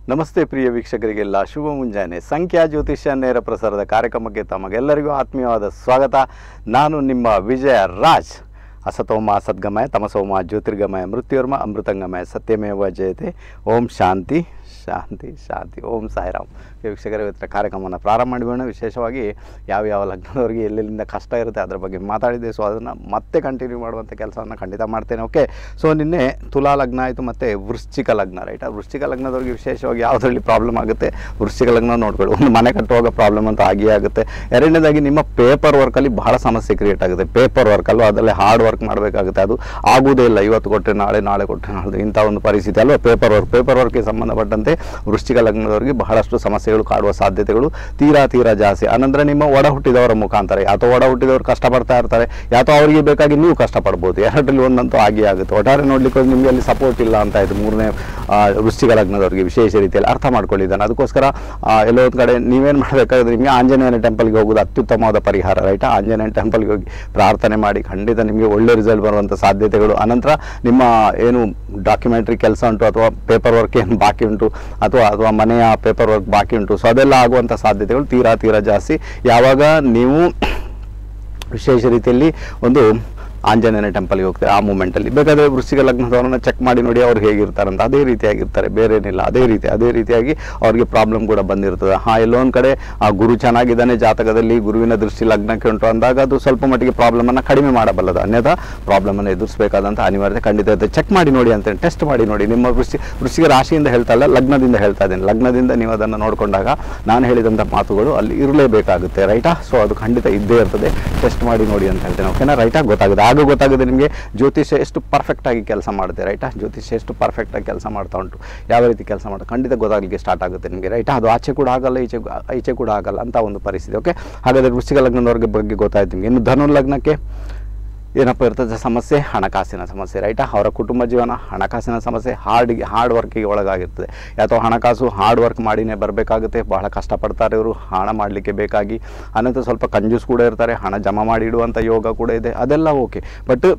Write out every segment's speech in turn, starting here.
ನಮಸ್ತೆ ಪ್ರಿಯ ವೀಕ್ಷಕರಿಗೆಲ್ಲ ಶುಭ ಮುಂಜಾನೆ ಸಂಖ್ಯಾ ಜ್ಯೋತಿಷ್ಯ ನೇರ ಪ್ರಸಾರದ ಕಾರ್ಯಕ್ರಮಕ್ಕೆ ತಮಗೆಲ್ಲರಿಗೂ ಆತ್ಮೀಯವಾದ ಸ್ವಾಗತ ನಾನು ನಿಮ್ಮ ವಿಜಯ ರಾಜ್ ಅಸತೋಮ ಸದ್ಗಮಯ ತಮಸೋಮ ಜ್ಯೋತಿರ್ಗಮಯ ಮೃತ್ಯುರ್ಮ ಅಮೃತಂಗಮಯ ಸತ್ಯಮೇವ ಜಯತೆ ಓಂ ಶಾಂತಿ ಶಾಂತಿ ಶಾಂತಿ ಓಂ ಸಾಯಿರಾಮ್ ವೀಕ್ಷಕರ ಇವತ್ತಿನ ಕಾರ್ಯಕ್ರಮವನ್ನು ಪ್ರಾರಂಭ ಮಾಡಿಬೋಣ ವಿಶೇಷವಾಗಿ ಯಾವ ಯಾವ ಲಗ್ನದವರಿಗೆ ಎಲ್ಲೆಲ್ಲಿಂದ ಕಷ್ಟ ಇರುತ್ತೆ ಅದರ ಬಗ್ಗೆ ಮಾತಾಡಿದೆ ಸೊ ಅದನ್ನು ಮತ್ತೆ ಕಂಟಿನ್ಯೂ ಮಾಡುವಂಥ ಕೆಲಸವನ್ನು ಖಂಡಿತ ಮಾಡ್ತೇನೆ ಓಕೆ ಸೊ ನಿನ್ನೆ ತುಲಾ ಲಗ್ನ ಆಯಿತು ಮತ್ತು ವೃಶ್ಚಿಕ ಲಗ್ನ ರೈಟ್ ಆ ವೃಶ್ಚಿಕ ಲಗ್ನದವ್ರಿಗೆ ವಿಶೇಷವಾಗಿ ಯಾವುದರಲ್ಲಿ ಪ್ರಾಬ್ಲಮ್ ಆಗುತ್ತೆ ವೃಶ್ಚಿಕ ಲಗ್ನ ನೋಡ್ಕೊಳ್ಳಿ ಒಂದು ಮನೆ ಕಟ್ಟುವಾಗ ಪ್ರಾಬ್ಲಮ್ ಅಂತ ಆಗಿಯೇ ಆಗುತ್ತೆ ಎರಡನೇದಾಗಿ ನಿಮ್ಮ ಪೇಪರ್ ವರ್ಕಲ್ಲಿ ಬಹಳ ಸಮಸ್ಯೆ ಕ್ರಿಯೇಟ್ ಆಗುತ್ತೆ ಪೇಪರ್ ವರ್ಕ್ ಅಲ್ವಾ ಅದರಲ್ಲಿ ಹಾರ್ಡ್ ವರ್ಕ್ ಮಾಡಬೇಕಾಗುತ್ತೆ ಅದು ಆಗುವುದೇ ಇಲ್ಲ ಇವತ್ತು ಕೊಟ್ಟರೆ ನಾಳೆ ನಾಳೆ ಕೊಟ್ಟರೆ ನಾಳೆ ಇಂಥ ಒಂದು ಪರಿಸ್ಥಿತಿ ಅಲ್ವಾ ಪೇಪರ್ ವರ್ಕ್ ಪೇಪರ್ ವರ್ಕ್ಗೆ ಸಂಬಂಧಪಟ್ಟಂತೆ ವೃಶ್ಚಿಕ ಲಗ್ನದವರಿಗೆ ಬಹಳಷ್ಟು ಸಮಸ್ಯೆಗಳು ಕಾಡುವ ಸಾಧ್ಯತೆಗಳು ತೀರಾ ತೀರಾ ಜಾಸ್ತಿ ಆನಂತರ ನಿಮ್ಮ ಒಡ ಹುಟ್ಟಿದವರ ಮುಖಾಂತರ ಅಥವಾ ಒಡ ಹುಟ್ಟಿದವರು ಕಷ್ಟಪಡ್ತಾ ಇರ್ತಾರೆ ಯಾತೋ ಅವರಿಗೆ ಬೇಕಾಗಿ ನೀವು ಕಷ್ಟಪಡ್ಬೋದು ಎರಡರಲ್ಲಿ ಒಂದಂತೂ ಆಗಿಯೇ ಆಗುತ್ತೆ ಒಟ್ಟಾರೆ ನೋಡ್ಲಿಕ್ಕೆ ಹೋದ್ರೆ ನಿಮಗೆ ಅಲ್ಲಿ ಸಪೋರ್ಟ್ ಇಲ್ಲ ಅಂತ ಆಯಿತು ಮೂರನೇ ಆ, ವೃಶ್ಚಿಕ ಲಗ್ನದವರಿಗೆ ವಿಶೇಷ ರೀತಿಯಲ್ಲಿ ಅರ್ಥ ಮಾಡ್ಕೊಳ್ಳಿದ್ದಾನೆ ಅದಕ್ಕೋಸ್ಕರ ಆ, ಎಲ್ಲೋ ಒಂದು ಕಡೆ ನೀವೇನು ಮಾಡಬೇಕಾದ್ರೆ ನಿಮಗೆ ಆಂಜನೇಯನ ಟೆಂಪಲ್ಗೆ ಹೋಗೋದು ಅತ್ಯುತ್ತಮವಾದ ಪರಿಹಾರ ರೈಟ್ ಆಂಜನೇಯನ ಟೆಂಪಲ್ಗೆ ಹೋಗಿ ಪ್ರಾರ್ಥನೆ ಮಾಡಿ ಖಂಡಿತ ನಿಮಗೆ ಒಳ್ಳೆ ರಿಸಲ್ಟ್ ಬರುವಂಥ ಸಾಧ್ಯತೆಗಳು ಅನಂತರ ನಿಮ್ಮ ಏನು ಡಾಕ್ಯುಮೆಂಟ್ರಿ ಕೆಲಸ ಉಂಟು ಅಥವಾ ಪೇಪರ್ ವರ್ಕ್ ಏನು ಬಾಕಿ ಉಂಟು ಅಥವಾ ಅಥವಾ ಮನೆಯ ಪೇಪರ್ ವರ್ಕ್ ಬಾಕಿ ಉಂಟು ಸೊ ಅದೆಲ್ಲ ಆಗುವಂಥ ಸಾಧ್ಯತೆಗಳು ತೀರಾ ತೀರಾ ಜಾಸ್ತಿ ಯಾವಾಗ ನೀವು ವಿಶೇಷ ರೀತಿಯಲ್ಲಿ ಒಂದು ಆಂಜನೇಯನ ಟೆಂಪಲ್ಗೆ ಹೋಗ್ತಾರೆ ಆ ಮೂಮೆಂಟಲ್ಲಿ ಬೇಕಾದರೆ ವೃಶ್ಚಿಕ ಲಗ್ನದವ್ರನ್ನ ಚೆಕ್ ಮಾಡಿ ನೋಡಿ ಅವ್ರು ಹೇಗಿರ್ತಾರೆ ಅಂತ ಅದೇ ರೀತಿಯಾಗಿರ್ತಾರೆ ಬೇರೆ ಏನಿಲ್ಲ ಅದೇ ರೀತಿ ಅದೇ ರೀತಿಯಾಗಿ ಅವ್ರಿಗೆ ಪ್ರಾಬ್ಲಮ್ ಕೂಡ ಬಂದಿರ್ತದೆ ಹಾಂ ಎಲ್ಲೋ ಒಂದು ಕಡೆ ಆ ಗುರು ಚೆನ್ನಾಗಿದ್ದಾನೆ ಜಾತಕದಲ್ಲಿ ಗುರುವಿನ ದೃಷ್ಟಿ ಲಗ್ನಕ್ಕೆ ಉಂಟು ಅಂದಾಗ ಅದು ಸ್ವಲ್ಪ ಮಟ್ಟಿಗೆ ಪ್ರಾಬ್ಲಮನ್ನು ಕಡಿಮೆ ಮಾಡಬಲ್ಲದು ಅನ್ಯथा ಪ್ರಾಬ್ಲಮನ್ನು ಎದುರಿಸಬೇಕಾದಂಥ ಅನಿವಾರ್ಯತೆ ಖಂಡಿತ ಇರುತ್ತೆ ಚೆಕ್ ಮಾಡಿ ನೋಡಿ ಅಂತ ಟೆಸ್ಟ್ ಮಾಡಿ ನೋಡಿ ನಿಮ್ಮ ವೃಶ್ಚಿ ವೃಶ್ಚಿಕ ರಾಶಿಯಿಂದ ಹೇಳ್ತಾ ಇಲ್ಲ ಲಗ್ನದಿಂದ ಹೇಳ್ತಾ ಇದ್ದೇನೆ ಲಗ್ನದಿಂದ ನೀವು ಅದನ್ನು ನೋಡಿಕೊಂಡಾಗ ನಾನು ಹೇಳಿದಂಥ ಮಾತುಗಳು ಅಲ್ಲಿ ಇರಲೇಬೇಕಾಗುತ್ತೆ ರೈಟಾ ಸೊ ಅದು ಖಂಡಿತ ಇದ್ದೇ ಇರ್ತದೆ ಟೆಸ್ಟ್ ಮಾಡಿ ನೋಡಿ ಅಂತ ಹೇಳ್ತೇನೆ ಓಕೆನಾ ರೈಟಾ ಗೊತ್ತಾಗುತ್ತೆ ಆಗ ಗೊತ್ತಾಗುತ್ತೆ ನಿಮಗೆ ಜ್ಯೋತಿಷ್ಯ ಎಷ್ಟು ಪರ್ಫೆಕ್ಟಾಗಿ ಕೆಲಸ ಮಾಡುತ್ತೆ ರೈಟಾ ಜ್ಯೋತಿಷ್ಯ ಎಷ್ಟು ಪರ್ಫೆಕ್ಟಾಗಿ ಕೆಲಸ ಮಾಡ್ತಾ ಉಂಟು ಯಾವ ರೀತಿ ಕೆಲಸ ಮಾಡುತ್ತೆ ಖಂಡಿತ ಗೊತ್ತಾಗಲಿಕ್ಕೆ ಸ್ಟಾರ್ಟ್ ಆಗುತ್ತೆ ನಿಮಗೆ ರೈಟಾ ಅದು ಆಚೆ ಕೂಡ ಆಗಲ್ಲ ಈಚೆ ಈಚೆ ಕೂಡ ಆಗಲ್ಲ ಅಂತ ಒಂದು ಪರಿಸ್ಥಿತಿ ಓಕೆ ಹಾಗಾದರೆ ವೃಶ್ಚಿಕ ಲಗ್ನದವ್ರಿಗೆ ಬಗ್ಗೆ ಗೊತ್ತಾಯ್ತು ನಿಮಗೆ ಇನ್ನು ಧನು ಲಗ್ನಕ್ಕೆ ಏನಪ್ಪ ಇರ್ತದೆ ಸಮಸ್ಯೆ ಹಣಕಾಸಿನ ಸಮಸ್ಯೆ ರೈಟಾ ಅವರ ಕುಟುಂಬ ಜೀವನ ಹಣಕಾಸಿನ ಸಮಸ್ಯೆ ಹಾರ್ಡ್ಗೆ ಹಾರ್ಡ್ ವರ್ಕಿಗೆ ಒಳಗಾಗಿರ್ತದೆ ಅಥವಾ ಹಣಕಾಸು ಹಾರ್ಡ್ ವರ್ಕ್ ಮಾಡಿನೇ ಬರಬೇಕಾಗುತ್ತೆ ಬಹಳ ಕಷ್ಟಪಡ್ತಾರೆ ಇವರು ಹಣ ಮಾಡಲಿಕ್ಕೆ ಬೇಕಾಗಿ ಅನಂತರ ಸ್ವಲ್ಪ ಕಂಜೂಸ್ ಕೂಡ ಇರ್ತಾರೆ ಹಣ ಜಮಾ ಮಾಡಿ ಇಡುವಂಥ ಯೋಗ ಕೂಡ ಇದೆ ಅದೆಲ್ಲ ಓಕೆ ಬಟ್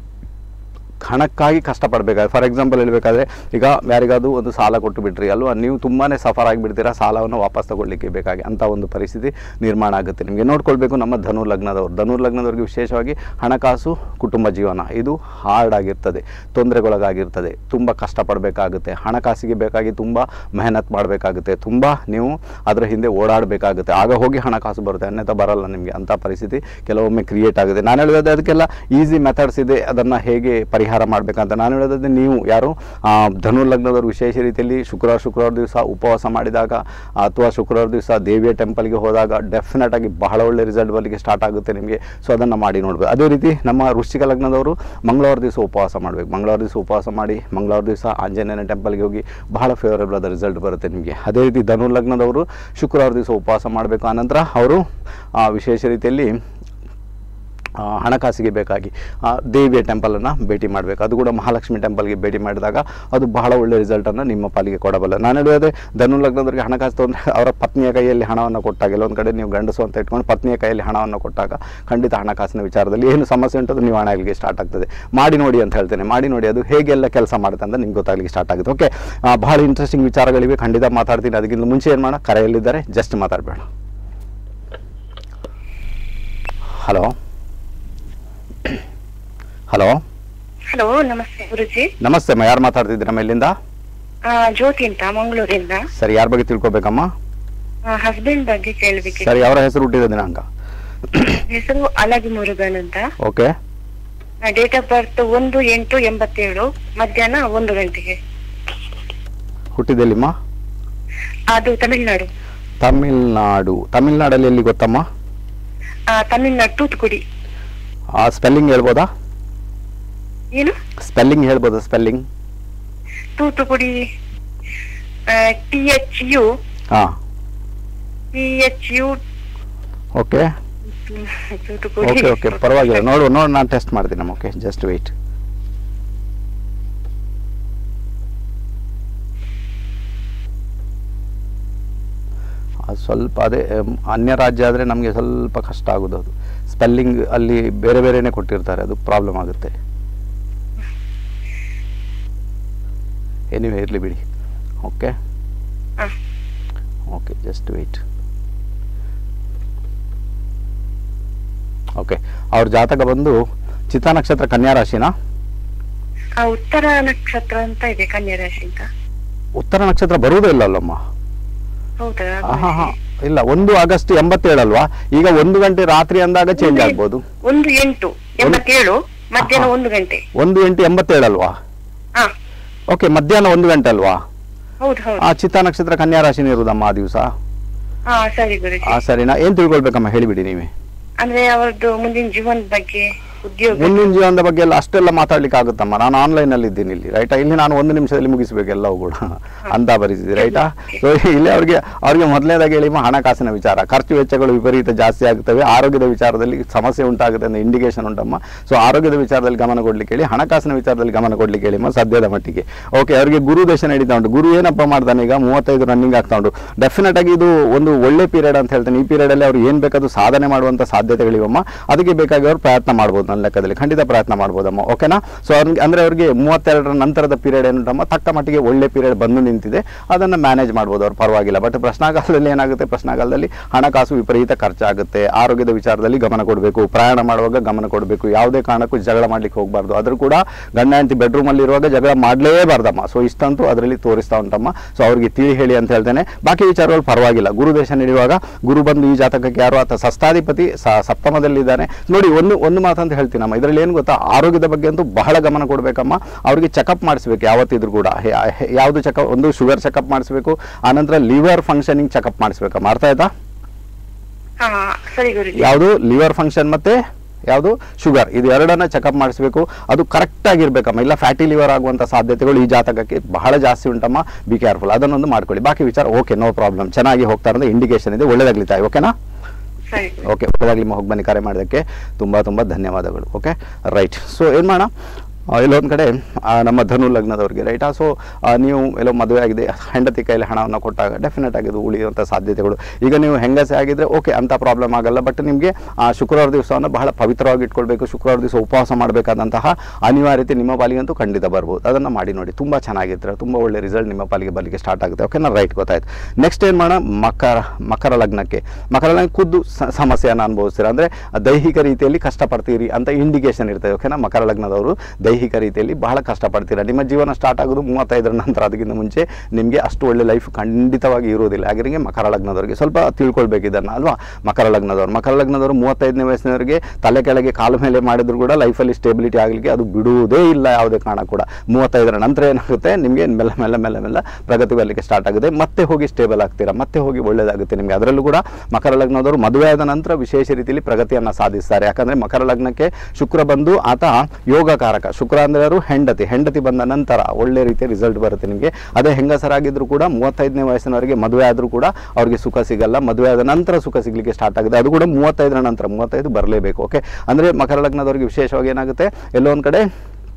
ಹಣಕ್ಕಾಗಿ ಕಷ್ಟಪಡಬೇಕಾದ್ರೆ ಫಾರ್ ಎಕ್ಸಾಂಪಲ್ ಹೇಳಬೇಕಾದ್ರೆ ಈಗ ಯಾರಿಗಾದ್ರು ಒಂದು ಸಾಲ ಕೊಟ್ಟು ಬಿಟ್ರಿ ಅಲ್ವಾ ನೀವು ತುಂಬಾ ಸಫರ್ ಆಗಿಬಿಡ್ತೀರಾ ಸಾಲವನ್ನು ವಾಪಸ್ ತಗೊಳ್ಳಿಕ್ಕೆ ಬೇಕಾಗಿ ಅಂಥ ಒಂದು ಪರಿಸ್ಥಿತಿ ನಿರ್ಮಾಣ ಆಗುತ್ತೆ ನಿಮಗೆ ನೋಡ್ಕೊಳ್ಬೇಕು ನಮ್ಮ ಧನು ಲಗ್ನದವರು ಧನು ಲಗ್ನದವ್ರಿಗೆ ವಿಶೇಷವಾಗಿ ಹಣಕಾಸು ಕುಟುಂಬ ಜೀವನ ಇದು ಹಾರ್ಡ್ ಆಗಿರ್ತದೆ ತೊಂದರೆಗೊಳಗಾಗಿರ್ತದೆ ತುಂಬ ಕಷ್ಟಪಡಬೇಕಾಗುತ್ತೆ ಹಣಕಾಸಿಗೆ ಬೇಕಾಗಿ ತುಂಬ ಮೆಹನತ್ ಮಾಡಬೇಕಾಗುತ್ತೆ ತುಂಬ ನೀವು ಅದರ ಹಿಂದೆ ಓಡಾಡಬೇಕಾಗುತ್ತೆ ಆಗ ಹೋಗಿ ಹಣಕಾಸು ಬರುತ್ತೆ ಅನ್ಯಥ ಬರಲ್ಲ ನಿಮಗೆ ಅಂಥ ಪರಿಸ್ಥಿತಿ ಕೆಲವೊಮ್ಮೆ ಕ್ರಿಯೇಟ್ ಆಗುತ್ತೆ ನಾನು ಹೇಳಿದ್ರೆ ಅದಕ್ಕೆಲ್ಲ ಈಸಿ ಮೆಥಡ್ಸ್ ಇದೆ ಅದನ್ನು ಹೇಗೆ ಪರಿಹಾರ ಮಾಡಬೇಕಂತ ನಾನು ಹೇಳೋದಾದ್ರೆ ನೀವು ಯಾರು ಆ, ಧನು ಲಗ್ನದವರು ವಿಶೇಷ ರೀತಿಯಲ್ಲಿ ಶುಕ್ರವಾರ ಶುಕ್ರವಾರ ದಿವಸ ಉಪವಾಸ ಮಾಡಿದಾಗ ಅಥವಾ ಶುಕ್ರವಾರ ದಿವಸ ದೇವಿಯ ಟೆಂಪಲ್ಗೆ ಹೋದಾಗ ಡೆಫಿನೆಟ್ ಆಗಿ ಬಹಳ ಒಳ್ಳೆ ರಿಸಲ್ಟ್ ಬರಲಿಕ್ಕೆ ಸ್ಟಾರ್ಟ್ ಆಗುತ್ತೆ ನಿಮಗೆ ಸೊ ಅದನ್ನು ಮಾಡಿ ನೋಡ್ಬೇಕು ಅದೇ ರೀತಿ ನಮ್ಮ ವೃಶ್ಚಿಕ ಲಗ್ನದವರು ಮಂಗಳವಾರ ದಿವಸ ಉಪವಾಸ ಮಾಡಬೇಕು ಮಂಗಳವಾರ ದಿವಸ ಉಪವಾಸ ಮಾಡಿ ಮಂಗಳವಾರ ದಿವಸ ಆಂಜನೇಯನ ಟೆಂಪಲ್ಗೆ ಹೋಗಿ ಬಹಳ ಫೇವರೇಬಲ್ ಆದ ರಿಸಲ್ಟ್ ಬರುತ್ತೆ ನಿಮಗೆ ಅದೇ ರೀತಿ ಧನು ಲಗ್ನದವರು ಶುಕ್ರವಾರ ದಿವಸ ಉಪವಾಸ ಮಾಡಬೇಕು ಆನಂತರ ಅವರು ಆ, ವಿಶೇಷ ರೀತಿಯಲ್ಲಿ ಆ, ಹಣಕಾಸಿಗೆ ಬೇಕಾಗಿ ಆ, ದೇವಿಯ ಟೆಂಪಲನ್ನು ಭೇಟಿ ಮಾಡಬೇಕು ಅದು ಕೂಡ ಮಹಾಲಕ್ಷ್ಮಿ ಟೆಂಪಲ್ಗೆ ಭೇಟಿ ಮಾಡಿದಾಗ ಅದು ಬಹಳ ಒಳ್ಳೆ ರಿಸಲ್ಟನ್ನು ನಿಮ್ಮ ಪಾಲಿಗೆ ಕೊಡಬಲ್ಲ ನಾನು ಹೇಳೋದೇ ಧನು ಲಗ್ನದವರಿಗೆ ಹಣಕಾಸು ತೊಂದರೆ ಅವರ ಪತ್ನಿಯ ಕೈಯಲ್ಲಿ ಹಣವನ್ನು ಕೊಟ್ಟಾಗ ಎಲ್ಲೊಂದು ಕಡೆ ನೀವು ಗಂಡಸು ಅಂತ ಇಟ್ಕೊಂಡು ಪತ್ನಿಯ ಕೈಯಲ್ಲಿ ಹಣವನ್ನು ಕೊಟ್ಟಾಗ ಖಂಡಿತ ಹಣಕಾಸಿನ ವಿಚಾರದಲ್ಲಿ ಏನು ಸಮಸ್ಯೆ ಉಂಟು ಅದು ನೀವು ಹಣ ಆಗಲಿಕ್ಕೆ ಸ್ಟಾರ್ಟ್ ಆಗ್ತದೆ ಮಾಡಿ ನೋಡಿ ಅಂತ ಹೇಳ್ತೇನೆ ಮಾಡಿ ನೋಡಿ ಅದು ಹೇಗೆಲ್ಲ ಕೆಲಸ ಮಾಡುತ್ತೆ ಅಂತ ನಿಮ್ಗೆ ಗೊತ್ತಾಗಲಿಕ್ಕೆ ಸ್ಟಾರ್ಟ್ ಆಗುತ್ತೆ ಓಕೆ ಭಾಳ ಇಂಟ್ರೆಸ್ಟಿಂಗ್ ವಿಚಾರಗಳಿವೆ ಖಂಡಿತ ಮಾತಾಡ್ತೀನಿ ಅದಕ್ಕಿಂತ ಮುಂಚೆ ಏನು ಮಾಡೋಣ ಕರೆಯಲ್ಲಿದ್ದಾರೆ ಜಸ್ಟ್ ಮಾತಾಡಬೇಡ ಹಲೋ ಹಲೋ ಹಲೋ ನಮಸ್ತೆ ಗುರುಜಿ ನಮಸ್ತೆ ಅಮ್ಮ ಯಾರು ಮಾತಾಡ್ತಿದ್ದೀರಾ ನಮ್ಮ ಇಲ್ಲಿಂದ ಆ, ಜ್ಯೋತಿ ಅಂತ ಮಂಗಳೂರಿಂದ ಸರಿ ಯಾರ ಬಗ್ಗೆ ತಿಳ್ಕೊಬೇಕಮ್ಮ ಹಸ್ಬೆಂಡ್ ಬಗ್ಗೆ ಕೇಳಬೇಕಿತ್ತು ಸರಿ ಅವರ ಹೆಸರು ಹುಟ್ಟಿದ ದಿನಾಂಕ ಹೆಸರು ಅಲಗಿ ಮುರುಗನ್ ಅಂತ ಓಕೆ ಡೇಟ್ ಆಫ್ ಬರ್ತ್ ಒಂದು ಎಂಟು ಎಂಬತ್ತೇಳು ಮಧ್ಯಾಹ್ನ ಒಂದು ಗಂಟೆಗೆ ಹುಟ್ಟಿದೆಲ್ಲಿಮ್ಮ ಅದು ತಮಿಳ್ನಾಡು ತಮಿಳ್ನಾಡು ತಮಿಳ್ನಾಡಲ್ಲಿ ಎಲ್ಲಿ ಗೊತ್ತಮ್ಮ ಆ, ತಮಿಳ್ನಾಡು ತೂತುಕುಡಿ ಆ ಸ್ಪೆಲ್ಲಿಂಗ್ ಹೇಳ್ಬೋದಾ ಏನು ಸ್ಪೆಲ್ಲಿಂಗ್ ಹೇಳ್ಬೋದಾ spelling Thoothukudi T H U ಹಾಂ T H U okay Thoothukudi okay okay ಪರವಾಗಿಲ್ಲ ನೋಡು ನೋಡಿ ನಾನು ಟೆಸ್ಟ್ ಮಾಡ್ತೀನಿ ಓಕೆ ಜಸ್ಟ್ ವೆಯ್ಟ್ ಅದು ಸ್ವಲ್ಪ ಅದೇ ಅಮ್, ಅನ್ಯ ರಾಜ್ಯ ಆದರೆ ನಮಗೆ ಸ್ವಲ್ಪ ಕಷ್ಟ ಆಗೋದು ಅದು ಸ್ಪೆಲ್ಲಿಂಗ್ ಅಲ್ಲಿ ಬೇರೆ ಬೇರೆನೇ ಕೊಟ್ಟಿರ್ತಾರೆ ಅದು ಪ್ರಾಬ್ಲಮ್ ಆಗುತ್ತೆ ಎನಿವೆ ಇರಲಿ ಬಿಡಿ ಓಕೆ ಹಾ ಓಕೆ ಜಸ್ಟ್ ವೆಯ್ಟ್ ಓಕೆ ಅವ್ರ ಜಾತಕ ಬಂದು ಚಿತ್ತ ನಕ್ಷತ್ರ ಕನ್ಯಾ ರಾಶಿನಾ ಆ, ಉತ್ತರ ನಕ್ಷತ್ರ ಅಂತ ಇದೆ ಕನ್ಯಾ ರಾಶಿ ಅಂತ ಉತ್ತರ ನಕ್ಷತ್ರ ಬರುವುದೇ ಇಲ್ಲ ಅಲ್ಲಮ್ಮ ಹೌದಾ ಹಾ ಹಾ ಇಲ್ಲ ಒಂದು ಆಗಸ್ಟ್ ಎಂಬತ್ತೇಳಲ್ವಾ ಈಗ ಒಂದು ಗಂಟೆ ರಾತ್ರಿ ಅಂದಾಗ ಚೇಂಜ್ ಒಂದು- ಆಗ್ಬೋದು ಒಂದು ಎಂಟು ಎಂಬತ್ತೇಳು ಮಧ್ಯಾಹ್ನ ಹಾ. ಒಂದು ಗಂಟೆ ಒಂದು ಎಂಟು ಎಂಬತ್ತೇಳಲ್ವಾ ಹಾ ಓಕೆ ಮಧ್ಯಾಹ್ನ ಒಂದು ಗಂಟೆ ಅಲ್ವಾ ಹೌದು ಹೌದು ಆ ಚಿತ್ತ ನಕ್ಷತ್ರ ಕನ್ಯಾ ರಾಶಿನೇ ಇರುದಮ್ಮ ಆ ದಿವಸ ಹಾ ಸರಿ ಗುರುಜಿ ಆ ಸರಿನಾ ಏನ್ ತಿಳ್ಕೊಳ್ಬೇಕಮ್ಮ ಹೇಳಿಬಿಡಿ ನೀವೇ ಅಂದ್ರೆ ಅವ್ರದ್ದು ಮುಂದಿನ ಜೀವನದ ಬಗ್ಗೆ ಉದ್ಯೋಗ ಮುಂದಿನ ಜೀವನದ ಬಗ್ಗೆ ಎಲ್ಲ ಅಷ್ಟೆಲ್ಲ ಮಾತಾಡ್ಲಿಕ್ಕೆ ಆಗುತ್ತಮ್ಮ ನಾನು ಆನ್ಲೈನ್ ಅಲ್ಲಿ ಇದ್ದೀನಿ ಇಲ್ಲಿ ರೈಟಾ ಇಲ್ಲಿ ನಾನು ಒಂದು ನಿಮಿಷದಲ್ಲಿ ಮುಗಿಸ್ಬೇಕು ಎಲ್ಲವೂ ಕೂಡ ಅಂತ ಪರಿಸ್ಥಿತಿ ರೈಟಾ ಸೊ ಇಲ್ಲಿ ಅವ್ರಿಗೆ ಅವ್ರಿಗೆ ಮೊದಲನೇದಾಗಿ ಹೇಳಿ ಹಣಕಾಸಿನ ವಿಚಾರ ಖರ್ಚು ವೆಚ್ಚಗಳು ವಿಪರೀತ ಜಾಸ್ತಿ ಆಗುತ್ತವೆ ಆರೋಗ್ಯದ ವಿಚಾರದಲ್ಲಿ ಸಮಸ್ಯೆ ಉಂಟಾಗುತ್ತೆ ಅಂತ ಇಂಡಿಕೇಶನ್ ಉಂಟಮ್ಮ ಸೊ ಆರೋಗ್ಯದ ವಿಚಾರದಲ್ಲಿ ಗಮನ ಕೊಡ್ಲಿಕ್ಕೆ ಹೇಳಿ ಹಣಕಾಸಿನ ವಿಚಾರದಲ್ಲಿ ಗಮನ ಕೊಡ್ಲಿಕ್ಕೆ ಹೇಳಿಮ್ಮ ಸದ್ಯದ ಮಟ್ಟಿಗೆ ಓಕೆ ಅವರಿಗೆ ಗುರು ದೇಶ ನಡೀತಾ ಉಂಟು ಗುರು ಏನಪ್ಪ ಮಾಡ್ತಾನೆ ಈಗ ಮೂವತ್ತೈದು ರನ್ನಿಂಗ್ ಆಗ್ತಾ ಉಂಟು ಡೆಫಿನೆಟ್ ಆಗಿ ಇದು ಒಂದು ಒಳ್ಳೆ ಪೀರಿಯಡ್ ಅಂತ ಹೇಳ್ತೇನೆ ಈ ಪೀರಿಯಡ್ ಅಲ್ಲಿ ಅವ್ರು ಏನ್ ಬೇಕಾದ್ರೂ ಸಾಧನೆ ಮಾಡುವಂತ ಸಾಧ್ಯತೆಗಳಿವಮ್ಮ ಅದಕ್ಕೆ ಬೇಕಾಗಿ ಅವ್ರು ಪ್ರಯತ್ನ ಮಾಡ್ಬೋದು ನನ್ನ ಲೆಕ್ಕದಲ್ಲಿ ಖಂಡಿತ ಪ್ರಯತ್ನ ಮಾಡ್ಬೋದಮ್ಮ ಓಕೆನಾ ಸೊ ಅವ್ರಿಗೆ ಅಂದ್ರೆ ಅವ್ರಿಗೆ ಮೂವತ್ತೆರಡರ ನಂತರದ ಪೀರಿಯಡ್ ಏನುಂಟಮ್ಮ ತಕ್ಕ ಮಟ್ಟಿಗೆ ಒಳ್ಳೆ ಪೀರಿಯಡ್ ಬಂದು ನಿಂತಿದೆ ಅದನ್ನ ಮ್ಯಾನೇಜ್ ಮಾಡ್ಬೋದು ಅವ್ರು ಪರವಾಗಿಲ್ಲ ಬಟ್ ಪ್ರಶ್ನಾಕಾಲದಲ್ಲಿ ಏನಾಗುತ್ತೆ ಪ್ರಶ್ನಾಕಾಲದಲ್ಲಿ ಹಣಕಾಸು ವಿಪರೀತ ಖರ್ಚಾಗುತ್ತೆ ಆರೋಗ್ಯದ ವಿಚಾರದಲ್ಲಿ ಗಮನ ಕೊಡಬೇಕು ಪ್ರಯಾಣ ಮಾಡುವಾಗ ಗಮನ ಕೊಡಬೇಕು ಯಾವುದೇ ಕಾರಣಕ್ಕೂ ಜಗಳ ಮಾಡ್ಲಿಕ್ಕೆ ಹೋಗಬಾರ್ದು ಆದ್ರೂ ಕೂಡ ಗಂಡ ಹೆಂಡತಿ ಬೆಡ್ರೂಮ್ ಅಲ್ಲಿ ಇರುವಾಗ ಜಗಳ ಮಾಡಲೇಬಾರ್ದಮ್ಮ ಸೊ ಇಷ್ಟಂತೂ ಅದರಲ್ಲಿ ತೋರಿಸ್ತಾ ಉಂಟಮ್ಮ ಸೊ ಅವ್ರಿಗೆ ತಿಳಿ ಹೇಳಿ ಅಂತ ಹೇಳ್ತೇನೆ ಬಾಕಿ ವಿಚಾರಗಳು ಪರವಾಗಿಲ್ಲ ಗುರು ದೇಶ ನಡೆಯುವಾಗ ಗುರು ಬಂದು ಈ ಜಾತಕಕ್ಕೆ ಯಾರು ಆತ ಸಸ್ತಾಧಿಪತಿ ಸ- ಸಪ್ತಮದಲ್ಲಿದ್ದಾನೆ ನೋಡಿ ಒಂದು ಒಂದು ಮಾತಂತ ಹೇಳ್ತೀನಮ್ಮ ಇದರಲ್ಲಿ ಏನು ಗೊತ್ತಾ ಆರೋಗ್ಯದ ಬಗ್ಗೆ ಅಂತೂ ಬಹಳ ಗಮನ ಕೊಡಬೇಕಮ್ಮ ಅವ್ರಿಗೆ ಚೆಕಪ್ ಮಾಡಿಸ್ಬೇಕು ಯಾವತ್ತಿದ್ರು ಕೂಡ ಹೆ- ಹೆ- ಯಾವುದು ಚೆಕಪ್ ಒಂದು ಶುಗರ್ ಚೆಕಪ್ ಮಾಡಿಸ್ಬೇಕು ಆನಂತರ ಲಿವರ್ ಫಂಕ್ಷನಿಂಗ್ ಚೆಕಪ್ ಮಾಡಿಸ್ಬೇಕಮ್ಮ ಅರ್ಥ ಆಯ್ತಾ ಹಾ ಸರಿ ಗುರುಜಿ ಯಾವುದು ಲಿವರ್ ಫಂಕ್ಷನ್ ಮತ್ತೆ ಯಾವುದು ಶುಗರ್ ಇದು ಎರಡನ್ನ ಚೆಕಪ್ ಮಾಡಿಸ್ಬೇಕು ಅದು ಕರೆಕ್ಟ್ ಆಗಿರ್ಬೇಕಮ್ಮ ಇಲ್ಲ ಫ್ಯಾಟಿ ಲಿವರ್ ಆಗುವಂತ ಸಾಧ್ಯತೆಗಳು ಈ ಜಾತಕಕ್ಕೆ ಬಹಳ ಜಾಸ್ತಿ ಉಂಟಮ್ಮ ಬಿ ಕೇರ್ಫುಲ್ ಅದನ್ನೊಂದು ಮಾಡ್ಕೊಳ್ಳಿ ಬಾಕಿ ವಿಚಾರ ಓಕೆ ನೋ ಪ್ರಾಬ್ಲಮ್ ಚೆನ್ನಾಗಿ ಹೋಗ್ತಾ ಇರೋದು ಇಂಡಿಕೇಶನ್ ಇದೆ ಒಳ್ಳೇದಾಗ್ಲಿ ತಾಯಿ ಓಕೆನಾ ಸರಿ ಗುರೂಜಿ. ಓಕೆ ಒಳ್ಳೆದಾಗಲಿ ಹೋಗಿ ಬನ್ನಿ ಕರೆ ಮಾಡೋದಕ್ಕೆ ತುಂಬ ತುಂಬ ಧನ್ಯವಾದಗಳು ಓಕೆ ರೈಟ್ ಸೊ ಏನು ಮಾಡೋಣ ಆ, ಇಲ್ಲೊಂದು ಕಡೆ ಆ, ನಮ್ಮ ಧನು ಲಗ್ನದವ್ರಿಗೆ ರೈಟಾ ಸೊ ನೀವು ಎಲ್ಲೋ ಮದುವೆ ಆಗಿದೆ ಹೆಂಡತಿ ಕೈಲಿ ಹಣವನ್ನು ಕೊಟ್ಟಾಗ ಡೆಫಿನೆಟ್ ಆಗಿ ಇದು ಉಳಿಯುವಂಥ ಸಾಧ್ಯತೆಗಳು ಈಗ ನೀವು ಹೆಂಗಸೆ ಆಗಿದ್ರೆ ಓಕೆ ಅಂಥ ಪ್ರಾಬ್ಲಮ್ ಆಗಲ್ಲ ಬಟ್ ನಿಮಗೆ ಶುಕ್ರವಾರ ದಿವಸವನ್ನು ಬಹಳ ಪವಿತ್ರವಾಗಿ ಇಟ್ಕೊಳ್ಬೇಕು ಶುಕ್ರವಾರ ದಿವಸ ಉಪವಾಸ ಮಾಡಬೇಕಾದಂತಹ ಅನಿವಾರ್ಯತೆ ನಿಮ್ಮ ಪಾಲಿಗಂತೂ ಖಂಡಿತ ಬರ್ಬೋದು ಅದನ್ನು ಮಾಡಿ ನೋಡಿ ತುಂಬ ಚೆನ್ನಾಗಿರ್ತಾರೆ ತುಂಬ ಒಳ್ಳೆ ರಿಸಲ್ಟ್ ನಿಮ್ಮ ಪಾಲಿಗೆ ಬರಲಿಕ್ಕೆ ಸ್ಟಾರ್ಟ್ ಆಗುತ್ತೆ ಓಕೆನಾ ರೈಟ್ ಗೊತ್ತಾಯ್ತು ನೆಕ್ಸ್ಟ್ ಏನು ಮಾಡೋಣ ಮಕರ ಮಕರ ಲಗ್ನಕ್ಕೆ ಮಕರ ಲಗ್ನ ಖುದ್ದು ಸ- ಸಮಸ್ಯೆಯನ್ನು ಅನುಭವಿಸ್ತೀರ ಅಂದರೆ ದೈಹಿಕ ರೀತಿಯಲ್ಲಿ ಕಷ್ಟಪಡ್ತೀರಿ ಅಂತ ಇಂಡಿಕೇಶನ್ ಇರ್ತದೆ ಓಕೆನಾ ಮಕರ ಲಗ್ನದವರು ದೈಹಿಕ ರೀತಿಯಲ್ಲಿ ಬಹಳ ಕಷ್ಟಪಡ್ತೀರಾ ನಿಮ್ಮ ಜೀವನ ಸ್ಟಾರ್ಟ್ ಆಗೋದು ಮೂವತ್ತೈದರ ನಂತರ ಅದಕ್ಕಿಂತ ಮುಂಚೆ ನಿಮಗೆ ಅಷ್ಟು ಒಳ್ಳೆ ಲೈಫ್ ಖಂಡಿತವಾಗಿ ಇರುವುದಿಲ್ಲ ಹಾಗೆ ಮಕರ ಲಗ್ನದವರಿಗೆ ಸ್ವಲ್ಪ ತಿಳ್ಕೊಳ್ಬೇಕು ಇದನ್ನು ಅಲ್ವಾ ಮಕರ ಲಗ್ನದವರು ಮಕರ ಲಗ್ನದವರು ಮೂವತ್ತೈದನೇ ವಯಸ್ಸಿನವರಿಗೆ ತಲೆ ಕೆಳಗೆ ಕಾಲು ಮೇಲೆ ಮಾಡಿದ್ರು ಕೂಡ ಲೈಫಲ್ಲಿ ಸ್ಟೇಬಿಲಿಟಿ ಆಗಲಿಕ್ಕೆ ಅದು ಬಿಡುವುದೇ ಇಲ್ಲ ಯಾವುದೇ ಕಾರಣ ಕೂಡ ಮೂವತ್ತೈದರ ನಂತರ ಏನಾಗುತ್ತೆ ನಿಮಗೆ ಮೆಲ್ಲ ಮೆಲ್ಲ ಮೆಲ್ಲ ಮೆಲ್ಲ ಪ್ರಗತಿ ಬರಲಿಕ್ಕೆ ಸ್ಟಾರ್ಟ್ ಆಗುತ್ತೆ ಮತ್ತೆ ಹೋಗಿ ಸ್ಟೇಬಲ್ ಆಗ್ತೀರಾ ಮತ್ತೆ ಹೋಗಿ ಒಳ್ಳೆಯದಾಗುತ್ತೆ ನಿಮಗೆ ಅದರಲ್ಲೂ ಕೂಡ ಮಕರ ಲಗ್ನದವರು ಮದುವೆ ಆದ ನಂತರ ವಿಶೇಷ ರೀತಿಯಲ್ಲಿ ಪ್ರಗತಿಯನ್ನು ಸಾಧಿಸ್ತಾರೆ ಯಾಕಂದರೆ ಮಕರ ಲಗ್ನಕ್ಕೆ ಶುಕ್ರ ಬಂದು ಆತ ಯೋಗಕಾರಕ ಶುಕ್ರ ಅಂದರೆ ಅವರು ಹೆಂಡತಿ ಹೆಂಡತಿ ಬಂದ ನಂತರ ಒಳ್ಳೆ ರೀತಿಯ ರಿಸಲ್ಟ್ ಬರುತ್ತೆ ನಿಮಗೆ ಅದೇ ಹೆಂಗಸರಾಗಿದ್ರು ಕೂಡ ಮೂವತ್ತೈದನೇ ವಯಸ್ಸಿನವರೆಗೆ ಮದುವೆ ಆದರೂ ಕೂಡ ಅವ್ರಿಗೆ ಸುಖ ಸಿಗಲ್ಲ ಮದುವೆ ಆದ ನಂತರ ಸುಖ ಸಿಗಲಿಕ್ಕೆ ಸ್ಟಾರ್ಟ್ ಆಗುತ್ತೆ ಅದು ಕೂಡ ಮೂವತ್ತೈದರ ನಂತರ ಮೂವತ್ತೈದು ಬರಲೇಬೇಕು ಓಕೆ ಅಂದರೆ ಮಕರ ಲಗ್ನದವರಿಗೆ ವಿಶೇಷವಾಗಿ ಏನಾಗುತ್ತೆ ಎಲ್ಲೋ ಒಂದು ಕಡೆ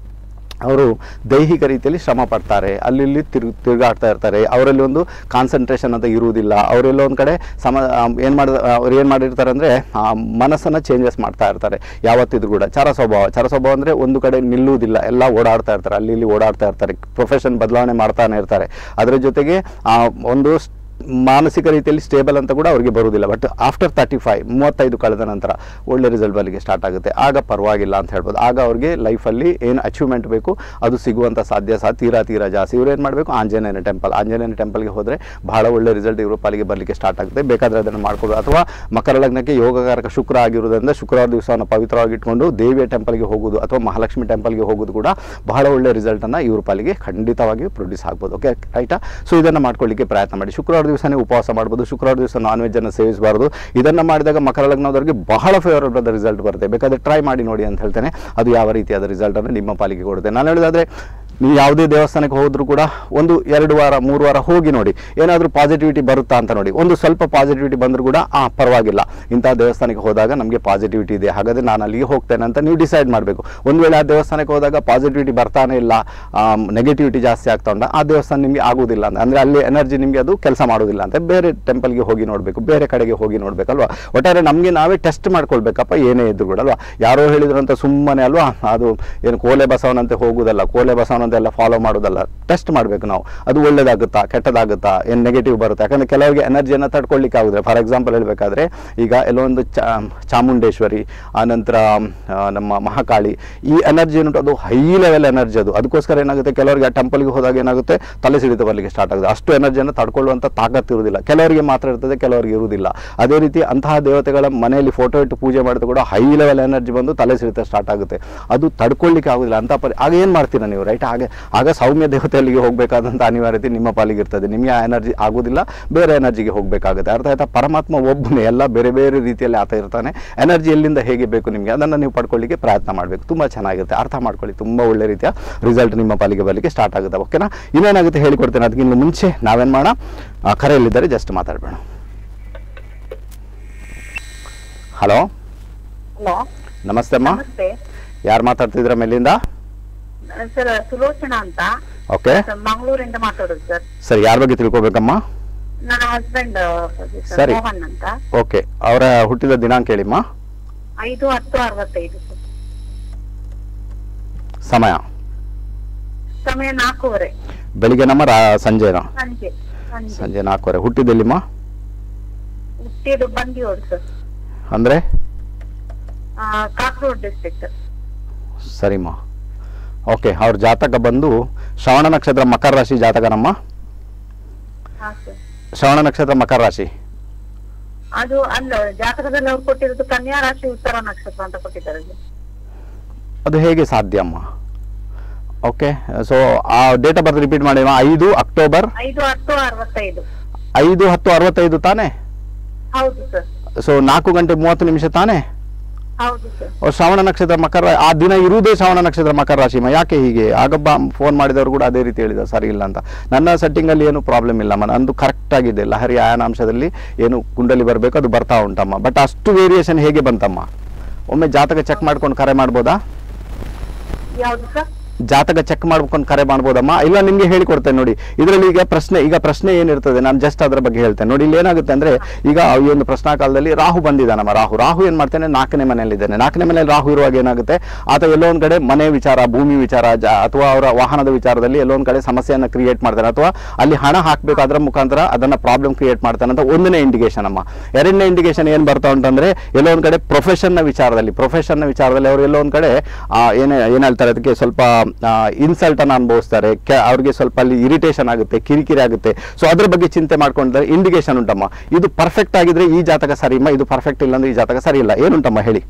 ಅವರು ದೈಹಿಕ ರೀತಿಯಲ್ಲಿ ಶ್ರಮ ಪಡ್ತಾರೆ ಅಲ್ಲಿ ಇಲ್ಲಿ ತಿರುಗ್ ತಿರುಗಾಡ್ತಾ ಇರ್ತಾರೆ ಅವರಲ್ಲಿ ಒಂದು ಕಾನ್ಸಂಟ್ರೇಷನ್ ಅಂತ ಇರುವುದಿಲ್ಲ ಅವರೆಲ್ಲ ಒಂದು ಕಡೆ ಸಮ ಏನು ಮಾಡಿದ ಅವ್ರು ಏನು ಮಾಡಿರ್ತಾರೆ ಅಂದರೆ ಮನಸ್ಸನ್ನು ಚೇಂಜಸ್ ಮಾಡ್ತಾ ಇರ್ತಾರೆ ಯಾವತ್ತಿದ್ರು ಕೂಡ ಚರ ಸ್ವಭಾವ ಚರ ಸ್ವಭಾವ ಅಂದರೆ ಒಂದು ಕಡೆ ನಿಲ್ಲುವುದಿಲ್ಲ ಎಲ್ಲ ಓಡಾಡ್ತಾ ಇರ್ತಾರೆ ಅಲ್ಲಿ ಇಲ್ಲಿ ಓಡಾಡ್ತಾ ಇರ್ತಾರೆ ಪ್ರೊಫೆಷನ್ ಬದಲಾವಣೆ ಮಾಡ್ತಾನೆ ಇರ್ತಾರೆ ಅದರ ಜೊತೆಗೆ ಆ, ಒಂದು ಸ್- ಮಾನಸಿಕ ರೀತಿಯಲ್ಲಿ ಸ್ಟೇಬಲ್ ಅಂತ ಕೂಡ ಅವರಿಗೆ ಬರುವುದಿಲ್ಲ ಬಟ್ ಆಫ್ಟರ್ ತರ್ಟಿ ಫೈವ್ ಮೂವತ್ತೈದು ಕಳೆದ ನಂತರ ಒಳ್ಳೆ ರಿಸಲ್ಟ್ ಬರಲಿಕ್ಕೆ ಸ್ಟಾರ್ಟ್ ಆಗುತ್ತೆ ಆಗ ಪರವಾಗಿಲ್ಲ ಅಂತ ಹೇಳ್ಬೋದು ಆಗ ಅವ್ರಿಗೆ ಲೈಫಲ್ಲಿ ಏನು ಅಚೀವ್ಮೆಂಟ್ ಬೇಕು ಅದು ಸಿಗುವಂಥ ಸಾಧ್ಯ ಸಹ ತೀರಾ ತೀರಾ ಜಾಸ್ತಿ ಇವ್ರು ಏನು ಮಾಡಬೇಕು ಆಂಜನೇಯನ ಟೆಂಪಲ್ ಆಂಜನೇಯನ ಟೆಂಪಲ್ಗೆ ಹೋದರೆ ಬಹಳ ಒಳ್ಳೆ ರಿಸಲ್ಟ್ ಇವರು ಪಾಲಿಗೆ ಬರಲಿಕ್ಕೆ ಸ್ಟಾರ್ಟ್ ಆಗುತ್ತೆ ಬೇಕಾದರೆ ಅದನ್ನು ಮಾಡ್ಕೊಡು ಅಥವಾ ಮಕರ ಲಗ್ನಕ್ಕೆ ಯೋಗಕಾರಕ ಶುಕ್ರ ಆಗಿರುವುದರಿಂದ ಶುಕ್ರವಾರ ದಿವಸವನ್ನು ಪವಿತ್ರವಾಗಿ ಇಟ್ಕೊಂಡು ದೇವಿಯ ಟೆಂಪಲ್ಗೆ ಹೋಗೋದು ಅಥವಾ ಮಹಾಲಕ್ಷ್ಮಿ ಟೆಂಪಲ್ಗೆ ಹೋಗೋದು ಕೂಡ ಬಹಳ ಒಳ್ಳೆ ರಿಸಲ್ಟನ್ನು ಇವ್ರ ಪಾಲಿಗೆ ಖಂಡಿತವಾಗಿ ಪ್ರೊಡ್ಯೂಸ್ ಆಗ್ಬೋದು ಓಕೆ ರೈಟಾ ಸೊ ಇದನ್ನು ಮಾಡ್ಕೊಳ್ಳಿಕ್ಕೆ ಪ್ರಯತ್ನ ಮಾಡಿ ಶುಕ್ರವಾರ ದಿವಸನೇ ಉಪವಾಸ ಮಾಡ್ಬೋದು ಶುಕ್ರವಾರ ದಿವಸ ನಾನ್ ವೆಜ್ಜನ್ನು ಸೇವಿಸಬಾರ್ದು ಇದನ್ನು ಮಾಡಿದಾಗ ಮಕರ ಲಗ್ನದವರಿಗೆ ಬಹಳ ಫೇವರಬಲ್ ರಿಸಲ್ಟ್ ಬರುತ್ತೆ ಬೇಕಾದರೆ ಟ್ರೈ ಮಾಡಿ ನೋಡಿ ಅಂತ ಹೇಳ್ತೇನೆ ಅದು ಯಾವ ರೀತಿಯಾದ ರಿಸಲ್ಟನ್ನು ನಿಮ್ಮ ಪಾಲಿಗೆ ಕೊಡುತ್ತೆ ನಾನು ಹೇಳೋದಾದರೆ ನೀವು ಯಾವುದೇ ದೇವಸ್ಥಾನಕ್ಕೆ ಹೋದರೂ ಕೂಡ ಒಂದು ಎರಡು ವಾರ ಮೂರು ವಾರ ಹೋಗಿ ನೋಡಿ ಏನಾದರೂ ಪಾಸಿಟಿವಿಟಿ ಬರುತ್ತಾ ಅಂತ ನೋಡಿ ಒಂದು ಸ್ವಲ್ಪ ಪಾಸಿಟಿವಿಟಿ ಬಂದರೂ ಕೂಡ ಆ ಪರವಾಗಿಲ್ಲ ಇಂಥ ದೇವಸ್ಥಾನಕ್ಕೆ ಹೋದಾಗ ನಮಗೆ ಪಾಸಿಟಿವಿಟಿ ಇದೆ ಹಾಗಾದರೆ ನಾನು ಅಲ್ಲಿಗೆ ಹೋಗ್ತೇನೆ ಅಂತ ನೀವು ಡಿಸೈಡ್ ಮಾಡಬೇಕು ಒಂದು ವೇಳೆ ಆ ದೇವಸ್ಥಾನಕ್ಕೆ ಹೋದಾಗ ಪಾಸಿಟಿವಿಟಿ ಬರ್ತಾನೆ ಇಲ್ಲ ನೆಗೆಟಿವಿಟಿ ಜಾಸ್ತಿ ಆಗ್ತಾ ಉಂಟ ಆ ದೇವಸ್ಥಾನ ನಿಮಗೆ ಆಗುವುದಿಲ್ಲ ಅಂತ ಅಂದರೆ ಅಲ್ಲಿ ಎನರ್ಜಿ ನಿಮಗೆ ಅದು ಕೆಲಸ ಮಾಡೋದಿಲ್ಲ ಅಂತ ಬೇರೆ ಟೆಂಪಲ್ಗೆ ಹೋಗಿ ನೋಡಬೇಕು ಬೇರೆ ಕಡೆಗೆ ಹೋಗಿ ನೋಡಬೇಕಲ್ವಾ ಒಟ್ಟಾರೆ ನಮಗೆ ನಾವೇ ಟೆಸ್ಟ್ ಮಾಡ್ಕೊಳ್ಬೇಕಪ್ಪ ಏನೇ ಇದ್ರು ಕೂಡ ಅಲ್ವಾ ಯಾರೋ ಹೇಳಿದ್ರು ಅಂತ ಸುಮ್ಮನೆ ಅಲ್ವಾ ಅದು ಏನು ಕೋಲೆ ಬಸವನಂತೆ ಹೋಗುವುದಲ್ಲ ಕೋಲೆ ಬಸವನಂತೆ ಅಂತೆಲ್ಲ ಫಾಲೋ ಮಾಡೋದಲ್ಲ ಟೆಸ್ಟ್ ಮಾಡಬೇಕು ನಾವು ಅದು ಒಳ್ಳೇದಾಗುತ್ತಾ ಕೆಟ್ಟದಾಗುತ್ತಾ ಏನು ನೆಗೆಟಿವ್ ಬರುತ್ತೆ ಯಾಕಂದರೆ ಕೆಲವರಿಗೆ ಎನರ್ಜಿಯನ್ನು ತಡ್ಕೊಳ್ಳಿಕ್ಕೆ ಆಗುದಿಲ್ಲ ಫಾರ್ ಎಕ್ಸಾಂಪಲ್ ಹೇಳಬೇಕಾದ್ರೆ ಈಗ ಎಲ್ಲೊಂದು ಚಾ ಚಾಮುಂಡೇಶ್ವರಿ ಆನಂತರ ಆ, ನಮ್ಮ ಮಹಾಕಾಳಿ ಈ ಎನರ್ಜಿ ಏನುಂಟು ಅದು ಹೈ ಲೆವೆಲ್ ಎನರ್ಜಿ ಅದು ಅದಕ್ಕೋಸ್ಕರ ಏನಾಗುತ್ತೆ ಕೆಲವರಿಗೆ ಆ ಟೆಂಪಲ್ಗೆ ಹೋದಾಗ ಏನಾಗುತ್ತೆ ತಲೆ ಸಿಡಿತ ಬರಲಿಕ್ಕೆ ಸ್ಟಾರ್ಟ್ ಆಗುತ್ತೆ ಅಷ್ಟು ಎನರ್ಜಿಯನ್ನು ತಡ್ಕೊಳ್ಳುವಂಥ ತಾಕತ್ತು ಇರುವುದಿಲ್ಲ ಕೆಲವರಿಗೆ ಮಾತ್ರ ಇರ್ತದೆ ಕೆಲವರಿಗೆ ಇರುವುದಿಲ್ಲ ಅದೇ ರೀತಿ ಅಂತಹ ದೇವತೆಗಳ ಮನೆಯಲ್ಲಿ ಫೋಟೋ ಇಟ್ಟು ಪೂಜೆ ಮಾಡಿದ ಕೂಡ ಹೈ ಲೆವೆಲ್ ಎನರ್ಜಿ ಬಂದು ತಲೆ ಸಿಡಿತ ಸ್ಟಾರ್ಟ್ ಆಗುತ್ತೆ ಅದು ತಡ್ಕೊಳ್ಳಿಕ್ಕೆ ಆಗುದಿಲ್ಲ ಅಂತ ಪರಿ ಆಗ ಏನು ಮಾಡ್ತೀರಾ ನೀವು ರೈಟ್ ಹಾಗೆ ಆಗ ಸೌಮ್ಯ ದೇವತೆಯಲ್ಲಿಗೆ ಹೋಗಬೇಕಾದಂಥ ಅನಿವಾರ್ಯತೆ ನಿಮ್ಮ ಪಾಲಿಗೆ ಇರ್ತದೆ ನಿಮಗೆ ಆ ಎನರ್ಜಿ ಆಗೋದಿಲ್ಲ ಬೇರೆ ಎನರ್ಜಿಗೆ ಹೋಗಬೇಕಾಗುತ್ತೆ ಅರ್ಥ ಆಯ್ತಾ ಪರಮಾತ್ಮ ಒಬ್ಬನೇ ಎಲ್ಲ ಬೇರೆ ಬೇರೆ ರೀತಿಯಲ್ಲಿ ಆತ ಇರ್ತಾನೆ ಎನರ್ಜಿ ಎಲ್ಲಿಂದ ಹೇಗೆ ಬೇಕು ನಿಮಗೆ ಅದನ್ನು ನೀವು ಪಡ್ಕೊಳ್ಳಿಕ್ಕೆ ಪ್ರಯತ್ನ ಮಾಡಬೇಕು ತುಂಬ ಚೆನ್ನಾಗಿರುತ್ತೆ ಅರ್ಥ ಮಾಡ್ಕೊಳ್ಳಿ ತುಂಬ ಒಳ್ಳೆ ರೀತಿಯ ರಿಸಲ್ಟ್ ನಿಮ್ಮ ಪಾಲಿಗೆ ಬರಲಿಕ್ಕೆ ಸ್ಟಾರ್ಟ್ ಆಗುತ್ತೆ ಓಕೆನಾ ಇನ್ನೇನಾಗುತ್ತೆ ಹೇಳಿಕೊಡ್ತೇನೆ ಅದಕ್ಕಿಂತ ಮುಂಚೆ ನಾವೇನು ಮಾಡೋಣ ಆ, ಕರೆಯಲ್ಲಿದ್ದರೆ ಜಸ್ಟ್ ಮಾತಾಡಬೇಡ ಹಲೋ ಹಲೋ ನಮಸ್ತೆ ಅಮ್ಮ ನಮಸ್ತೆ ಯಾರು ಮಾತಾಡ್ತಿದ್ರ ಮೇಲಿಂದ ಸರ್ ಸುಲೋಚನಾ ಅಂತ ಓಕೆ ಸರ್, ಮಂಗಳೂರಿಂದ ಮಾತಾಡೋದು ಸರ್ ಸರಿ ಯಾರ ಬಗ್ಗೆ ತಿಳ್ಕೊಬೇಕಮ್ಮ ನನ್ನ ಹಸ್ಬೆಂಡ್ ಸರಿ. ಮೋಹನ್ ಅಂತ ಓಕೆ ಅವರ ಹುಟ್ಟಿದ ದಿನಾಂಕ ಹೇಳಿಮ್ಮ ಐದು ಹತ್ತು ಅರವತ್ತೈದು ಸರ್ ಸಮಯ ಸಮಯ ನಾಲ್ಕೂವರೆ ಬೆಳಿಗ್ಗೆ ನಮ್ಮ ರಾ ಸಂಜೆನಾ ಸಂಜೆ ಸಂಜೆ ಸಂಜೆ ನಾಲ್ಕುವರೆ ಹುಟ್ಟಿದೆಲ್ಲಿಮ್ಮ ಹುಟ್ಟಿದ್ದು ಬಂದಿಯೋಡು ಸರ್ ಅಂದರೆ ಆ, ಕಾಸರಗೋಡು ಡಿಸ್ಟ್ರಿಕ್ಟ್ ಸರಿಮ್ಮ ಓಕೆ ಅವ್ರ ಜಾತಕ ಬಂದು ಶ್ರವಣ ನಕ್ಷತ್ರ ಮಕರ ರಾಶಿ ಜಾತಕನಮ್ಮ ಹಾ ಸರ್ ಶ್ರವಣ ನಕ್ಷತ್ರ ಮಕರ ರಾಶಿ ಅದು ಅಲ್ಲ ಜಾತಕದಲ್ಲಿ ಅವ್ರು ಕೊಟ್ಟಿರೋದು ಕನ್ಯಾ ರಾಶಿ ಉತ್ತರ ನಕ್ಷತ್ರ ಅಂತ ಕೊಟ್ಟಿದ್ದಾರೆ ಸರ್. ಅದು ಹೇಗೆ ಸಾಧ್ಯ ಅಮ್ಮ ಓಕೆ ಸೊ ಆ ಡೇಟ್ ಆಫ್ ಬರ್ತ್ ರಿಪೀಟ್ ಮಾಡಿ ಐದು ಅಕ್ಟೋಬರ್ ಐದು ಹತ್ತು ಅರವತ್ತೈದು ಐದು ಹತ್ತು ಅರವತ್ತೈದು ತಾನೇ ಹೌದು ಸರ್ ಸೊ ನಾಲ್ಕು ಗಂಟೆ ಮೂವತ್ತು ನಿಮಿಷ ತಾನೇ ಹೌದು ಸರ್ ಓ, ಶ್ರವಣ ನಕ್ಷತ್ರ ಮಕರ ರಾ- ಆ ದಿನ ಇರುವುದೇ ಶ್ರವಣ ನಕ್ಷತ್ರ ಮಕರ ರಾಶಿ ಮ ಯಾಕೆ ಹೀಗೆ ಆಗಬ್ಬ ಫೋನ್ ಮಾಡಿದವರು ಕೂಡ ಅದೇ ರೀತಿ ಹೇಳಿದ ಸರಿ ಇಲ್ಲ ಅಂತ ನನ್ನ ಸೆಟ್ಟಿಂಗಲ್ಲಿ ಏನು ಪ್ರಾಬ್ಲಮ್ ಇಲ್ಲಮ್ಮ ನಂದು ಕರೆಕ್ಟ್ ಆಗಿದೆ ಲಹರಿ ಆಯಾನಾಂಶದಲ್ಲಿ ಏನು ಕುಂಡಲಿ ಬರಬೇಕು ಅದು ಬರ್ತಾ ಉಂಟಮ್ಮ ಬಟ್ ಅಷ್ಟು ವೇರಿಯೇಷನ್ ಹೇಗೆ ಬಂತಮ್ಮ ಒಮ್ಮೆ ಜಾತಕ ಚೆಕ್ ಮಾಡ್ಕೊಂಡು ಕರೆ ಮಾಡ್ಬೋದಾ ಯಾವ್ದು ಸರ್ ಜಾತಕ ಚೆಕ್ ಮಾಡ್ಕೊಂಡು ಕರೆ ಮಾಡ್ಬೋದಮ್ಮ ಇಲ್ಲ ನಿಮಗೆ ಹೇಳಿಕೊಡ್ತೇನೆ ನೋಡಿ ಇದರಲ್ಲಿ ಈಗ ಪ್ರಶ್ನೆ ಈಗ ಪ್ರಶ್ನೆ ಏನಿರ್ತದೆ ನಾನು ಜಸ್ಟ್ ಅದರ ಬಗ್ಗೆ ಹೇಳ್ತೇನೆ ನೋಡಿ ಇಲ್ಲಿ ಏನಾಗುತ್ತೆ ಅಂದ್ರೆ ಈಗ ಈ ಒಂದು ಪ್ರಶ್ನಾ ಕಾಲದಲ್ಲಿ ರಾಹು ಬಂದಿದ್ದಾನಮ್ಮ ರಾಹು ರಾಹು ಏನ್ ಮಾಡ್ತಾನೆ ನಾಲ್ಕನೇ ಮನೆಯಲ್ಲಿದ್ದಾನೆ ನಾಲ್ಕನೇ ಮನೆಯಲ್ಲಿ ರಾಹು ಇರುವಾಗ ಏನಾಗುತ್ತೆ ಆತ ಎಲ್ಲೋ ಒಂದ್ ಕಡೆ ಮನೆ ವಿಚಾರ ಭೂಮಿ ವಿಚಾರ ಜ- ಅಥವಾ ಅವರ ವಾಹನದ ವಿಚಾರದಲ್ಲಿ ಎಲ್ಲೋ ಒಂದ್ ಕಡೆ ಸಮಸ್ಯೆಯನ್ನ ಕ್ರಿಯೇಟ್ ಮಾಡ್ತಾನೆ ಅಥವಾ ಅಲ್ಲಿ ಹಣ ಹಾಕ್ಬೇಕು ಅದರ ಮುಖಾಂತರ ಅದನ್ನ ಪ್ರಾಬ್ಲಮ್ ಕ್ರಿಯೇಟ್ ಮಾಡ್ತಾನೆ ಅಂತ ಒಂದನೇ ಇಂಡಿಕೇಶನ್ ಅಮ್ಮ ಎರಡನೇ ಇಂಡಿಕೇಶನ್ ಏನ್ ಬರ್ತಾ ಉಂಟಂದ್ರೆ ಎಲ್ಲೋ ಒಂದ್ ಕಡೆ ಪ್ರೊಫೆಷನ್ ನ ವಿಚಾರದಲ್ಲಿ ಪ್ರೊಫೆಷನ್ ನ ವಿಚಾರದಲ್ಲಿ ಅವರು ಎಲ್ಲೋ ಒಂದ್ ಕಡೆ ಆ, ಏನೇ ಏನ್ ಹೇಳ್ತಾರೆ ಅದಕ್ಕೆ ಸ್ವಲ್ಪ ಇನ್ಸಲ್ಟ್ ಅನ್ನ ಅನುಭವಿಸ್ತಾರೆ ಕೆ- ಅವ್ರಿಗೆ ಸ್ವಲ್ಪ ಅಲ್ಲಿ ಇರಿಟೇಷನ್ ಆಗುತ್ತೆ ಕಿರಿಕಿರಿ ಆಗುತ್ತೆ ಸೊ ಅದ್ರ ಬಗ್ಗೆ ಚಿಂತೆ ಮಾಡ್ಕೊಂಡಿದ್ದಾರೆ ಇಂಡಿಕೇಶನ್ ಉಂಟಮ್ಮ ಇದು ಪರ್ಫೆಕ್ಟ್ ಆಗಿದ್ರೆ ಈ ಜಾತಕ ಸರಿಮ್ಮ ಇದು ಪರ್ಫೆಕ್ಟ್ ಇಲ್ಲ ಅಂದ್ರೆ ಈ ಜಾತಕ ಸರಿ ಇಲ್ಲ ಏನುಂಟಮ್ಮ ಹೇಳಿ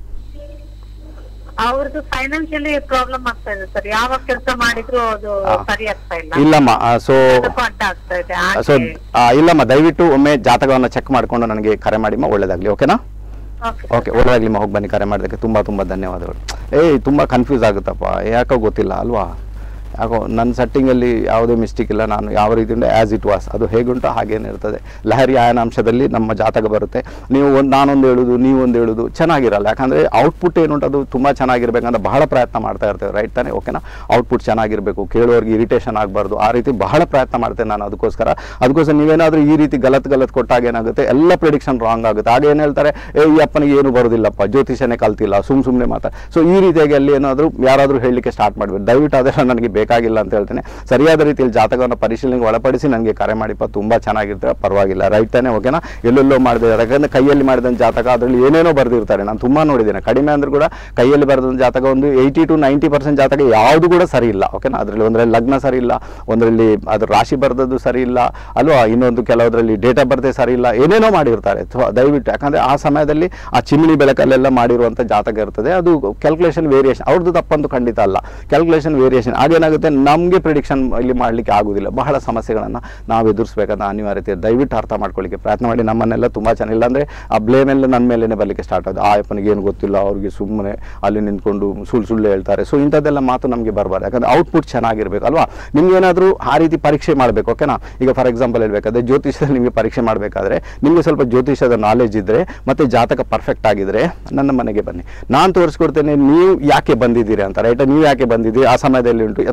ಅವ್ರದ್ದು ಫೈನಾನ್ಷಿಯಲಿ ಪ್ರಾಬ್ಲಮ್ ಆಗ್ತಾ ಇದೆ ಸರ್ ಯಾವ ಕೆಲಸ ಮಾಡಿದ್ರು ಅದು ಆ. ಸರಿ ಆಗ್ತಾ ಇಲ್ಲ ಇಲ್ಲಮ್ಮ ಸೊ ಅದಕ್ಕೂ ಅಡ್ಡ ಆಗ್ತಾ ಇದೆ ಸೊ ಹಾಗೆ ಇಲ್ಲಮ್ಮ ದಯವಿಟ್ಟು ಒಮ್ಮೆ ಜಾತಕವನ್ನ ಚೆಕ್ ಮಾಡ್ಕೊಂಡು ನನಗೆ ಕರೆ ಮಾಡಿಮ್ಮ ಒಳ್ಳೇದಾಗ್ಲಿ ಓಕೆನಾ ಓಕೆ ಓಕೆ ಒಳ್ಳೆದಾಗ್ಲಿ ಹೋಗಿ ಬನ್ನಿ ಕರೆ ಮಾಡೋದಕ್ಕೆ ತುಂಬ ತುಂಬ ಧನ್ಯವಾದಗಳು ಏಯ್ ತುಂಬ ಕನ್ಫ್ಯೂಸ್ ಆಗುತ್ತಪ್ಪ ಯಾಕೋ ಗೊತ್ತಿಲ್ಲ ಅಲ್ವಾ ಯಾಕೋ ನನ್ನ ಸೆಟ್ಟಿಂಗಲ್ಲಿ ಯಾವುದೇ ಮಿಸ್ಟೇಕ್ ಇಲ್ಲ ನಾನು ಯಾವ ರೀತಿಯಿಂದ ಆ್ಯಸ್ ಇಟ್ ವಾಸ್ ಅದು ಹೇಗುಂಟು ಹಾಗೇನೆ ಇರ್ತದೆ ಲಹರಿ ಆಯನಾಂಶದಲ್ಲಿ ನಮ್ಮ ಜಾತಕ ಬರುತ್ತೆ ನೀವು ಒಂದು ನಾನೊಂದು ಹೇಳುದು ನೀವೊಂದು ಹೇಳುದು ಚೆನ್ನಾಗಿರಲ್ಲ ಯಾಕಂದರೆ ಔಟ್ಪುಟ್ ಏನುಂಟು ಅದು ತುಂಬ ಚೆನ್ನಾಗಿರ್ಬೇಕಂತ ಬಹಳ ಪ್ರಯತ್ನ ಮಾಡ್ತಾ ಇರ್ತೇವೆ ರೈಟ್ ತಾನೇ ಓಕೆನಾ ಔಟ್ಪುಟ್ ಚೆನ್ನಾಗಿರಬೇಕು ಕೇಳೋರಿಗೆ ಇರಿಟೇಷನ್ ಆಗಬಾರ್ದು ಆ ರೀತಿ ಬಹಳ ಪ್ರಯತ್ನ ಮಾಡ್ತೇನೆ ನಾನು ಅದಕ್ಕೋಸ್ಕರ ಅದಕ್ಕೋಸ್ಕರ ನೀವೇನಾದರೂ ಈ ರೀತಿ ಗಲತ್ ಗಲತ್ ಕೊಟ್ಟಾಗ ಏನಾಗುತ್ತೆ ಎಲ್ಲ ಪ್ರಿಡಿಕ್ಷನ್ ರಾಂಗ್ ಆಗುತ್ತೆ ಆಗ ಏನು ಹೇಳ್ತಾರೆ ಏ ಈ ಅಪ್ಪನಿಗೆ ಏನು ಬರೋದಿಲ್ಲಪ್ಪ ಜ್ಯೋತಿಷನೇ ಕಲ್ತಿಲ್ಲ ಸುಮ್ ಸುಮ್ಮನೆ ಮಾತಾ ಸೊ ಈ ರೀತಿಯಾಗಿ ಅಲ್ಲಿ ಏನಾದರೂ ಯಾರಾದರೂ ಹೇಳಲಿಕ್ಕೆ ಸ್ಟಾರ್ಟ್ ಮಾಡಬೇಕು ದಯವಿಟ್ಟು ಅದೆಲ್ಲ ನನಗೆ ಬೇಕಾಗಿಲ್ಲ ಅಂತ ಹೇಳ್ತೇನೆ ಸರಿಯಾದ ರೀತಿಯಲ್ಲಿ ಜಾತಕವನ್ನು ಪರಿಶೀಲನೆಗೆ ಒಳಪಡಿಸಿ ನನಗೆ ಕರೆ ಮಾಡಿಪ್ಪ ತುಂಬ ಚೆನ್ನಾಗಿರ್ತದೆ ಪರವಾಗಿಲ್ಲ ರೈಟ್ ತಾನೇ ಓಕೆನಾ ಎಲ್ಲೆಲ್ಲೋ ಮಾಡಿದ್ದಾರೆ ಯಾಕಂದರೆ ಕೈಯಲ್ಲಿ ಮಾಡಿದಂಥ ಜಾತಕ ಅದರಲ್ಲಿ ಏನೇನೋ ಬರೆದಿರ್ತಾರೆ ನಾನು ತುಂಬ ನೋಡಿದ್ದೇನೆ ಕಡಿಮೆ ಅಂದರೂ ಕೂಡ ಕೈಯಲ್ಲಿ ಬರೆದಂಥ ಜಾತಕ ಒಂದು ಏಯ್ಟಿ ಟು ನೈಂಟಿ ಪರ್ಸೆಂಟ್ ಜಾತಕ ಯಾವುದು ಕೂಡ ಸರಿ ಇಲ್ಲ ಓಕೆನಾ ಅದರಲ್ಲಿ ಒಂದರಲ್ಲಿ ಲಗ್ನ ಸರಿ ಇಲ್ಲ ಒಂದರಲ್ಲಿ ಅದ್ರ ರಾಶಿ ಬರೆದದ್ದು ಸರಿ ಇಲ್ಲ ಅಲ್ವಾ ಇನ್ನೊಂದು ಕೆಲವದರಲ್ಲಿ ಡೇಟ್ ಆಫ್ ಬರ್ತೆ ಸರಿ ಇಲ್ಲ ಏನೇನೋ ಮಾಡಿರ್ತಾರೆ ಸೊ ದಯವಿಟ್ಟು ಯಾಕಂದರೆ ಆ ಸಮಯದಲ್ಲಿ ಆ ಚಿಮ್ನಿ ಬೆಳಕಲ್ಲೆಲ್ಲ ಮಾಡಿರುವಂಥ ಜಾತಕ ಇರ್ತದೆ ಅದು ಕ್ಯಾಲ್ಕುಲೇಷನ್ ವೇರಿಯೇಷನ್ ಅವ್ರದ್ದು ತಪ್ಪಂತೂ ಖಂಡಿತ ಅಲ್ಲ ಕ್ಯಾಲ್ಕುಲೇಷನ್ ವೇರಿಯೇಷನ್ ಆಗೇನಾಗುತ್ತೆ ನಮಗೆ ಪ್ರಿಡಿಕ್ಷನ್ ಇಲ್ಲಿ ಮಾಡಲಿಕ್ಕೆ ಆಗೋದಿಲ್ಲ ಬಹಳ ಸಮಸ್ಯೆಗಳನ್ನು ನಾವು ಎದುರಿಸಬೇಕಾದ ಅನಿವಾರ್ಯತೆ ಇದೆ. ದಯವಿಟ್ಟು ಅರ್ಥ ಮಾಡ್ಕೊಳ್ಳಿಕ್ಕೆ ಪ್ರಯತ್ನ ಮಾಡಿ ನಮ್ಮನ್ನೆಲ್ಲ ತುಂಬ ಚೆನ್ನಾಗಿ ಇಲ್ಲಾಂದರೆ ಆ ಬ್ಲೇಮ್ ಎಲ್ಲ ನನ್ನ ಮೇಲೇ ಬರಲಿಕ್ಕೆ ಸ್ಟಾರ್ಟ್ ಆಗೋದು ಆ ಅಪ್ಪನಿಗೆ ಏನು ಗೊತ್ತಿಲ್ಲ ಅವ್ರಿಗೆ ಸುಮ್ಮನೆ ಅಲ್ಲಿ ನಿಂತ್ಕೊಂಡು ಸುಳ್ಳು ಸುಳ್ಳು ಹೇಳ್ತಾರೆ ಸೊ ಇಂಥದ್ದೆಲ್ಲ ಮಾತು ನಮಗೆ ಬರಬಾರ್ದು ಯಾಕಂದರೆ ಔಟ್ಪುಟ್ ಚೆನ್ನಾಗಿರ್ಬೇಕು ಅಲ್ವಾ ನಿಮ್ಗೆ ಏನಾದರೂ ಆ ರೀತಿ ಪರೀಕ್ಷೆ ಮಾಡಬೇಕು ಓಕೆನಾ ಈಗ ಫಾರ್ ಎಕ್ಸಾಂಪಲ್ ಹೇಳ್ಬೇಕಾದ್ರೆ ಜ್ಯೋತಿಷದಲ್ಲಿ ನಿಮಗೆ ಪರೀಕ್ಷೆ ಮಾಡಬೇಕಾದ್ರೆ ನಿಮಗೆ ಸ್ವಲ್ಪ ಜ್ಯೋತಿಷದ ನಾಲೆಜ್ ಇದ್ದರೆ ಮತ್ತು ಜಾತಕ ಪರ್ಫೆಕ್ಟ್ ಆಗಿದ್ರೆ ನನ್ನ ಮನೆಗೆ ಬನ್ನಿ ನಾನು ತೋರಿಸ್ಕೊಡ್ತೇನೆ ನೀವು ಯಾಕೆ ಬಂದಿದ್ದೀರಿ ಅಂತ ರೈಟ್ ನೀವು ಯಾಕೆ ಬಂದಿದ್ದೀರಿ ಆ ಸಮಯದಲ್ಲಿ ಉಂಟು ಅಥವಾ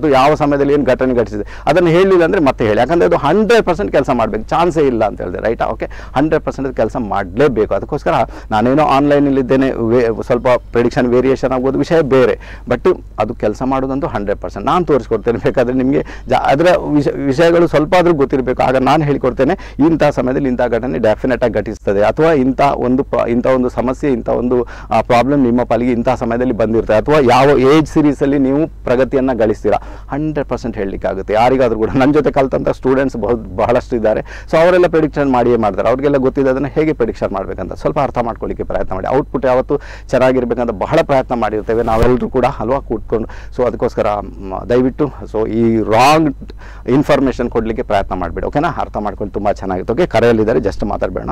ಅಥವಾ ಯಾವ ಸಮಯದಲ್ಲಿ ಏನು ಘಟನೆ ಘಟಿಸಿದೆ ಅದನ್ನು ಹೇಳಿಲ್ಲ ಅಂದರೆ ಮತ್ತೆ ಹೇಳಿ ಯಾಕಂದರೆ ಅದು ಹಂಡ್ರೆಡ್ ಪರ್ಸೆಂಟ್ ಕೆಲಸ ಮಾಡಬೇಕು ಚಾನ್ಸೇ ಇಲ್ಲ ಅಂತ ಹೇಳಿದೆ ರೈಟಾ ಓಕೆ ಹಂಡ್ರೆಡ್ ಪರ್ಸೆಂಟ್ ಕೆಲಸ ಮಾಡಲೇಬೇಕು ಅದಕ್ಕೋಸ್ಕರ ನಾನೇನೋ ಆನ್ಲೈನಲ್ಲಿದ್ದೇನೆ ವೇ ಸ್ವಲ್ಪ ಪ್ರಿಡಿಕ್ಷನ್ ವೇರಿಯೇಷನ್ ಆಗ್ಬೋದು ವಿಷಯ ಬೇರೆ ಬಟ್ ಅದು ಕೆಲಸ ಮಾಡೋದಂತೂ ಹಂಡ್ರೆಡ್ ಪರ್ಸೆಂಟ್ ನಾನು ತೋರಿಸ್ಕೊಡ್ತೇನೆ ಬೇಕಾದರೆ ನಿಮಗೆ ಜಾ ಅದರ ವಿಷ ವಿಷಯಗಳು ಸ್ವಲ್ಪ ಆದರೂ ಗೊತ್ತಿರಬೇಕು ಆಗ ನಾನು ಹೇಳಿಕೊಡ್ತೇನೆ ಇಂಥ ಸಮಯದಲ್ಲಿ ಇಂಥ ಘಟನೆ ಡೆಫಿನೆಟ್ ಆಗಿ ಘಟಿಸ್ತದೆ ಅಥವಾ ಇಂಥ ಒಂದು ಪ- ಇಂಥ ಒಂದು ಸಮಸ್ಯೆ ಇಂಥ ಒಂದು ಪ್ರಾಬ್ಲಮ್ ನಿಮ್ಮ ಪಾಲಿಗೆ ಇಂಥ ಸಮಯದಲ್ಲಿ ಬಂದಿರ್ತದೆ ಅಥವಾ ಯಾವ ಏಜ್ ಸೀರೀಸಲ್ಲಿ ನೀವು ಪ್ರಗತಿಯನ್ನು ಗಳಿಸ್ತೀರಾ ಹಂಡ್ರೆಡ್ ಪರ್ಸೆಂಟ್ ಹೇಳಲಿಕ್ಕಾಗುತ್ತೆ ಯಾರಿಗಾದ್ರೂ ಕೂಡ ನನ್ನ ಜೊತೆ ಕಲ್ತಂಥ ಸ್ಟೂಡೆಂಟ್ಸ್ ಬಹು ಬಹಳಷ್ಟು ಇದ್ದಾರೆ ಸೊ ಅವರೆಲ್ಲ ಪ್ರಿಡಿಕ್ಷನ್ ಮಾಡಿಯೇ ಮಾಡ್ತಾರೆ ಅವ್ರಿಗೆಲ್ಲ ಗೊತ್ತಿದೆ ಅದನ್ನು ಹೇಗೆ ಪ್ರಿಡಿಕ್ಷನ್ ಮಾಡಬೇಕಂತ ಸ್ವಲ್ಪ ಅರ್ಥ ಮಾಡ್ಕೊಳ್ಳಿಕ್ಕೆ ಪ್ರಯತ್ನ ಮಾಡಿ ಔಟ್ಪುಟ್ ಯಾವತ್ತು ಚೆನ್ನಾಗಿರ್ಬೇಕಂತ ಬಹಳ ಪ್ರಯತ್ನ ಮಾಡಿರ್ತೇವೆ ನಾವೆಲ್ಲರೂ ಕೂಡ ಹಲ್ವಾ ಕೂತ್ಕೊಂಡು ಸೊ ಅದಕ್ಕೋಸ್ಕರ ಮ್, ದಯವಿಟ್ಟು ಸೊ ಈ ರಾಂಗ್ ಇನ್ಫಾರ್ಮೇಷನ್ ಕೊಡಲಿಕ್ಕೆ ಪ್ರಯತ್ನ ಮಾಡಿಬಿಡಿ ಓಕೆನಾ ಅರ್ಥ ಮಾಡ್ಕೊಂಡು ತುಂಬ ಚೆನ್ನಾಗಿತ್ತು ಓಕೆ ಕರೆಯಲ್ಲಿದ್ದಾರೆ ಜಸ್ಟ್ ಮಾತಾಡಬೇಡ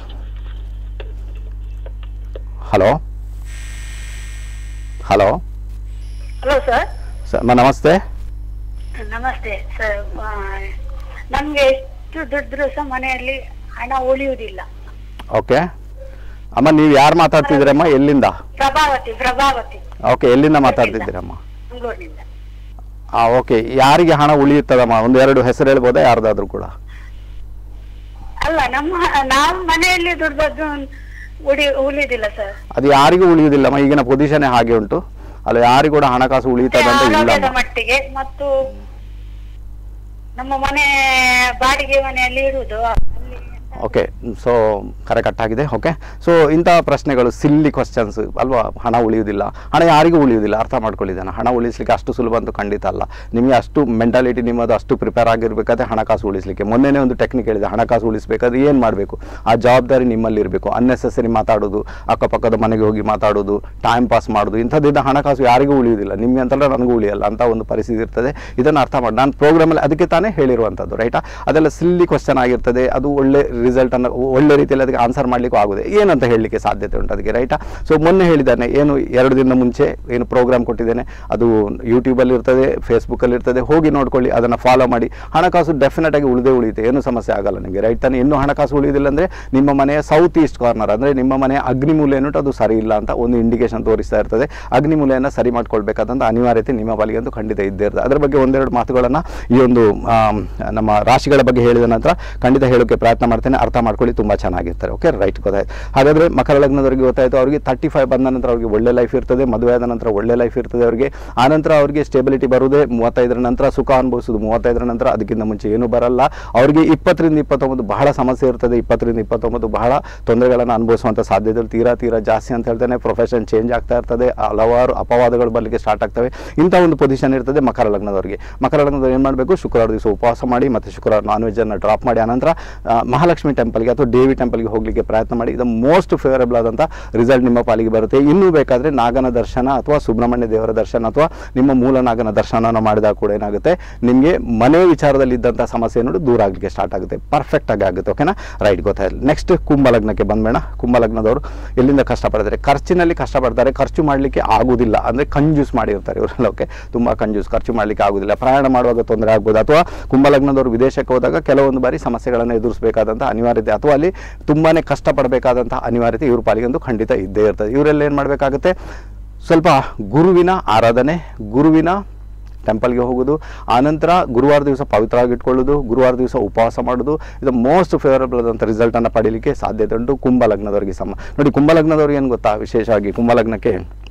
hello hello hello sir sir ನಮಸ್ತೆ ನಮಸ್ತೆ ಸರ್ ನಮ್ಗೆ ಎಷ್ಟು ದುಡ್ಡು ಸಹ ಮನೆಯಲ್ಲಿ ಹಣ ಉಳಿಯುವುದಿಲ್ಲ ಓಕೆ ಅಮ್ಮ ನೀವು ಯಾರು ಮಾತಾಡ್ತಿದ್ದೀರಮ್ಮ ಎಲ್ಲಿಂದ ಪ್ರಭಾವತಿ ಪ್ರಭಾವತಿ ಓಕೆ ಎಲ್ಲಿಂದ ಮಾತಾಡ್ತಿದ್ದೀರಮ್ಮ ಮಂಗಳೂರಿನಿಂದ ಹಾಂ ಓಕೆ ಯಾರಿಗೆ ಹಣ ಉಳಿಯುತ್ತದಮ್ಮ ಒಂದು ಎರಡು ಹೆಸರು ಹೇಳ್ಬೋದಾ ಯಾರ್ದಾದ್ರೂ ಕೂಡ ಅಲ್ಲ ನಮ್ಮ ನಾವು ಮನೆಯಲ್ಲಿ ದುಡ್ಡದ್ದು ಉಳಿ ಉಳಿಯುದಿಲ್ಲ ಸರ್ ಅದು ಯಾರಿಗೂ ಉಳಿಯುವುದಿಲ್ಲಮ್ಮ ಈಗಿನ ಪೊಸಿಷನ್ ಹಾಗೆ ಉಂಟು ಅಲ್ಲ ಯಾರಿಗೂ ಕೂಡ ಹಣಕಾಸು ಉಳಿಯುತ್ತದೆ ಅಂತ ಆರೋಗ್ಯದ ಇಲ್ಲ ಮಟ್ಟಿಗೆ ಮತ್ತು ನಮ್ಮ ಮನೆ ಬಾಡಿಗೆ ಮನೆಯಲ್ಲಿ ಇರುವುದು ಅಲ್ಲಿ ಓಕೆ ಸೊ ಕರೆ ಕಟ್ಟಾಗಿದೆ ಓಕೆ ಸೊ ಇಂಥ ಪ್ರಶ್ನೆಗಳು ಸಿಲ್ಲಿ ಕ್ವಶನ್ಸ್ ಅಲ್ವಾ ಹಣ ಉಳಿಯುವುದಿಲ್ಲ ಹಣ ಯಾರಿಗೂ ಉಳಿಯುವುದಿಲ್ಲ ಅರ್ಥ ಮಾಡ್ಕೊಳ್ಳಿದ್ದಾನೆ ಹಣ ಉಳಿಸ್ಲಿಕ್ಕೆ ಅಷ್ಟು ಸುಲಭ ಅಂತೂ ಖಂಡಿತ ಅಲ್ಲ ನಿಮಗೆ ಅಷ್ಟು ಮೆಂಟಾಲಿಟಿ ನಿಮ್ಮದು ಅಷ್ಟು ಪ್ರಿಪೇರ್ ಆಗಿರ್ಬೇಕಾದ್ರೆ ಹಣಕಾಸು ಉಳಿಸ್ಲಿಕ್ಕೆ ಮೊನ್ನೆನೇ ಒಂದು ಟೆಕ್ನಿಕ್ ಹೇಳಿದೆ ಹಣಕಾಸು ಉಳಿಸ್ಬೇಕಾದ್ರೆ ಏನು ಮಾಡಬೇಕು ಆ ಜವಾಬ್ದಾರಿ ನಿಮ್ಮಲ್ಲಿ ಇರಬೇಕು ಅನ್ನೆಸೆಸರಿ ಮಾತಾಡೋದು ಅಕ್ಕಪಕ್ಕದ ಮನೆಗೆ ಹೋಗಿ ಮಾತಾಡೋದು ಟೈಮ್ ಪಾಸ್ ಮಾಡೋದು ಇಂಥದ್ದಿಂದ ಹಣಕಾಸು ಯಾರಿಗೂ ಉಳಿಯುವುದಿಲ್ಲ ನಿಮಗೆ ಅಂತಲ್ಲ ನನಗೂ ಉಳಿಯಲ್ಲ ಅಂತ ಒಂದು ಪರಿಸ್ಥಿತಿ ಇರ್ತದೆ ಇದನ್ನು ಅರ್ಥ ಮಾಡಿ ನಾನು ಪ್ರೋಗ್ರಾಮಲ್ಲಿ ಅದಕ್ಕೆ ತಾನೇ ಹೇಳಿರುವಂಥದ್ದು ರೈಟಾ ಅದೆಲ್ಲ ಸಿಲ್ಲಿ ಕ್ವಶನ್ ಆಗಿರ್ತದೆ ಅದು ಒಳ್ಳೆ ರಿಸಲ್ಟನ್ನು ಒಳ್ಳೆ ರೀತಿಯಲ್ಲಿ ಅದಕ್ಕೆ ಆನ್ಸರ್ ಮಾಡಲಿಕ್ಕೂ ಆಗುತ್ತೆ ಏನಂತ ಹೇಳಲಿಕ್ಕೆ ಸಾಧ್ಯತೆ ಉಂಟು ಅದಕ್ಕೆ ರೈಟಾ ಸೊ ಮೊನ್ನೆ ಹೇಳಿದ್ದಾನೆ ಏನು ಎರಡು ದಿನ ಮುಂಚೆ ಏನು ಪ್ರೋಗ್ರಾಮ್ ಕೊಟ್ಟಿದ್ದೇನೆ ಅದು ಯೂಟ್ಯೂಬಲ್ಲಿ ಇರ್ತದೆ ಫೇಸ್ಬುಕ್ಕಲ್ಲಿ ಇರ್ತದೆ ಹೋಗಿ ನೋಡ್ಕೊಳ್ಳಿ ಅದನ್ನು ಫಾಲೋ ಮಾಡಿ ಹಣಕಾಸು ಡೆಫಿನೆಟ್ ಆಗಿ ಉಳಿದೇ ಉಳಿಯುತ್ತೆ ಏನು ಸಮಸ್ಯೆ ಆಗಲ್ಲ ನಿಮಗೆ ರೈಟ್ ತಾನೆ ಇನ್ನೂ ಹಣಕಾಸು ಉಳಿಯುವುದಿಲ್ಲ ಅಂದರೆ ನಿಮ್ಮ ಮನೆಯ ಸೌತ್ ಈಸ್ಟ್ ಕಾರ್ನರ್ ಅಂದರೆ ನಿಮ್ಮ ಮನೆಯ ಅಗ್ನಿಮೂಲೆ ಏನುಂಟು ಅದು ಸರಿ ಇಲ್ಲ ಅಂತ ಒಂದು ಇಂಡಿಕೇಶನ್ ತೋರಿಸ್ತಾ ಇರ್ತದೆ ಅಗ್ನಿಮೂಲೆಯನ್ನು ಸರಿ ಮಾಡ್ಕೊಳ್ಬೇಕಾದಂಥ ಅನಿವಾರ್ಯತೆ ನಿಮ್ಮ ಪಾಲಿಗೆ ಅಂತೂ ಖಂಡಿತ ಇದ್ದೇ ಇರ್ತದೆ ಅದರ ಬಗ್ಗೆ ಒಂದೆರಡು ಮಾತುಗಳನ್ನು ಈ ಒಂದು ಆಮ್, ನಮ್ಮ ರಾಶಿಗಳ ಬಗ್ಗೆ ಹೇಳಿದ ನಂತರ ಖಂಡಿತ ಹೇಳೋಕ್ಕೆ ಪ್ರಯತ್ನ ಮಾಡ್ತೇನೆ ಅರ್ಥ ಮಾಡ್ಕೊಳ್ಳಿ ತುಂಬ ಚೆನ್ನಾಗಿರ್ತಾರೆ ಓಕೆ ರೈಟ್ ಗೊತ್ತಾಯ್ತು ಹಾಗಾದರೆ ಮಕರ ಲಗ್ನದವರಿಗೆ ಗೊತ್ತಾಯಿತು ಅವರಿಗೆ ತರ್ಟಿ ಫೈವ್ ಬಂದ ನಂತರ ಅವ್ರಿಗೆ ಒಳ್ಳೆ ಲೈಫ್ ಇರ್ತದೆ ಮದುವೆ ಆದ ನಂತರ ಒಳ್ಳೆ ಲೈಫ್ ಇರ್ತದೆ ಅವರಿಗೆ ಆನಂತರ ಅವರಿಗೆ ಸ್ಟೆಬಿಲಿಟಿ ಬರುವುದೇ ಮೂವತ್ತೈದರ ನಂತರ ಸುಖ ಅನುಭವಿಸೋದು ಮೂವತ್ತೈದರ ನಂತರ ಅದಕ್ಕಿಂತ ಮುಂಚೆ ಏನೂ ಬರಲ್ಲ ಅವರಿಗೆ ಇಪ್ಪತ್ತರಿಂದ ಇಪ್ಪತ್ತೊಂಬತ್ತು ಬಹಳ ಸಮಸ್ಯೆ ಇರ್ತದೆ ಇಪ್ಪತ್ತರಿಂದ ಇಪ್ಪತ್ತೊಂಬತ್ತು ಬಹಳ ತೊಂದರೆಗಳನ್ನು ಅನುಭವಿಸುವಂಥ ಸಾಧ್ಯತೆಗಳು ತೀರಾ ತೀರಾ ಜಾಸ್ತಿ ಅಂತ ಹೇಳ್ತೇನೆ ಪ್ರೊಫೆಷನ್ ಚೇಂಜ್ ಆಗ್ತಾ ಇರ್ತದೆ ಹಲವಾರು ಅಪವಾದಗಳು ಬರಲಿಕ್ಕೆ ಸ್ಟಾರ್ಟ್ ಆಗ್ತವೆ ಇಂಥ ಒಂದು ಪೊಸಿಷನ್ ಇರ್ತದೆ ಮಕರ ಲಗ್ನದವರಿಗೆ ಮಕರ ಲಗ್ನದವ್ರು ಏನು ಮಾಡಬೇಕು ಶುಕ್ರವಾರ ದಿವಸ ಉಪವಾಸ ಮಾಡಿ ಮತ್ತು ಶುಕ್ರವಾರ ನಾನ್ ವೆಜ್ಜನ್ನು ಡ್ರಾಪ್ ಮಾಡಿ ಆನಂತರ ಆ, ಮಹಾಲಕ್ಷ್ಮಿ ಟೆಂಪಲ್ಗೆ ಅಥವಾ ದೇವಿ ಟೆಂಪಲ್ಗೆ ಹೋಗಲಿಕ್ಕೆ ಪ್ರಯತ್ನ ಮಾಡಿ ಇದು ಮೋಸ್ಟ್ ಫೇವರೇಬಲ್ ಆದಂಥ ರಿಸಲ್ಟ್ ನಿಮ್ಮ ಪಾಲಿಗೆ ಬರುತ್ತೆ ಇನ್ನೂ ಬೇಕಾದರೆ ನಾಗನ ದರ್ಶನ ಅಥವಾ ಸುಬ್ರಹ್ಮಣ್ಯ ದೇವರ ದರ್ಶನ ಅಥವಾ ನಿಮ್ಮ ಮೂಲ ನಾಗನ ದರ್ಶನನ ಮಾಡಿದಾಗ ಕೂಡ ಏನಾಗುತ್ತೆ ನಿಮಗೆ ಮನೆ ವಿಚಾರದಲ್ಲಿ ಇದ್ದಂಥ ಸಮಸ್ಯೆ ನೋಡಿ ದೂರ ಆಗಲಿಕ್ಕೆ ಸ್ಟಾರ್ಟ್ ಆಗುತ್ತೆ ಪರ್ಫೆಕ್ಟ್ ಆಗಿ ಆಗುತ್ತೆ ಓಕೆನಾ ರೈಟ್ ಗೊತ್ತಾಯಿಲ್ಲ ನೆಕ್ಸ್ಟ್ ಕುಂಭ ಲಗ್ನಕ್ಕೆ ಬಂದ್ಬೇಡ ಕುಂಭ ಲಗ್ನದವರು ಎಲ್ಲಿಂದ ಕಷ್ಟಪಡ್ತಾರೆ ಖರ್ಚಿನಲ್ಲಿ ಕಷ್ಟಪಡ್ತಾರೆ ಖರ್ಚು ಮಾಡಲಿಕ್ಕೆ ಆಗುವುದಿಲ್ಲ ಅಂದರೆ ಕಂಜೂಸ್ ಮಾಡಿರ್ತಾರೆ ಇವರೆಲ್ಲ ಓಕೆ ತುಂಬ ಕಂಜೂಸ್ ಖರ್ಚು ಮಾಡಲಿಕ್ಕೆ ಆಗುವುದಿಲ್ಲ ಪ್ರಯಾಣ ಮಾಡುವಾಗ ತೊಂದರೆ ಆಗ್ಬೋದು ಅಥವಾ ಕುಂಭ ಲಗ್ನದವರು ವಿದೇಶಕ್ಕೆ ಹೋದಾಗ ಕೆಲವೊಂದು ಬಾರಿ ಸಮಸ್ಯೆಗಳನ್ನು ಎದುರಿಸಬೇಕಾದಂಥ ಅನಿವಾರ್ಯತೆ ಅಥವಾ ಅಲ್ಲಿ ತುಂಬಾ ಕಷ್ಟಪಡಬೇಕಾದಂಥ ಅನಿವಾರ್ಯತೆ ಇವ್ರ ಪಾಲಿಗಂತೂ ಖಂಡಿತ ಇದ್ದೇ ಇರ್ತದೆ ಇವರೆಲ್ಲ ಏನು ಮಾಡಬೇಕಾಗುತ್ತೆ ಸ್ವಲ್ಪ ಗುರುವಿನ ಆರಾಧನೆ ಗುರುವಿನ ಟೆಂಪಲ್ಗೆ ಹೋಗೋದು ಆನಂತರ ಗುರುವಾರ ದಿವಸ ಪವಿತ್ರವಾಗಿ ಇಟ್ಕೊಳ್ಳೋದು ಗುರುವಾರ ದಿವಸ ಉಪವಾಸ ಮಾಡೋದು ಇದು ಮೋಸ್ಟ್ ಫೇವರಬಲ್ ಆದಂಥ ರಿಸಲ್ಟನ್ನು ಪಡೀಲಿಕ್ಕೆ ಸಾಧ್ಯತೆ ಉಂಟು ಕುಂಭ ಲಗ್ನದವರಿಗೆ ಸಮ ನೋಡಿ ಕುಂಭ ಲಗ್ನದವ್ರಿಗೆ ಏನು ಗೊತ್ತಾ ವಿಶೇಷವಾಗಿ ಕುಂಭ ಲಗ್ನಕ್ಕೆ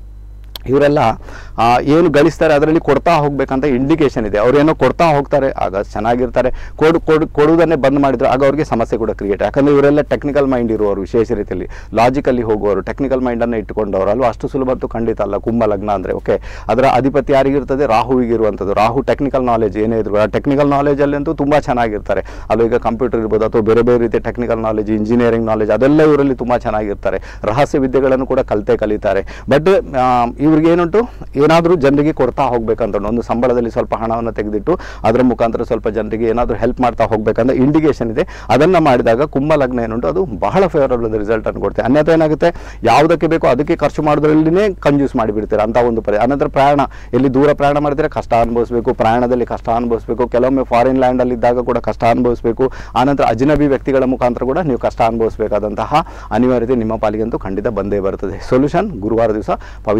ಇವರೆಲ್ಲ ಆ, ಏನು ಗಳಿಸ್ತಾರೆ ಅದರಲ್ಲಿ ಕೊಡ್ತಾ ಹೋಗ್ಬೇಕಂತ ಇಂಡಿಕೇಶನ್ ಇದೆ ಅವ್ರೇನೋ ಕೊಡ್ತಾ ಹೋಗ್ತಾರೆ ಆಗ ಚೆನ್ನಾಗಿರ್ತಾರೆ ಕೊಡು ಕೊಡು ಕೊಡುವುದನ್ನೇ ಬಂದ್ ಮಾಡಿದ್ರು ಆಗ ಅವ್ರಿಗೆ ಸಮಸ್ಯೆ ಕೂಡ ಕ್ರಿಯೇಟ್ ಯಾಕಂದರೆ ಇವರೆಲ್ಲ ಟೆಕ್ನಿಕಲ್ ಮೈಂಡ್ ಇರುವವರು ವಿಶೇಷ ರೀತಿಯಲ್ಲಿ ಲಾಜಿಕಲ್ಲಿ ಹೋಗುವವರು ಟೆಕ್ನಿಕಲ್ ಮೈಂಡನ್ನು ಇಟ್ಟುಕೊಂಡವರು ಅಲ್ವಾ ಅಷ್ಟು ಸುಲಭ ಅಂತೂ ಖಂಡಿತ ಅಲ್ಲ ಕುಂಭ ಲಗ್ನ ಅಂದರೆ ಓಕೆ ಅದರ ಅಧಿಪತಿ ಯಾರಿಗಿರ್ತದೆ ರಾಹುವಿಗಿರುವಂಥದ್ದು ರಾಹು ಟೆಕ್ನಿಕಲ್ ನಾಲೆಜ್ ಏನೇ ಇದ್ರು ಆ ಟೆಕ್ನಿಕಲ್ ನಾಲೆಜಲ್ಲಿ ಅಂತೂ ತುಂಬ ಚೆನ್ನಾಗಿರ್ತಾರೆ ಅಲ್ಲೂ ಈಗ ಕಂಪ್ಯೂಟರ್ ಇರ್ಬೋದು ಅಥವಾ ಬೇರೆ ಬೇರೆ ರೀತಿಯ ಟೆಕ್ನಿಕಲ್ ನಾಲೆಜ್ ಇಂಜಿನಿಯರಿಂಗ್ ನಾಲೆಜ್ ಅದೆಲ್ಲ ಇವರಲ್ಲಿ ತುಂಬ ಚೆನ್ನಾಗಿರ್ತಾರೆ ರಹಸ್ಯ ವಿದ್ಯೆಗಳನ್ನು ಕೂಡ ಕಲಿತೇ ಕಲಿತಾರೆ ಬಟ್ ಇವ್ರಿಗೆ ಏನುಂಟು ಏನಾದರೂ ಜನರಿಗೆ ಕೊಡ್ತಾ ಹೋಗ್ಬೇಕಂತ ಉಂಟು. ಒಂದು ಸಂಬಳದಲ್ಲಿ ಸ್ವಲ್ಪ ಹಣವನ್ನು ತೆಗೆದಿಟ್ಟು ಅದರ ಮುಖಾಂತರ ಸ್ವಲ್ಪ ಜನರಿಗೆ ಏನಾದರೂ ಹೆಲ್ಪ್ ಮಾಡ್ತಾ ಹೋಗ್ಬೇಕಂತ ಇಂಡಿಕೇಶನ್ ಇದೆ ಅದನ್ನು ಮಾಡಿದಾಗ ಕುಂಭ ಲಗ್ನ ಏನುಂಟು ಅದು ಬಹಳ ಫೇವರಬಲ್ ರಿಸಲ್ಟ್ ಅನ್ನು ಕೊಡುತ್ತೆ ಅನ್ಯಥ ಏನಾಗುತ್ತೆ ಯಾವುದಕ್ಕೆ ಬೇಕೋ ಅದಕ್ಕೆ ಖರ್ಚು ಮಾಡೋದ್ರಲ್ಲಿನೇ ಕಂಜೂಸ್ ಮಾಡಿಬಿಡ್ತೀರ ಅಂತ ಒಂದು ಪರಿ ಅನಂತರ ಪ್ರಯಾಣ ಎಲ್ಲಿ ದೂರ ಪ್ರಯಾಣ ಮಾಡಿದ್ರೆ ಕಷ್ಟ ಅನುಭವಿಸಬೇಕು ಪ್ರಯಾಣದಲ್ಲಿ ಕಷ್ಟ ಅನುಭವಿಸಬೇಕು ಕೆಲವೊಮ್ಮೆ ಫಾರಿನ್ ಲ್ಯಾಂಡಲ್ಲಿ ಇದ್ದಾಗ ಕೂಡ ಕಷ್ಟ ಅನುಭವಿಸಬೇಕು ಆನಂತರ ಅಜ್ನಬಿ ವ್ಯಕ್ತಿಗಳ ಮುಖಾಂತರ ಕೂಡ ನೀವು ಕಷ್ಟ ಅನುಭವಿಸಬೇಕಾದಂತಹ ಅನಿವಾರ್ಯತೆ ನಿಮ್ಮ ಪಾಲಿಗಂತೂ ಖಂಡಿತ ಬಂದೇ ಬರ್ತದೆ ಸೊಲ್ಯೂಷನ್ ಗುರುವಾರ ದಿವಸ ಪವಿತ್ರವಾಗಿ ಇಟ್ಕೊಳ್ಳಿ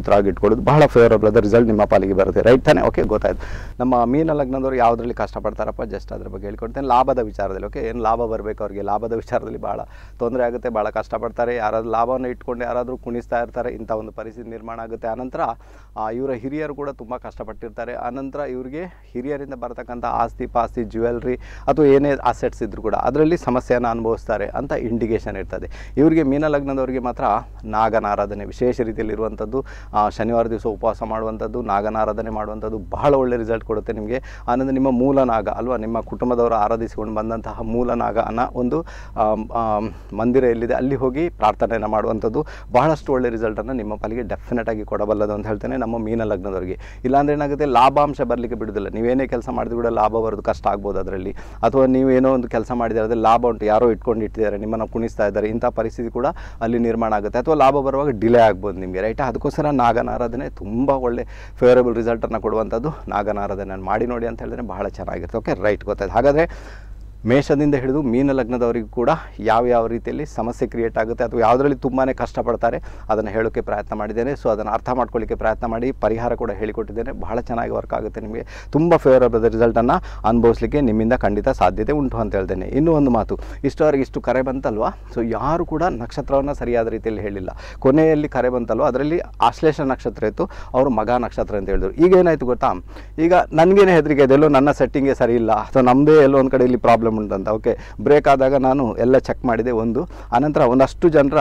ಕೊಡೋದು ಬಹಳ ಫೇವರಬಲ್ ಆದ ರಿಸಲ್ಟ್ ನಿಮ್ಮ ಪಾಲಿಗೆ ಬರುತ್ತೆ ರೈಟ್ ತಾನೇ ಓಕೆ ಗೊತ್ತಾಯ್ತು ನಮ್ಮ ಮೀನ ಲಗ್ನದವರು ಯಾವುದರಲ್ಲಿ ಕಷ್ಟಪಡ್ತಾರಪ್ಪ ಜಸ್ಟ್ ಅದ್ರ ಬಗ್ಗೆ ಹೇಳ್ಕೊಡ್ತೇನೆ ಲಾಭದ ವಿಚಾರದಲ್ಲಿ ಓಕೆ ಏನು ಲಾಭ ಬರಬೇಕು ಅವರಿಗೆ ಲಾಭದ ವಿಚಾರದಲ್ಲಿ ಭಾಳ ತೊಂದರೆ ಆಗುತ್ತೆ ಭಾಳ ಕಷ್ಟಪಡ್ತಾರೆ ಯಾರಾದ್ರೂ ಲಾಭವನ್ನು ಇಟ್ಕೊಂಡು ಯಾರಾದರೂ ಕುಣಿಸ್ತಾ ಇರ್ತಾರೆ ಇಂಥ ಒಂದು ಪರಿಸ್ಥಿತಿ ನಿರ್ಮಾಣ ಆಗುತ್ತೆ ಆನಂತರ ಆ, ಇವರ ಹಿರಿಯರು ಕೂಡ ತುಂಬ ಕಷ್ಟಪಟ್ಟಿರ್ತಾರೆ ಆನಂತರ ಇವರಿಗೆ ಹಿರಿಯರಿಂದ ಬರತಕ್ಕಂಥ ಆಸ್ತಿ ಪಾಸ್ತಿ ಜ್ಯುವೆಲ್ರಿ ಅಥವಾ ಏನೇ ಅಸೆಟ್ಸ್ ಇದ್ರೂ ಕೂಡ ಅದರಲ್ಲಿ ಸಮಸ್ಯೆಯನ್ನು ಅನುಭವಿಸ್ತಾರೆ ಅಂತ ಇಂಡಿಕೇಶನ್ ಇರ್ತದೆ ಇವರಿಗೆ ಮೀನ ಲಗ್ನದವರಿಗೆ ಮಾತ್ರ ನಾಗನ ಆರಾಧನೆ ವಿಶೇಷ ರೀತಿಯಲ್ಲಿರುವಂಥದ್ದು ಆ, ಶನಿವಾರ ದಿವಸ ಉಪವಾಸ ಮಾಡುವಂಥದ್ದು ನಾಗನ ಆರಾಧನೆ ಮಾಡುವಂಥದ್ದು ಬಹಳ ಒಳ್ಳೆ ರಿಸಲ್ಟ್ ಕೊಡುತ್ತೆ ನಿಮಗೆ ಆನಂತರ ನಿಮ್ಮ ಮೂಲ ನಾಗ ಅಲ್ವಾ ನಿಮ್ಮ ಕುಟುಂಬದವರು ಆರಾಧಿಸಿಕೊಂಡು ಬಂದಂತಹ ಮೂಲ ನಾಗನ ಒಂದು ಆಮ್, ಆಮ್, ಮಂದಿರ ಎಲ್ಲಿದೆ ಅಲ್ಲಿ ಹೋಗಿ ಪ್ರಾರ್ಥನೆಯನ್ನು ಮಾಡುವಂಥದ್ದು ಬಹಳಷ್ಟು ಒಳ್ಳೆ ರಿಸಲ್ಟನ್ನು ನಿಮ್ಮ ಪಾಲಿಗೆ ಡೆಫಿನೆಟ್ ಆಗಿ ಕೊಡಬಲ್ಲದು ಅಂತ ಹೇಳ್ತೇನೆ ನಮ್ಮ ಮೀನ ಲಗ್ನದವರಿಗೆ ಇಲ್ಲಾಂದ್ರೆ ಏನಾಗುತ್ತೆ ಲಾಭಾಂಶ ಬರಲಿಕ್ಕೆ ಬಿಡುವುದಿಲ್ಲ ನೀವೇನೇ ಕೆಲಸ ಮಾಡಿದ್ರು ಕೂಡ ಲಾಭ ಬರೋದು ಕಷ್ಟ ಆಗ್ಬೋದು ಅದರಲ್ಲಿ ಅಥವಾ ನೀವು ಏನೋ ಒಂದು ಕೆಲಸ ಮಾಡಿದರೆ ಅದ್ರಲ್ಲಿ ಲಾಭ ಉಂಟು ಯಾರೋ ಇಟ್ಕೊಂಡು ಇಟ್ಟಿದ್ದಾರೆ ನಿಮ್ಮನ್ನು ಕುಣಿಸ್ತಾ ಇದ್ದಾರೆ ಇಂಥ ಪರಿಸ್ಥಿತಿ ಕೂಡ ಅಲ್ಲಿ ನಿರ್ಮಾಣ ಆಗುತ್ತೆ ಅಥವಾ ಲಾಭ ಬರುವಾಗ ಡಿಲೇ ಆಗ್ಬೋದು ನಿಮಗೆ ರೈಟ್ ಅದಕ್ಕೋಸ್ಕರ ನಾಗನ ಆರಾಧನೆ ತುಂಬ ಒಳ್ಳೆ ಫೇವರೇಬಲ್ ರಿಸಲ್ಟನ್ನು ಕೊಡುವಂಥದ್ದು ನಾಗನ ಆರಾಧನೆ ಮಾಡಿ ನೋಡಿ ಅಂತ ಹೇಳಿದ್ರೆ ಬಹಳ ಚೆನ್ನಾಗಿರುತ್ತೆ ಓಕೆ ರೈಟ್ ಗೊತ್ತಾಯ್ತು ಹಾಗಾದರೆ ಮೇಷದಿಂದ ಹಿಡಿದು ಮೀನ ಲಗ್ನದವರಿಗೂ ಕೂಡ ಯಾವ ಯಾವ ರೀತಿಯಲ್ಲಿ ಸಮಸ್ಯೆ ಕ್ರಿಯೇಟ್ ಆಗುತ್ತೆ ಅಥವಾ ಯಾವುದರಲ್ಲಿ ತುಂಬಾ ಕಷ್ಟಪಡ್ತಾರೆ ಅದನ್ನು ಹೇಳೋಕ್ಕೆ ಪ್ರಯತ್ನ ಮಾಡಿದ್ದೇನೆ ಸೊ ಅದನ್ನು ಅರ್ಥ ಮಾಡ್ಕೊಳ್ಳಿಕ್ಕೆ ಪ್ರಯತ್ನ ಮಾಡಿ ಪರಿಹಾರ ಕೂಡ ಹೇಳಿಕೊಟ್ಟಿದ್ದೇನೆ ಬಹಳ ಚೆನ್ನಾಗಿ ವರ್ಕ್ ಆಗುತ್ತೆ ನಿಮಗೆ ತುಂಬ ಫೇವರಬಲ್ ರಿಸಲ್ಟನ್ನು ಅನುಭವಿಸಲಿಕ್ಕೆ ನಿಮ್ಮಿಂದ ಖಂಡಿತ ಸಾಧ್ಯತೆ ಉಂಟು ಅಂತ ಹೇಳ್ತೇನೆ ಇನ್ನೂ ಒಂದು ಮಾತು ಇಷ್ಟವರೆಗೆ ಇಷ್ಟು ಕರೆ ಬಂತಲ್ವಾ ಸೊ ಯಾರು ಕೂಡ ನಕ್ಷತ್ರವನ್ನು ಸರಿಯಾದ ರೀತಿಯಲ್ಲಿ ಹೇಳಿಲ್ಲ ಕೊನೆಯಲ್ಲಿ ಕರೆ ಬಂತಲ್ವ ಅದರಲ್ಲಿ ಆಶ್ಲೇಷ ನಕ್ಷತ್ರ ಇತ್ತು ಅವರು ಮಗ ನಕ್ಷತ್ರ ಅಂತ ಹೇಳಿದ್ರು ಈಗ ಏನಾಯಿತು ಗೊತ್ತಾ ಈಗ ನನಗೇನೆ ಹೆದರಿಕೆ ಇದೆ ಎಲ್ಲೋ ನನ್ನ ಸೆಟ್ಟಿಂಗೇ ಸರಿ ಇಲ್ಲ ಅಥವಾ ನಮ್ಮದೇ ಎಲ್ಲೋ ಒಂದು ಕಡೆ ಇಲ್ಲಿ ಪ್ರಾಬ್ಲಮ್ ಉಂಟಂತ ಓಕೆ ಬ್ರೇಕ್ ಆದಾಗ ನಾನು ಎಲ್ಲ ಚೆಕ್ ಮಾಡಿದೆ ಒಂದು ಆನಂತರ ಒಂದಷ್ಟು ಜನರ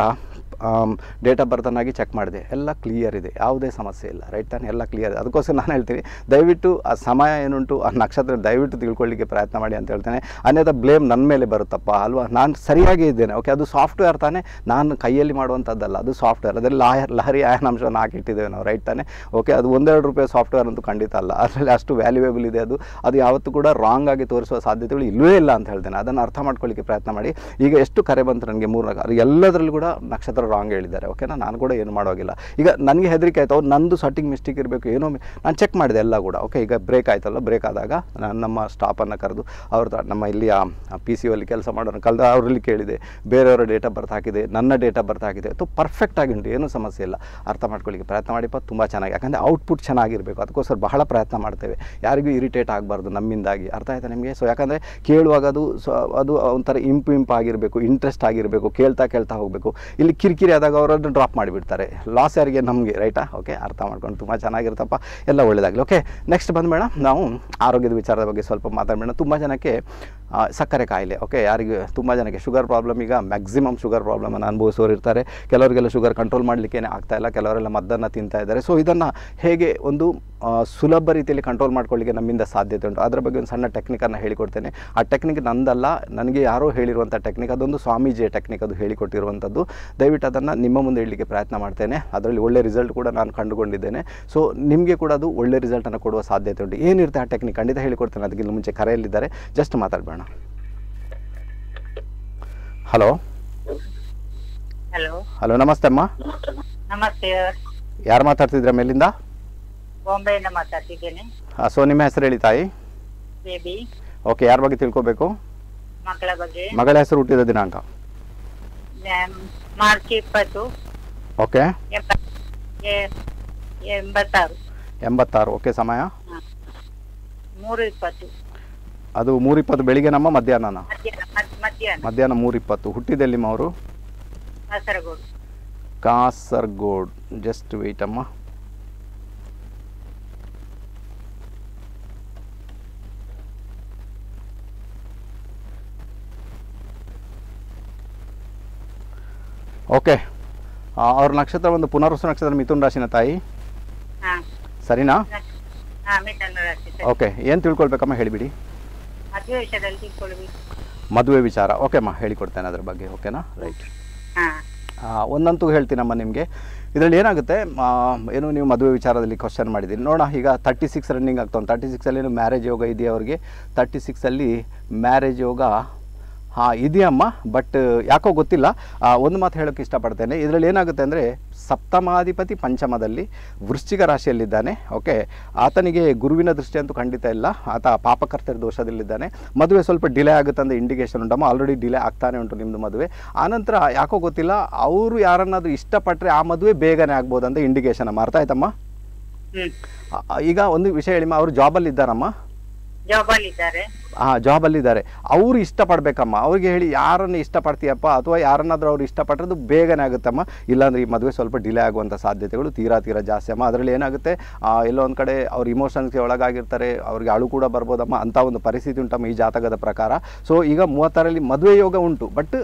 ಡೇಟ್ ಆಫ್ ಬರ್ತನ್ನಾಗಿ ಚೆಕ್ ಮಾಡಿದೆ ಎಲ್ಲ ಕ್ಲಿಯರ್ ಇದೆ ಯಾವುದೇ ಸಮಸ್ಯೆ ಇಲ್ಲ ರೈಟ್ ತಾನೆ ಎಲ್ಲ ಕ್ಲಿಯರ್ ಇದೆ ಅದಕ್ಕೋಸ್ಕರ ನಾನು ಹೇಳ್ತೀನಿ ದಯವಿಟ್ಟು ಆ ಸಮಯ ಏನುಂಟು ಆ ನಕ್ಷತ್ರ ದಯವಿಟ್ಟು ತಿಳ್ಕೊಳ್ಳಿಕ್ಕೆ ಪ್ರಯತ್ನ ಮಾಡಿ ಅಂತ ಹೇಳ್ತೇನೆ ಅನ್ಯथा ಬ್ಲೇಮ್ ನನ್ನ ಮೇಲೆ ಬರುತ್ತಪ್ಪ ಅಲ್ವಾ ನಾನು ಸರಿಯಾಗಿ ಇದ್ದೇನೆ ಓಕೆ ಅದು ಸಾಫ್ಟ್ವೇರ್ ತಾನೇ ನಾನು ಕೈಯಲ್ಲಿ ಮಾಡುವಂಥದ್ದಲ್ಲ ಅದು ಸಾಫ್ಟ್ವೇರ್ ಅದರಲ್ಲಿ ಲಾಯರ್ ಲಹರಿ ಆಯನಾಂಶವನ್ನು ಹಾಕಿಟ್ಟಿದ್ದೇವೆ ನಾವು ರೈಟ್ ತಾನೆ ಓಕೆ ಅದು ಒಂದೆರಡು ರೂಪಾಯಿ ಸಾಫ್ಟ್ವೇರ್ ಅಂತೂ ಖಂಡಿತ ಅಲ್ಲ ಅದರಲ್ಲಿ ಅಷ್ಟು ವ್ಯಾಲ್ಯೂಯೇಬಲ್ ಇದೆ ಅದು ಅದು ಯಾವತ್ತೂ ಕೂಡ ರಾಂಗ್ ಆಗಿ ತೋರಿಸುವ ಸಾಧ್ಯತೆಗಳು ಇಲ್ಲವೇ ಇಲ್ಲ ಅಂತ ಹೇಳ್ತೇನೆ ಅದನ್ನು ಅರ್ಥ ಮಾಡ್ಕೊಳ್ಳಿಕ್ಕೆ ಪ್ರಯತ್ನ ಮಾಡಿ ಈಗ ಎಷ್ಟು ಕರೆ ಬಂತು ನನಗೆ ಮೂರು ನಾಲ್ಕು ಅದು ಎಲ್ಲದರಲ್ಲೂ ಕೂಡ ನಕ್ಷತ್ರ ರಾಂಗ್ ಹೇಳಿದ್ದಾರೆ ಓಕೆನಾ ನಾನು ಕೂಡ ಏನು ಮಾಡೋಗಿಲ್ಲ ಈಗ ನನಗೆ ಹೆದರಿಕೆ ಆಯಿತು ಅವ್ರು ನಂದು ಸಟ್ಟಿಂಗ್ ಮಿಸ್ಟೇಕ್ ಇರಬೇಕು ಏನೋ ಮಿ- ನಾನು ಚೆಕ್ ಮಾಡಿದೆ ಎಲ್ಲ ಕೂಡ ಓಕೆ ಈಗ ಬ್ರೇಕ್ ಆಯ್ತಲ್ಲ ಬ್ರೇಕ್ ಆದಾಗ ನಾನು ನಮ್ಮ ಸ್ಟಾಫನ್ನು ಕರೆದು ಅವ್ರ ತ- ನಮ್ಮ ಇಲ್ಲಿ ಪಿ ಸಿ ಅಲ್ಲಿ ಕೆಲಸ ಮಾಡೋನು ಕಳೆದ ಅವರಲ್ಲಿ ಕೇಳಿದೆ ಬೇರೆಯವರ ಡೇಟ್ ಆಫ್ ಬರ್ತ್ ಹಾಕಿದೆ ನನ್ನ ಡೇಟ್ ಆಫ್ ಬರ್ತ್ ಹಾಕಿದೆ ತು ಪರ್ಫೆಕ್ಟ್ ಆಗಿ ಉಂಟು ಏನೂ ಸಮಸ್ಯೆ ಇಲ್ಲ ಅರ್ಥ ಮಾಡ್ಕೊಳ್ಳಿಕ್ಕೆ ಪ್ರಯತ್ನ ಮಾಡಿಪ್ಪ ತುಂಬ ಚೆನ್ನಾಗಿ ಯಾಕಂದರೆ ಔಟ್ಪುಟ್ ಚೆನ್ನಾಗಿರಬೇಕು ಅದಕ್ಕೋಸ್ಕರ ಬಹಳ ಪ್ರಯತ್ನ ಮಾಡ್ತೇವೆ ಯಾರಿಗೂ ಇರಿಟೇಟ್ ಆಗಬಾರ್ದು ನಮ್ಮಿಂದಾಗಿ ಅರ್ಥ ಆಯ್ತಾ ನಿಮಗೆ ಸೊ ಯಾಕಂದರೆ ಕೇಳುವಾಗ ಅದು ಸೊ ಅದು ಒಂಥರ ಇಂಪು ಇಂಪು ಆಗಿರಬೇಕು ಇಂಟ್ರೆಸ್ಟ್ ಆಗಿರಬೇಕು ಕೇಳ್ತಾ ಕೇಳ್ತಾ ಹೋಗಬೇಕು ಇಲ್ಲಿ ಕಿರಿಕಿರಿ ಆದಾಗ ಅವರನ್ನು ಡ್ರಾಪ್ ಮಾಡಿಬಿಡ್ತಾರೆ ಲಾಸ್ ಯಾರಿಗೆ ನಮಗೆ ರೈಟಾ ಓಕೆ ಅರ್ಥ ಮಾಡ್ಕೊಂಡು ತುಂಬ ಚೆನ್ನಾಗಿರುತ್ತಪ್ಪ ಎಲ್ಲ ಒಳ್ಳೆಯದಾಗಲಿ ಓಕೆ ನೆಕ್ಸ್ಟ್ ಬಂದ್ಬೇಡ ನಾವು ಆರೋಗ್ಯದ ವಿಚಾರದ ಬಗ್ಗೆ ಸ್ವಲ್ಪ ಮಾತಾಡಬೇಡ ತುಂಬ ಜನಕ್ಕೆ ಆ, ಸಕ್ಕರೆ ಕಾಯಿಲೆ ಓಕೆ ಯಾರಿಗೆ ತುಂಬ ಜನಕ್ಕೆ ಶುಗರ್ ಪ್ರಾಬ್ಲಮ್ ಈಗ ಮ್ಯಾಕ್ಸಿಮಮ್ ಶುಗರ್ ಪ್ರಾಬ್ಲಮನ್ನು ಅನುಭವಿಸೋರು ಇರ್ತಾರೆ ಕೆಲವರಿಗೆಲ್ಲ ಶುಗರ್ ಕಂಟ್ರೋಲ್ ಮಾಡಲಿಕ್ಕೇನೆ ಆಗ್ತಾ ಇಲ್ಲ ಕೆಲವರೆಲ್ಲ ಮದ್ದನ್ನು ತಿಂತಾ ಇದ್ದಾರೆ ಸೊ ಇದನ್ನು ಹೇಗೆ ಒಂದು ಆ, ಸುಲಭ ರೀತಿಯಲ್ಲಿ ಕಂಟ್ರೋಲ್ ಮಾಡ್ಕೊಳ್ಳಿಕ್ಕೆ ನಮ್ಮಿಂದ ಸಾಧ್ಯತೆ ಉಂಟು ಅದರ ಬಗ್ಗೆ ಒಂದು ಸಣ್ಣ ಟೆಕ್ನಿಕನ್ನು ಹೇಳಿಕೊಡ್ತೇನೆ ಆ ಟೆಕ್ನಿಕ್ ನಂದಲ್ಲ ನನಗೆ ಯಾರೋ ಹೇಳಿರುವಂಥ ಟೆಕ್ನಿಕ್ ಅದೊಂದು ಸ್ವಾಮೀಜಿಯ ಟೆಕ್ನಿಕ್ ಅದು ಹೇಳಿಕೊಟ್ಟಿರುವಂಥದ್ದು ದಯವಿಟ್ಟು ಅದನ್ನು ನಿಮ್ಮ ಮುಂದೆ ಹೇಳಲಿಕ್ಕೆ ಪ್ರಯತ್ನ ಮಾಡ್ತೇನೆ ಅದರಲ್ಲಿ ಒಳ್ಳೆ ರಿಸಲ್ಟ್ ಕೂಡ ನಾನು ಕಂಡುಕೊಂಡಿದ್ದೇನೆ ಸೊ ನಿಮಗೆ ಕೂಡ ಅದು ಒಳ್ಳೆ ರಿಸಲ್ಟನ್ನು ಕೊಡುವ ಸಾಧ್ಯತೆ ಉಂಟು ಏನಿರುತ್ತೆ ಆ ಟೆಕ್ನಿಕ್ ಖಂಡಿತ ಹೇಳಿಕೊಡ್ತೇನೆ ಅದಕ್ಕಿಂತ ಮುಂಚೆ ಕರೆಯಲ್ಲಿದ್ದಾರೆ ಜಸ್ಟ್ ಮಾತಾಡಬೇಡ ಹಲೋ ಹಲೋ ಹಲೋ ನಮಸ್ತೆ ಅಮ್ಮ ನಮಸ್ತೆ ಯಾರು ಮಾತಾಡ್ತಿದ್ರ ಮೇಲಿಂದ ಬಾಂಬೆಯಿಂದ ಮಾತಾಡ್ತಿದ್ದೇನೆ ಆ, ಸೊ ನಿಮ್ಮ ಹೆಸರು ಹೇಳಿ ತಾಯಿ ಬೇಬಿ ಓಕೆ ಯಾರ ಬಗ್ಗೆ ತಿಳ್ಕೊಬೇಕು ಮಕ್ಕಳ ಬಗ್ಗೆ ಮಗಳ ಹೆಸರು ಹುಟ್ಟಿದ ದಿನಾಂಕ ಮ್ಯಾಮ್ ಮಾರ್ಚ್ ಇಪ್ಪತ್ತು ಓಕೆ ಎಂಬ- ಎ- ಎಂಬತ್ತಾರು ಎಂಬತ್ತಾರು ಓಕೆ ಸಮಯ ಹ. ಮೂರು ಇಪ್ಪತ್ತು ಅದು ಮೂರಿಪ್ಪತ್ತು ಬೆಳಿಗ್ಗೆ ನಮ್ಮ ಮಧ್ಯಾಹ್ನನ ಮಧ್ಯಾಹ್ನ ಮದ್- ಮಧ್ಯಾಹ್ನ ಮಧ್ಯಾಹ್ನ ಮೂರಿಪ್ಪತ್ತು ಹುಟ್ಟಿದೆಲ್ಲಿ ಅವರು ಕಾಸರಗೋಡು ಕಾಸರ್ಗೋಡ್ ಜಸ್ಟ್ ವೆಯ್ಟ್ ಅಮ್ಮ ಓಕೆ ಅವ್ರ ನಕ್ಷತ್ರ ಒಂದು ಪುನರ್ವಸು ನಕ್ಷತ್ರ ಮಿಥುನ್ ರಾಶಿನ ತಾಯಿ ಹಾ ಸರಿನಾ ಹಾ ಮಿಥುನ ರಾಶಿ ಸರಿ. ಓಕೆ ಏನು ತಿಳ್ಕೊಳ್ಬೇಕಮ್ಮ ಹೇಳಿಬಿಡಿ ಮದುವೆ ವಿಷಯದಲ್ಲಿ ತಿಳ್ಕೊಳ್ಬೇಕು ಮದುವೆ ವಿಚಾರ ಓಕೆ ಅಮ್ಮ ಹೇಳಿಕೊಡ್ತೇನೆ ಅದ್ರ ಬಗ್ಗೆ ಓಕೆನಾ ರೈಟ್ ಹಾ ಆ, ಒಂದಂತೂ ಹೇಳ್ತೀನಮ್ಮ ನಿಮಗೆ ಇದರಲ್ಲಿ ಏನಾಗುತ್ತೆ ಆ, ಏನು ನೀವು ಮದುವೆ ವಿಚಾರದಲ್ಲಿ ಕ್ವಶನ್ ಮಾಡಿದ್ದೀರಿ ನೋಡೋಣ ಈಗ ತರ್ಟಿ ಸಿಕ್ಸ್ ರನ್ನಿಂಗ್ ಆಗ್ತಾ ಉಂಟು ತರ್ಟಿ ಸಿಕ್ಸಲ್ಲಿ ಏನು ಮ್ಯಾರೇಜ್ ಯೋಗ ಇದೆಯಾ ಅವರಿಗೆ ತರ್ಟಿ ಸಿಕ್ಸಲ್ಲಿ ಮ್ಯಾರೇಜ್ ಯೋಗ ಹಾಂ ಇದೆಯಮ್ಮ ಬಟ್ ಯಾಕೋ ಗೊತ್ತಿಲ್ಲ ಆ, ಒಂದು ಮಾತು ಹೇಳೋಕ್ಕೆ ಇಷ್ಟಪಡ್ತೇನೆ ಇದರಲ್ಲಿ ಏನಾಗುತ್ತೆ ಅಂದರೆ ಸಪ್ತಮಾಧಿಪತಿ ಪಂಚಮದಲ್ಲಿ ವೃಶ್ಚಿಕ ರಾಶಿಯಲ್ಲಿದ್ದಾನೆ ಓಕೆ ಆತನಿಗೆ ಗುರುವಿನ ದೃಷ್ಟಿ ಅಂತೂ ಖಂಡಿತ ಇಲ್ಲ ಆತ ಪಾಪಕರ್ತರ ದೋಷದಲ್ಲಿದ್ದಾನೆ ಮದುವೆ ಸ್ವಲ್ಪ ಡಿಲೇ ಆಗುತ್ತೆ ಅಂತ ಇಂಡಿಕೇಶನ್ ಉಂಟಮ್ಮ ಆಲ್ರೆಡಿ ಡಿಲೇ ಆಗ್ತಾನೆ ಉಂಟು ನಿಮ್ಮದು ಮದುವೆ ಆನಂತರ ಯಾಕೋ ಗೊತ್ತಿಲ್ಲ ಅವರು ಯಾರನ್ನಾದ್ರೂ ಇಷ್ಟಪಟ್ಟರೆ ಆ ಮದುವೆ ಬೇಗನೆ ಆಗ್ಬೋದು ಅಂತ ಇಂಡಿಕೇಶನ್ ಅಮ್ಮ ಅರ್ಥ ಆಯ್ತಮ್ಮ ಹ್ಮ್ ಆ, ಈಗ ಒಂದು ವಿಷಯ ಹೇಳಿಮ್ಮ ಅವರು ಜಾಬಲ್ಲಿ ಇದ್ದಾರಮ್ಮ ಜಾಬ್ ಅಲ್ಲಿ ಇದ್ದಾರೆ ಹಾಂ ಜಾಬಲ್ಲಿ ಇದ್ದಾರೆ ಅವರು ಇಷ್ಟಪಡಬೇಕಮ್ಮ ಅವ್ರಿಗೆ ಹೇಳಿ ಯಾರನ್ನು ಇಷ್ಟಪಡ್ತೀಯಪ್ಪ ಅಥವಾ ಯಾರನ್ನಾದ್ರೂ ಅವ್ರು ಇಷ್ಟಪಟ್ಟದ್ದು ಬೇಗನೆ ಆಗುತ್ತಮ್ಮ ಇಲ್ಲಾಂದ್ರೆ ಈ ಮದುವೆ ಸ್ವಲ್ಪ ಡಿಲೇ ಆಗುವಂಥ ಸಾಧ್ಯತೆಗಳು ತೀರಾ ತೀರಾ ಜಾಸ್ತಿ ಅಮ್ಮ ಅದರಲ್ಲಿ ಏನಾಗುತ್ತೆ ಆ, ಎಲ್ಲೋ ಒಂದು ಕಡೆ ಅವ್ರ ಇಮೋಷನ್ಸ್ಗೆ ಒಳಗಾಗಿರ್ತಾರೆ ಅವ್ರಿಗೆ ಅಳು ಕೂಡ ಬರ್ಬೋದಮ್ಮ ಅಂಥ ಒಂದು ಪರಿಸ್ಥಿತಿ ಉಂಟಮ್ಮ ಈ ಜಾತಕದ ಪ್ರಕಾರ ಸೊ ಈಗ ಮೂವತ್ತರಲ್ಲಿ ಮದುವೆ ಯೋಗ ಉಂಟು ಬಟ್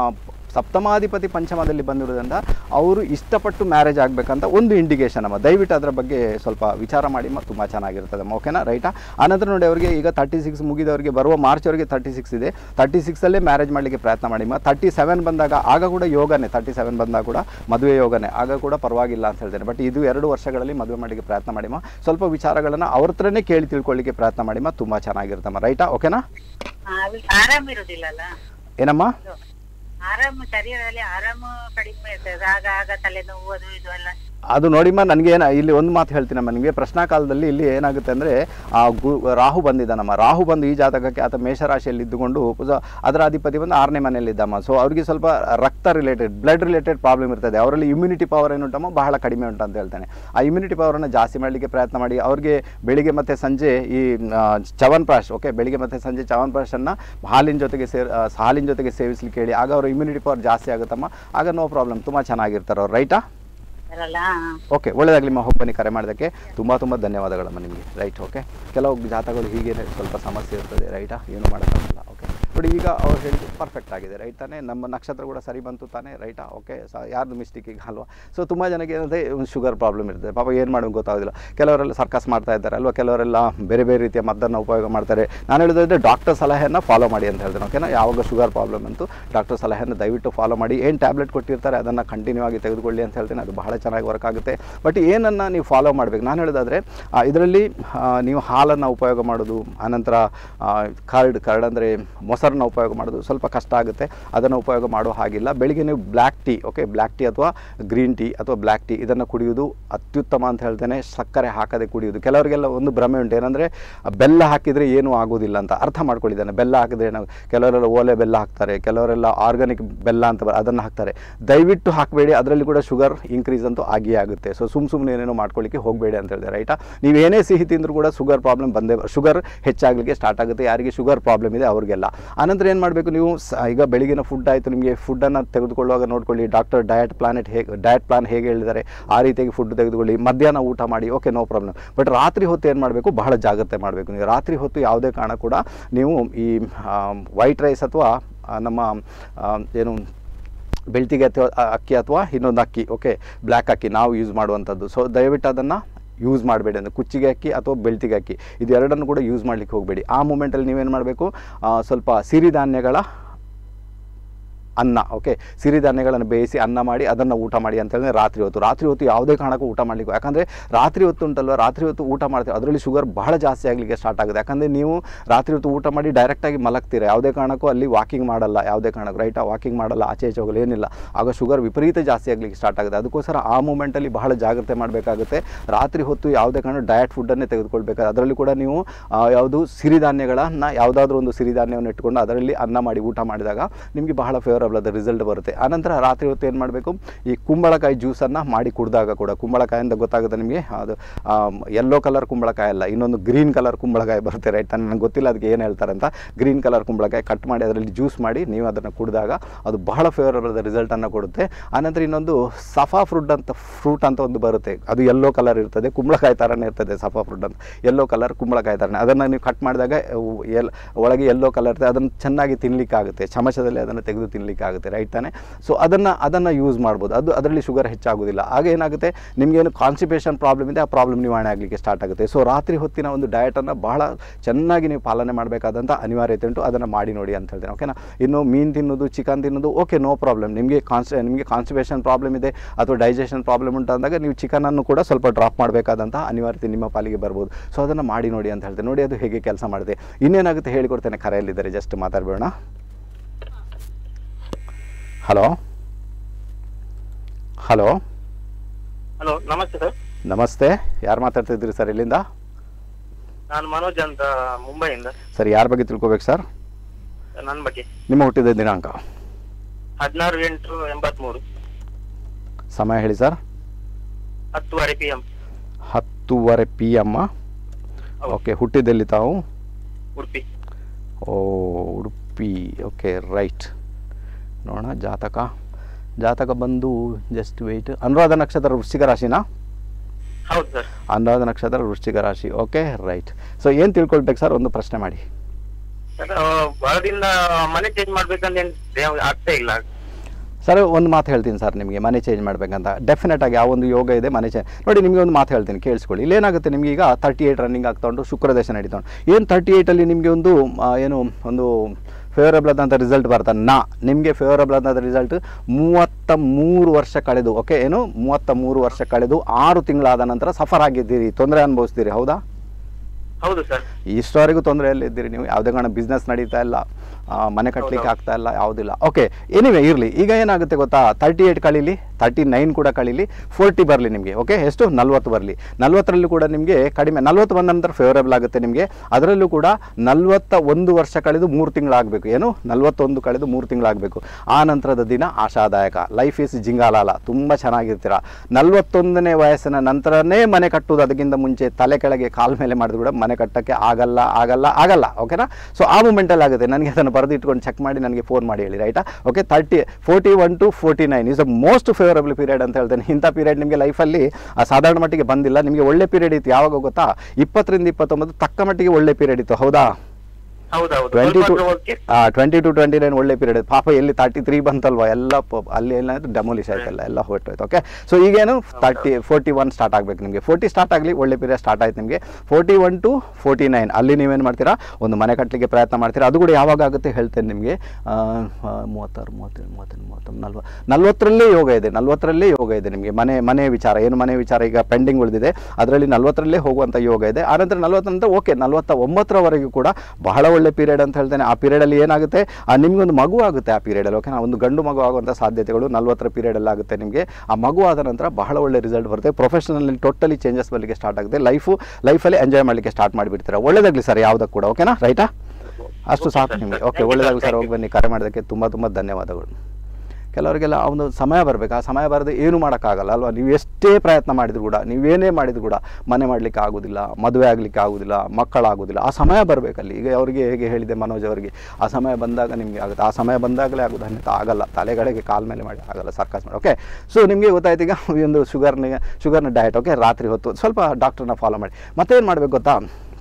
ಸಪ್ತಮಾಧಿಪತಿ ಪಂಚಮದಲ್ಲಿ ಬಂದಿರೋದ್ರಿಂದ ಅವರು ಇಷ್ಟಪಟ್ಟು ಮ್ಯಾರೇಜ್ ಆಗಬೇಕಂತ ಒಂದು ಇಂಡಿಕೇಶನ್ ಅಮ್ಮ ದಯವಿಟ್ಟು ಅದರ ಬಗ್ಗೆ ಸ್ವಲ್ಪ ವಿಚಾರ ಮಾಡಿ ಮ ತುಂಬ ಚೆನ್ನಾಗಿರ್ತದಮ್ಮ ಓಕೆನಾ ರೈಟಾ ಆನಂತರ ನೋಡಿ ಅವರಿಗೆ ಈಗ ತರ್ಟಿ ಸಿಕ್ಸ್ ಮುಗಿದವರಿಗೆ ಬರುವ ಮಾರ್ಚ್ವರೆಗೆ ತರ್ಟಿ ಸಿಕ್ಸ್ ಇದೆ ತರ್ಟಿ ಸಿಕ್ಸಲ್ಲೇ ಮ್ಯಾರೇಜ್ ಮಾಡಲಿಕ್ಕೆ ಪ್ರಯತ್ನ ಮಾಡಿ ಮ ತರ್ಟಿ ಸೆವೆನ್ ಬಂದಾಗ ಆಗ ಕೂಡ ಯೋಗನೇ ತರ್ಟಿ ಸೆವೆನ್ ಬಂದಾಗ ಕೂಡ ಮದುವೆ ಯೋಗನೇ ಆಗ ಕೂಡ ಪರವಾಗಿಲ್ಲ ಅಂತ ಹೇಳ್ತೇನೆ ಬಟ್ ಇದು ಎರಡು ವರ್ಷಗಳಲ್ಲಿ ಮದುವೆ ಮಾಡಲಿಕ್ಕೆ ಪ್ರಯತ್ನ ಮಾಡಿಮ್ಮ ಸ್ವಲ್ಪ ವಿಚಾರಗಳನ್ನು ಅವ್ರ ಹತ್ರನೇ ಕೇಳಿ ತಿಳ್ಕೊಳ್ಳಿಕ್ಕೆ ಪ್ರಯತ್ನ ಮಾಡಿಮ್ಮ ತುಂಬ ಚೆನ್ನಾಗಿರ್ತಮ್ಮ ರೈಟಾ ಓಕೆನಾ ಆ, ಅವ್ರಿಗೆ ಆರಾಮ್ ಇರುದಿಲ್ಲಲ್ಲ ಏನಮ್ಮ ಅದು ಆರಾಮ್ ಶರೀರದಲ್ಲಿ ಆರಾಮ ಕಡಿಮೆ ಇರ್ತದೆ ಆಗ ಆಗ ತಲೆನೋವು ಅದು ಇದು ಎಲ್ಲ ಅದು ನೋಡಿಮ್ಮ ನನಗೆ ಏನು ಇಲ್ಲಿ ಒಂದು ಮಾತು ಹೇಳ್ತೀನಮ್ಮ ನಿಮಗೆ ಪ್ರಶ್ನಾ ಕಾಲದಲ್ಲಿ ಇಲ್ಲಿ ಏನಾಗುತ್ತೆ ಅಂದರೆ ಆ ಗು ರಾಹು ಬಂದಿದ್ದಾನಮ್ಮ ರಾಹು ಬಂದು ಈ ಜಾತಕಕ್ಕೆ ಆತ ಮೇಷರಾಶಿಯಲ್ಲಿ ಇದ್ದುಕೊಂಡು ಸೊ ಅದರ ಅಧಿಪತಿ ಬಂದು ಆರನೇ ಮನೆಯಲ್ಲಿದ್ದಮ್ಮ ಸೊ ಅವರಿಗೆ ಸ್ವಲ್ಪ ರಕ್ತ ರಿಲೇಟೆಡ್ ಬ್ಲಡ್ ರಿಲೇಟೆಡ್ ಪ್ರಾಬ್ಲಮ್ ಇರ್ತದೆ ಅವರಲ್ಲಿ ಇಮ್ಯುನಿಟಿ ಪವರ್ ಏನುಂಟಮ್ಮ ಬಹಳ ಕಡಿಮೆ ಉಂಟು ಅಂತ ಹೇಳ್ತಾನೆ ಆ ಇಮ್ಯುನಿಟಿ ಪವರನ್ನು ಜಾಸ್ತಿ ಮಾಡಲಿಕ್ಕೆ ಪ್ರಯತ್ನ ಮಾಡಿ ಅವ್ರಿಗೆ ಬೆಳಿಗ್ಗೆ ಮತ್ತು ಸಂಜೆ ಈ ಆ, ಚವನ್ಪ್ರಾಶ್ ಓಕೆ ಬೆಳಿಗ್ಗೆ ಮತ್ತು ಸಂಜೆ ಚವನ್ಪ್ರಾಶನ್ನು ಹಾಲಿನ ಜೊತೆಗೆ ಸೇರ್ ಆ, ಹಾಲಿನ ಜೊತೆಗೆ ಸೇವಿಸ್ಲಿಕ್ಕೆ ಹೇಳಿ ಆಗ ಅವರ ಇಮ್ಯುನಿಟಿ ಪವರ್ ಜಾಸ್ತಿ ಆಗುತ್ತಮ್ಮ ಆಗ ನೋ ಪ್ರಾಬ್ಲಮ್ ತುಂಬ ಚೆನ್ನಾಗಿರ್ತಾರೆ ಅವ್ರು ರೈಟಾ ಬರಲ್ಲ ಓಕೆ ಒಳ್ಳೆಯದಾಗಲಿ ನಿಮ್ಮ ಹೋಗ್ಬನ್ನಿ ಕರೆ ಮಾಡೋದಕ್ಕೆ ತುಂಬ ತುಂಬ ಧನ್ಯವಾದಗಳಮ್ಮ ನಿಮಗೆ ರೈಟ್ ಓಕೆ ಕೆಲವು ಜಾತಗಳು ಹೀಗೆ ಸ್ವಲ್ಪ ಸಮಸ್ಯೆ ಇರ್ತದೆ ರೈಟಾ ಏನು ಮಾಡೋಕ್ಕಾಗಲ್ಲ ಓಕೆ ಬಟ್ ಈಗ ಅವ್ರು ಹೇಳಿದ್ದು ಪರ್ಫೆಕ್ಟ್ ಆಗಿದೆ ರೈಟ್ ತಾನೇ ನಮ್ಮ ನಕ್ಷತ್ರ ಕೂಡ ಸರಿ ಬಂತು ತಾನೇ ರೈಟಾ ಓಕೆ ಸ ಯಾರ್ದು ಮಿಸ್ಟೇಕ್ ಈಗ ಅಲ್ವಾ ಸೊ ತುಂಬ ಜನಕ್ಕೆ ಏನಂದರೆ ಶುಗರ್ ಪ್ರಾಬ್ಲಮ್ ಇರ್ತದೆ ಪಾಪ ಏನು ಮಾಡೋದು ಗೊತ್ತಾಗೋದಿಲ್ಲ ಕೆಲವರೆಲ್ಲ ಸರ್ಕಸ್ ಮಾಡ್ತಾ ಇದ್ದಾರೆ ಅಲ್ವಾ ಕೆಲವರೆಲ್ಲ ಬೇರೆ ಬೇರೆ ರೀತಿಯ ಮದ್ದನ್ನು ಉಪಯೋಗ ಮಾಡ್ತಾರೆ ನಾನು ಹೇಳೋದಾದ್ರೆ ಡಾಕ್ಟರ್ ಸಲಹೆಯನ್ನು ಫಾಲೋ ಮಾಡಿ ಅಂತ ಹೇಳ್ತೇನೆ ಓಕೆನಾ ಯಾವಾಗ ಶುಗರ್ ಪ್ರಾಬ್ಲಮ್ ಅಂತೂ ಡಾಕ್ಟರ್ ಸಲಹೆಯನ್ನು ದಯವಿಟ್ಟು ಫಾಲೋ ಮಾಡಿ ಏನು ಟ್ಯಾಬ್ಲೆಟ್ ಕೊಟ್ಟಿರ್ತಾರೆ ಅದನ್ನು ಕಂಟಿನ್ಯೂ ಆಗಿ ತೆಗೆದುಕೊಳ್ಳಿ ಅಂತ ಹೇಳ್ತೇನೆ ಅದು ಬಹಳ ಚೆನ್ನಾಗಿ ವರ್ಕ್ ಆಗುತ್ತೆ ಬಟ್ ಏನನ್ನು ನೀವು ಫಾಲೋ ಮಾಡಬೇಕು ನಾನು ಹೇಳೋದಾದರೆ ಇದರಲ್ಲಿ ನೀವು ಹಾಲನ್ನು ಉಪಯೋಗ ಮಾಡೋದು ಆನಂತರ ಕರ್ಡ್ ಕರ್ಡ್ ಅಂದರೆ ಮೊಸರನ್ನ ಉಪಯೋಗ ಮಾಡೋದು ಸ್ವಲ್ಪ ಕಷ್ಟ ಆಗುತ್ತೆ ಅದನ್ನು ಉಪಯೋಗ ಮಾಡೋ ಹಾಗಿಲ್ಲ ಬೆಳಿಗ್ಗೆ ನೀವು black tea okay black tea ಅಥವಾ ಗ್ರೀನ್ ಟೀ ಅಥವಾ ಬ್ಲ್ಯಾಕ್ ಟೀ ಇದನ್ನು ಕುಡಿಯೋದು ಅತ್ಯುತ್ತಮ ಅಂತ ಹೇಳ್ತೇನೆ ಸಕ್ಕರೆ ಹಾಕದೆ ಕುಡಿಯೋದು ಕೆಲವರಿಗೆಲ್ಲ ಒಂದು ಭ್ರಮೆ ಉಂಟು ಏನಂದರೆ ಬೆಲ್ಲ ಹಾಕಿದರೆ ಏನೂ ಆಗೋದಿಲ್ಲ ಅಂತ ಅರ್ಥ ಮಾಡ್ಕೊಳ್ಳಿದ್ದಾನೆ ಬೆಲ್ಲ ಹಾಕಿದ್ರೆ ನಾವು ಕೆಲವರೆಲ್ಲ ಓಲೆ ಬೆಲ್ಲ ಹಾಕ್ತಾರೆ ಕೆಲವರೆಲ್ಲ ಆರ್ಗಾನಿಕ್ ಬೆಲ್ಲ ಅಂತ ಬ- ಅದನ್ನು ಹಾಕ್ತಾರೆ ದಯವಿಟ್ಟು ಹಾಕಬೇಡಿ ಅದರಲ್ಲಿ ಕೂಡ ಶುಗರ್ ಇನ್ಕ್ರೀಸ್ ಅಂತೂ ಆಗಿಯೇ ಆಗುತ್ತೆ ಸೊ ಸುಮ್ಮ ಸುಮ್ಮನೆ ಏನೇನೋ ಮಾಡ್ಕೊಳ್ಳಿಕ್ಕೆ ಹೋಗಬೇಡಿ ಅಂತ ಹೇಳಿದೆ ರೈಟಾ ನೀವು ಏನೇ ಸಿಹಿ ತಿಂದರೂ ಕೂಡ ಶುಗರ್ ಪ್ರಾಬ್ಲಮ್ ಬಂದೇ ಶುಗರ್ ಹೆಚ್ಚಾಗಲಿಕ್ಕೆ ಸ್ಟಾರ್ಟ್ ಆಗುತ್ತೆ ಯಾರಿಗೆ ಶುಗರ್ ಪ್ರಾಬ್ಲಮ್ ಇದೆ ಅವ್ರಿಗೆಲ್ಲ ಆನಂತರ ಏನು ಮಾಡಬೇಕು ನೀವು ಸ- ಈಗ ಬೆಳಗಿನ ಫುಡ್ ಆಯಿತು ನಿಮಗೆ ಫುಡ್ಡನ್ನು ತೆಗೆದುಕೊಳ್ಳುವಾಗ ನೋಡ್ಕೊಳ್ಳಿ ಡಾಕ್ಟರ್ ಡಯಟ್ ಪ್ಲಾನೆಟ್ ಹೇಗೆ ಡಯಟ್ ಪ್ಲಾನ್ ಹೇಗೆ ಹೇಳಿದ್ದಾರೆ ಆ ರೀತಿಯಾಗಿ ಫುಡ್ ತೆಗೆದುಕೊಳ್ಳಿ ಮಧ್ಯಾಹ್ನ ಊಟ ಮಾಡಿ ಓಕೆ ನೋ ಪ್ರಾಬ್ಲಮ್ ಬಟ್ ರಾತ್ರಿ ಹೊತ್ತು ಏನು ಮಾಡಬೇಕು ಬಹಳ ಜಾಗ್ರತೆ ಮಾಡಬೇಕು ನೀವು ರಾತ್ರಿ ಹೊತ್ತು ಯಾವುದೇ ಕಾರಣ ಕೂಡ ನೀವು ಈ ವೈಟ್ ರೈಸ್ ಅಥವಾ ಆ, ನಮ್ಮ ಆ, ಏನು ಬೆಳ್ತಿಗೆ ಅಥವಾ ಅಕ್ಕಿ ಅಥವಾ ಇನ್ನೊಂದು ಅಕ್ಕಿ ಓಕೆ ಬ್ಲ್ಯಾಕ್ ಅಕ್ಕಿ ನಾವು ಯೂಸ್ ಮಾಡುವಂಥದ್ದು ಸೊ ದಯವಿಟ್ಟು ಅದನ್ನು ಯೂಸ್ ಮಾಡಬೇಡಿ ಅಂದರೆ ಕುಚ್ಚಿಗೆ ಅಕ್ಕಿ ಅಥವಾ ಬೆಳ್ತಿಗೆ ಅಕ್ಕಿ ಇದು ಎರಡನ್ನು ಕೂಡ ಯೂಸ್ ಮಾಡಲಿಕ್ಕೆ ಹೋಗಬೇಡಿ ಆ ಮೂಮೆಂಟಲ್ಲಿ ನೀವೇನು ಮಾಡಬೇಕು ಸ್ವಲ್ಪ ಸಿರಿಧಾನ್ಯಗಳ ಅನ್ನ ಓಕೆ ಸಿರಿಧಾನ್ಯಗಳನ್ನು ಬೇಯಿಸಿ ಅನ್ನ ಮಾಡಿ ಅದನ್ನು ಊಟ ಮಾಡಿ ಅಂತ ಹೇಳಿದ್ರೆ ರಾತ್ರಿ ಹೊತ್ತು ರಾತ್ರಿ ಹೊತ್ತು ಯಾವುದೇ ಕಾರಣಕ್ಕೂ ಊಟ ಮಾಡಲಿಕ್ಕೆ ಯಾಕಂದರೆ ರಾತ್ರಿ ಹೊತ್ತು ಉಂಟಲ್ವ ರಾತ್ರಿ ಹೊತ್ತು ಊಟ ಮಾಡ್ತೀವಿ ಅದರಲ್ಲಿ ಶುಗರ್ ಬಹಳ ಜಾಸ್ತಿ ಆಗಲಿಕ್ಕೆ ಸ್ಟಾರ್ಟ್ ಆಗುತ್ತೆ ಯಾಕಂದರೆ ನೀವು ರಾತ್ರಿ ಹೊತ್ತು ಊಟ ಮಾಡಿ ಡೈರೆಕ್ಟಾಗಿ ಮಲಗ್ತೀರ ಯಾವುದೇ ಕಾರಣಕ್ಕೂ ಅಲ್ಲಿ ವಾಕಿಂಗ್ ಮಾಡಲ್ಲ ಯಾವುದೇ ಕಾರಣಕ್ಕೂ ರೈಟಾ ವಾಕಿಂಗ್ ಮಾಡಲ್ಲ ಆಚೆ ಈಚೆ ಹೋಗಲು ಏನಿಲ್ಲ ಆಗ ಶುಗರ್ ವಿಪರೀತ ಜಾಸ್ತಿ ಆಗಲಿಕ್ಕೆ ಸ್ಟಾರ್ಟ್ ಆಗುತ್ತೆ ಅದಕ್ಕೋಸ್ಕರ ಆ ಮೂಮೆಂಟಲ್ಲಿ ಬಹಳ ಜಾಗ್ರತೆ ಮಾಡಬೇಕಾಗುತ್ತೆ ರಾತ್ರಿ ಹೊತ್ತು ಯಾವುದೇ ಕಾರಣ ಡಯಟ್ ಫುಡ್ಡನ್ನೇ ತೆಗೆದುಕೊಳ್ಬೇಕು ಅದರಲ್ಲಿ ಕೂಡ ನೀವು ಆ, ಯಾವುದು ಸಿರಿಧಾನ್ಯಗಳನ್ನು ಯಾವುದಾದ್ರೂ ಒಂದು ಸಿರಿಧಾನ್ಯವನ್ನು ಇಟ್ಕೊಂಡು ಅದರಲ್ಲಿ ಅನ್ನ ಮಾಡಿ ಊಟ ಮಾಡಿದಾಗ ನಿಮಗೆ ಬಹಳ ಫೇವರಬಲ್ ಆದ ರಿಸಲ್ಟ್ ಬರುತ್ತೆ ಆನಂತರ ರಾತ್ರಿ ಹೊತ್ತು ಏನು ಮಾಡಬೇಕು ಈ ಕುಂಬಳಕಾಯಿ ಜ್ಯೂಸನ್ನು ಮಾಡಿ ಕುಡಿದಾಗ ಕೂಡ ಕುಂಬಳಕಾಯಿಂದ ಗೊತ್ತಾಗುತ್ತೆ ನಿಮಗೆ ಅದು ಯೆಲ್ಲೋ ಕಲರ್ ಕುಂಬಳಕಾಯಿ ಅಲ್ಲ ಇನ್ನೊಂದು ಗ್ರೀನ್ ಕಲರ್ ಕುಂಬಳಕಾಯಿ ಬರುತ್ತೆ ರೈಟ್ ನನಗೆ ಗೊತ್ತಿಲ್ಲ ಅದಕ್ಕೆ ಏನು ಹೇಳ್ತಾರೆ ಅಂತ ಗ್ರೀನ್ ಕಲರ್ ಕುಂಬಳಕಾಯಿ ಕಟ್ ಮಾಡಿ ಅದರಲ್ಲಿ ಜ್ಯೂಸ್ ಮಾಡಿ ನೀವು ಅದನ್ನು ಕುಡಿದಾಗ ಅದು ಬಹಳ ಫೇವರಬಲ್ ರಿಸಲ್ಟನ್ನು ಕೊಡುತ್ತೆ ಆನಂತರ ಇನ್ನೊಂದು ಸಫಾ ಫ್ರೂಟ್ ಅಂತ ಫ್ರೂಟ್ ಅಂತ ಒಂದು ಬರುತ್ತೆ ಅದು ಯೆಲ್ಲೋ ಕಲರ್ ಇರ್ತದೆ ಕುಂಬಳಕಾಯಿ ಥರನೇ ಇರ್ತದೆ ಸಫಾ ಫ್ರೂಟ್ ಅಂತ ಯೆಲ್ಲೋ ಕಲರ್ ಕುಂಬಳಕಾಯಿ ಥರನೇ ಅದನ್ನು ನೀವು ಕಟ್ ಮಾಡಿದಾಗ ಅವು ಎಲ್ ಒಳಗೆ ಯೆಲ್ಲೋ ಕಲರ್ ಇರ್ತದೆ ಅದನ್ನು ಚೆನ್ನಾಗಿ ತಿನ್ನಲಿಕ್ಕಾಗುತ್ತೆ ಚಮಚದಲ್ಲಿ ಅದನ್ನು ತೆಗೆದು ತಿನ್ನಲಿಕ್ಕಾಗುತ್ತೆ ರೈಟ್ ತಾನೆ ಸೊ ಅದನ್ನು ಅದನ್ನು ಯೂಸ್ ಮಾಡ್ಬೋದು ಅದು ಅದರಲ್ಲಿ ಶುಗರ್ ಹೆಚ್ಚಾಗೋದಿಲ್ಲ ಆಗ ಏನಾಗುತ್ತೆ ನಿಮಗೇನು ಕಾನ್ಸ್ಟಿಪೇಷನ್ ಪ್ರಾಬ್ಲಮ್ ಇದೆ ಆ ಪ್ರಾಬ್ಲಮ್ ನಿವಾರಣೆ ಆಗಲಿಕ್ಕೆ ಸ್ಟಾರ್ಟ್ ಆಗುತ್ತೆ ಸೊ ರಾತ್ರಿ ಹೊತ್ತಿನ ಒಂದು ಡಯಟನ್ನು ಬಹಳ ಚೆನ್ನಾಗಿ ನೀವು ಪಾಲನೆ ಮಾಡಬೇಕಾದಂಥ ಅನಿವಾರ್ಯತೆ ಉಂಟು ಅದನ್ನು ಮಾಡಿ ನೋಡಿ ಅಂತ ಹೇಳ್ತೇನೆ ಓಕೆನಾ ಇನ್ನು ಮೀನು ತಿನ್ನೋದು ಚಿಕನ್ ತಿನ್ನೋದು ಓಕೆ ನೋ ಪ್ರಾಬ್ಲಮ್ ನಿಮಗೆ ಕಾನ್ಸ್ ನಿಮಗೆ ಕಾನ್ಸ್ಟಿಪೇಷನ್ ಪ್ರಾಬ್ಲಮ್ ಇದೆ ಅಥವಾ ಡೈಜೆಷನ್ ಪ್ರಾಬ್ಲಮ್ ಉಂಟು ಅಂದಾಗ ನೀವು ಚಿಕನನ್ನು ಕೂಡ ಸ್ವಲ್ಪ ಡ್ರಾಪ್ ಮಾಡಬೇಕಾದಂಥ ಅನಿವಾರ್ಯತೆ ನಿಮ್ಮ ಪಾಲಿಗೆ ಬರ್ಬೋದು ಸೊ ಅದನ್ನು ಮಾಡಿ ನೋಡಿ ಅಂತ ಹೇಳ್ತೇನೆ ನೋಡಿ ಅದು ಹೇಗೆ ಕೆಲಸ ಮಾಡುತ್ತೆ ಇನ್ನೇನಾಗುತ್ತೆ ಹೇಳಿಕೊಡ್ತೇನೆ ಕರೆಯಲ್ಲಿದ್ದಾರೆ ಜಸ್ಟ್ ಮಾತಾಡಬೇಡ ಹಲೋ ಹಲೋ ಹಲೋ ನಮಸ್ತೆ ಸರ್ ನಮಸ್ತೆ ಯಾರು ಮಾತಾಡ್ತಿದ್ರಿ ಸರ್ ಇಲ್ಲಿಂದ ನಾನು ಮನೋಜ್ ಅಂತ ಮುಂಬೈಯಿಂದ ಸರ್ ಯಾರ ಬಗ್ಗೆ ತಿಳ್ಕೊಬೇಕು ಸರ್ ನನ್ನ ಬಗ್ಗೆ ನಿಮ್ಮ ಹುಟ್ಟಿದ ದಿನಾಂಕ ಹದಿನಾರು ಎಂಟು ಎಂಬತ್ಮೂರು ಸಮಯ ಹೇಳಿ ಸರ್ ಹತ್ತುವರೆ ಪಿ ಎಂ ಹತ್ತು ಹತ್ತೂವರೆ ಪಿ ಎಮ್ಮ ಹೌದು. ಓಕೆ ಹುಟ್ಟಿದಲ್ಲಿ ತಾವು ಉಡುಪಿ ಓ ಉಡುಪಿ ಓಕೆ ರೈಟ್ ನೋಡೋಣ ಜಾತಕ ಜಾತಕ ಬಂದು ಜಸ್ಟ್ ವೆಯ್ಟ್ ಅನುರಾಧ ನಕ್ಷತ್ರ ವೃಶ್ಚಿಕ ರಾಶಿನಾ ಹೌದು ಸರ್ ಅನುರಾಧ ನಕ್ಷತ್ರ ವೃಶ್ಚಿಕ ರಾಶಿ ಓಕೆ ರೈಟ್ ಸೊ ಏನು ತಿಳ್ಕೊಳ್ಬೇಕು ಸರ್ ಒಂದು ಪ್ರಶ್ನೆ ಮಾಡಿ ಸರ್ ಬಹಳದಿಂದ ಮನೆ ಚೇಂಜ್ ಮಾಡ್ಬೇಕಂತ ಏನ್ ದೇವ್- ಆಗ್ತಾ ಇಲ್ಲ ಸರ್ ಒಂದು ಮಾತು ಹೇಳ್ತೀನಿ ಸರ್ ನಿಮಗೆ ಮನೆ ಚೇಂಜ್ ಮಾಡಬೇಕಂತ ಡೆಫಿನೆಟ್ ಆಗಿ ಆ ಒಂದು ಯೋಗ ಇದೆ ಮನೆ ಚೇಂಜ್ ನೋಡಿ ನಿಮಗೆ ಒಂದು ಮಾತು ಹೇಳ್ತೀನಿ ಕೇಳಿಸ್ಕೊಳ್ಳಿ ಇಲ್ಲೇನಾಗುತ್ತೆ ನಿಮಗೆ ಈಗ ತರ್ಟಿ ಏಯ್ಟ್ ರನ್ನಿಂಗ್ ಆಗ್ತಾ ಉಂಟು ಶುಕ್ರ ದೇಶ ನಡೀತಾ ಉಂಟು ಏನು ತರ್ಟಿ ಏಯ್ಟಲ್ಲಿ ನಿಮಗೆ ಒಂದು ಆ, ಏನು ಒಂದು ಫೇವರಬಲ್ ಆದಂಥ ರಿಸಲ್ಟ್ ಬರ್ತಾ ನಾ ನಿಮಗೆ ಫೇವರಬಲ್ ಆದಂಥ ರಿಸಲ್ಟ್ ಮೂವತ್ತ ಮೂರು ವರ್ಷ ಕಳೆದು ಓಕೆ ಏನು ಮೂವತ್ತ ಮೂರು ವರ್ಷ ಕಳೆದು ಆರು ತಿಂಗಳಾದ ನಂತರ ಸಫರ್ ಆಗಿದ್ದೀರಿ ತೊಂದರೆ ಅನುಭವಿಸ್ತೀರಿ ಹೌದಾ ಹೌದು ಸರ್ ಇಷ್ಟವರೆಗೂ ತೊಂದರೆಯಲ್ಲಿ ಇದ್ದೀರಿ ನೀವು ಯಾವುದೇ ಕಾರಣ ಬಿಸ್ನೆಸ್ ನಡೀತಾ ಇಲ್ಲ ಆ, ಮನೆ ಕಟ್ಟಲಿಕ್ಕೆ ಆಗ್ತಾ ಇಲ್ಲ ಯಾವುದಿಲ್ಲ ಓಕೆ ಎನಿವೆ ಇರಲಿ ಈಗ ಏನಾಗುತ್ತೆ ಗೊತ್ತಾ ತರ್ಟಿ ಏಯ್ಟ್ ಕಳೀಲಿ ತರ್ಟಿ ನೈನ್ ಕೂಡ ಕಳೀಲಿ ಫೋರ್ಟಿ ಬರಲಿ ನಿಮಗೆ ಓಕೆ ಎಷ್ಟು ನಲ್ವತ್ತು ಬರಲಿ ನಲ್ವತ್ತರಲ್ಲೂ ಕೂಡ ನಿಮಗೆ ಕಡಿಮೆ ನಲ್ವತ್ತು ಬಂದ ನಂತರ ಫೇವರೇಬಲ್ ಆಗುತ್ತೆ ನಿಮಗೆ ಅದರಲ್ಲೂ ಕೂಡ ನಲ್ವತ್ತ ಒಂದು ವರ್ಷ ಕಳೆದು ಮೂರು ತಿಂಗಳಾಗಬೇಕು ಏನು ನಲ್ವತ್ತೊಂದು ಕಳೆದು ಮೂರು ತಿಂಗಳಾಗಬೇಕು ಆ ನಂತರದ ದಿನ ಆಶಾದಾಯಕ ಲೈಫ್ ಈಸ್ ಜಿಂಗಾಲಾಲ ತುಂಬ ಚೆನ್ನಾಗಿರ್ತೀರ ನಲ್ವತ್ತೊಂದನೇ ವಯಸ್ಸಿನ ನಂತರನೇ ಮನೆ ಕಟ್ಟುವುದು ಅದಕ್ಕಿಂತ ಮುಂಚೆ ತಲೆ ಕೆಳಗೆ ಕಾಲ ಮೇಲೆ ಮಾಡಿದ್ರು ಕೂಡ ಮನೆ ಕಟ್ಟಕ್ಕೆ ಆಗಲ್ಲ ಆಗಲ್ಲ ಆಗಲ್ಲ ಓಕೆನಾ ಸೊ ಆ ಮೂಮೆಂಟಲ್ಲಿ ಆಗುತ್ತೆ ನನಗೆ ಅದನ್ನು ಬರೆದು ಇಟ್ಕೊಂಡು ಚೆಕ್ ಮಾಡಿ ನನಗೆ ಫೋನ್ ಮಾಡಿ ಹೇಳಿ ರೈಟಾ okay thirty forty one two forty nine is a most favourable period ಅಂತ ಹೇಳ್ತೇನೆ ಇಂಥ ಪೀರಿಯಡ್ ನಿಮಗೆ ಲೈಫಲ್ಲಿ ಸಾಧಾರಣ ಮಟ್ಟಿಗೆ ಬಂದಿಲ್ಲ ನಿಮಗೆ ಒಳ್ಳೆ ಪೀರಿಯಡ್ ಇತ್ತು ಯಾವಾಗ ಗೊತ್ತಾ ಇಪ್ಪತ್ತರಿಂದ ಇಪ್ಪತ್ತೊಂಬತ್ತು ತಕ್ಕ ಮಟ್ಟಿಗೆ ಒಳ್ಳೆ ಪೀರಿಯಡ್ ಇತ್ತು ಹೌದಾ ಹೌದೌದು ಟ್ವೆಂಟಿ ಟು ಸ್ವಲ್ಪ okay twenty two twenty nine ಒಳ್ಳೆ ಪೀರಿಯಡ್ ಪಾಪ ಎಲ್ಲಿ ತರ್ಟಿ ತ್ರೀ ಬಂತಲ್ವಾ ಎಲ್ಲ ಪ- ಅಲ್ಲಿ ಏನಾಯ್ತು ಡೆಮೋಲಿಷ್ ಆಯ್ತಲ್ಲ ಎಲ್ಲ ಹೊರಟೋಯ್ತು ಓಕೆ ಸೊ ಈಗೇನು ತರ್ಟಿ ಫೋರ್ಟಿ ಒನ್ ಸ್ಟಾರ್ಟ್ ಆಗಬೇಕು ನಿಮಗೆ ಫೋರ್ಟಿ ಸ್ಟಾರ್ಟ್ ಆಗಲಿ ಒಳ್ಳೆ ಪೀರಿಯಡ್ ಸ್ಟಾರ್ಟ್ ಆಯ್ತು ನಿಮಗೆ forty one two forty nine ಅಲ್ಲಿ ನೀವೇನು ಮಾಡ್ತೀರಾ ಒಂದು ಮನೆ ಕಟ್ಟಲಿಕ್ಕೆ ಪ್ರಯತ್ನ ಮಾಡ್ತೀರಾ ಅದು ಕೂಡ ಯಾವಾಗ ಆಗುತ್ತೆ ಹೇಳ್ತೇನೆ ನಿಮಗೆ ಮೂವತ್ತಾರು ಮೂವತ್ತೇಳು ಮೂವತ್ತೆಂಟು ಮೂವತ್ತೊಂದು ನಲ್ವ ನಲ್ವತ್ತರಲ್ಲೇ ಯೋಗ ಇದೆ ನಲ್ವತ್ತರಲ್ಲೇ ಯೋಗ ಇದೆ ನಿಮಗೆ ಮನೆ ಮನೆ ವಿಚಾರ ಏನು ಮನೆ ವಿಚಾರ ಈಗ ಪೆಂಡಿಂಗ್ ಉಳಿದಿದೆ ಅದರಲ್ಲಿ ನಲ್ವತ್ತರಲ್ಲೇ ಹೋಗುವಂಥ ಯೋಗ ಇದೆ ಆನಂತರ ನಲ್ವತ್ತ ನಂತರ ಓಕೆ ನಲ್ವತ್ತ ಒಂಬತ್ತರವರೆಗೂ ಕೂಡ ಬಹಳ ಒಳ್ಳೆ ಪೀರಿಯಡ್ ಅಂತ ಹೇಳ್ತೇನೆ ಆ ಪೀರಿಯಡಲ್ಲಿ ಏನಾಗುತ್ತೆ ಆ ನಿಮಗೊಂದು ಮಗು ಆಗುತ್ತೆ ಆ ಪೀರಿಯಡಲ್ಲಿ ಓಕೆನಾ ಒಂದು ಗಂಡು ಮಗು ಆಗುವಂಥ ಸಾಧ್ಯತೆಗಳು ನಲ್ವತ್ತರ ಪೀರಿಯಡಲ್ಲಿ ಆಗುತ್ತೆ ನಿಮಗೆ ಆ ಮಗು ಆದ ನಂತರ ಬಹಳ ಒಳ್ಳೆ ರಿಸಲ್ಟ್ ಬರುತ್ತೆ ಪ್ರೊಫೆಷನಲ್ಲಿ ಟೋಟಲಿ ಚೇಂಜಸ್ ಬರಲಿಕ್ಕೆ ಸ್ಟಾರ್ಟ್ ಆಗುತ್ತೆ ಲೈಫು ಲೈಫಲ್ಲಿ ಎಂಜಾಯ್ ಮಾಡಲಿಕ್ಕೆ ಸ್ಟಾರ್ಟ್ ಮಾಡಿಬಿಡ್ತೀರಾ ಒಳ್ಳೇದಾಗಲಿ ಸರ್ ಯಾವುದಕ್ಕೆ ಕೂಡ ಓಕೆನಾ ರೈಟಾ ಅಷ್ಟು Okay, ಸಾಕು sir. ನಿಮಗೆ Thank ಓಕೆ you, sir. ಒಳ್ಳೇದಾಗಲಿ ಸರ್ Thank ಹೋಗಿ you. ಬನ್ನಿ ಕರೆ ಮಾಡೋದಕ್ಕೆ ತುಂಬ ತುಂಬ ಧನ್ಯವಾದಗಳು ಕೆಲವರಿಗೆಲ್ಲ ಆ ಒಂದು ಸಮಯ ಬರಬೇಕು ಆ ಸಮಯ ಬರದೆ ಏನು ಮಾಡೋಕ್ಕಾಗಲ್ಲ ಅಲ್ವಾ ನೀವು ಎಷ್ಟೇ ಪ್ರಯತ್ನ ಮಾಡಿದ್ರು ಕೂಡ ನೀವೇನೇ ಮಾಡಿದ್ರು ಕೂಡ ಮನೆ ಮಾಡಲಿಕ್ಕೆ ಆಗೋದಿಲ್ಲ ಮದುವೆ ಆಗಲಿಕ್ಕೆ ಆಗೋದಿಲ್ಲ ಮಕ್ಕಳಾಗೋದಿಲ್ಲ ಆ ಸಮಯ ಬರಬೇಕಲ್ಲಿ ಈಗ ಅವರಿಗೆ ಹೇಗೆ ಹೇಳಿದೆ ಮನೋಜ್ ಅವರಿಗೆ ಆ ಸಮಯ ಬಂದಾಗ ನಿಮಗೆ ಆಗುತ್ತೆ ಆ ಸಮಯ ಬಂದಾಗಲೇ ಆಗೋದು ಅನ್ಯಥ ಆಗಲ್ಲ ತಲೆಗಡೆಗೆ ಕಾಲ ಮೇಲೆ ಮಾಡಿ ಆಗಲ್ಲ ಸರ್ಕಸ್ ಮಾಡಿ ಓಕೆ ಸೊ ನಿಮಗೆ ಗೊತ್ತಾಯ್ತು ಈಗ ಈ ಒಂದು ಶುಗರ್ನಿಗೆ ಶುಗರ್ನ ಡಯಟ್ ಓಕೆ ರಾತ್ರಿ ಹೊತ್ತು ಸ್ವಲ್ಪ ಡಾಕ್ಟ್ರನ್ನ ಫಾಲೋ ಮಾಡಿ ಮತ್ತೇನು ಮಾಡಬೇಕು ಗೊತ್ತಾ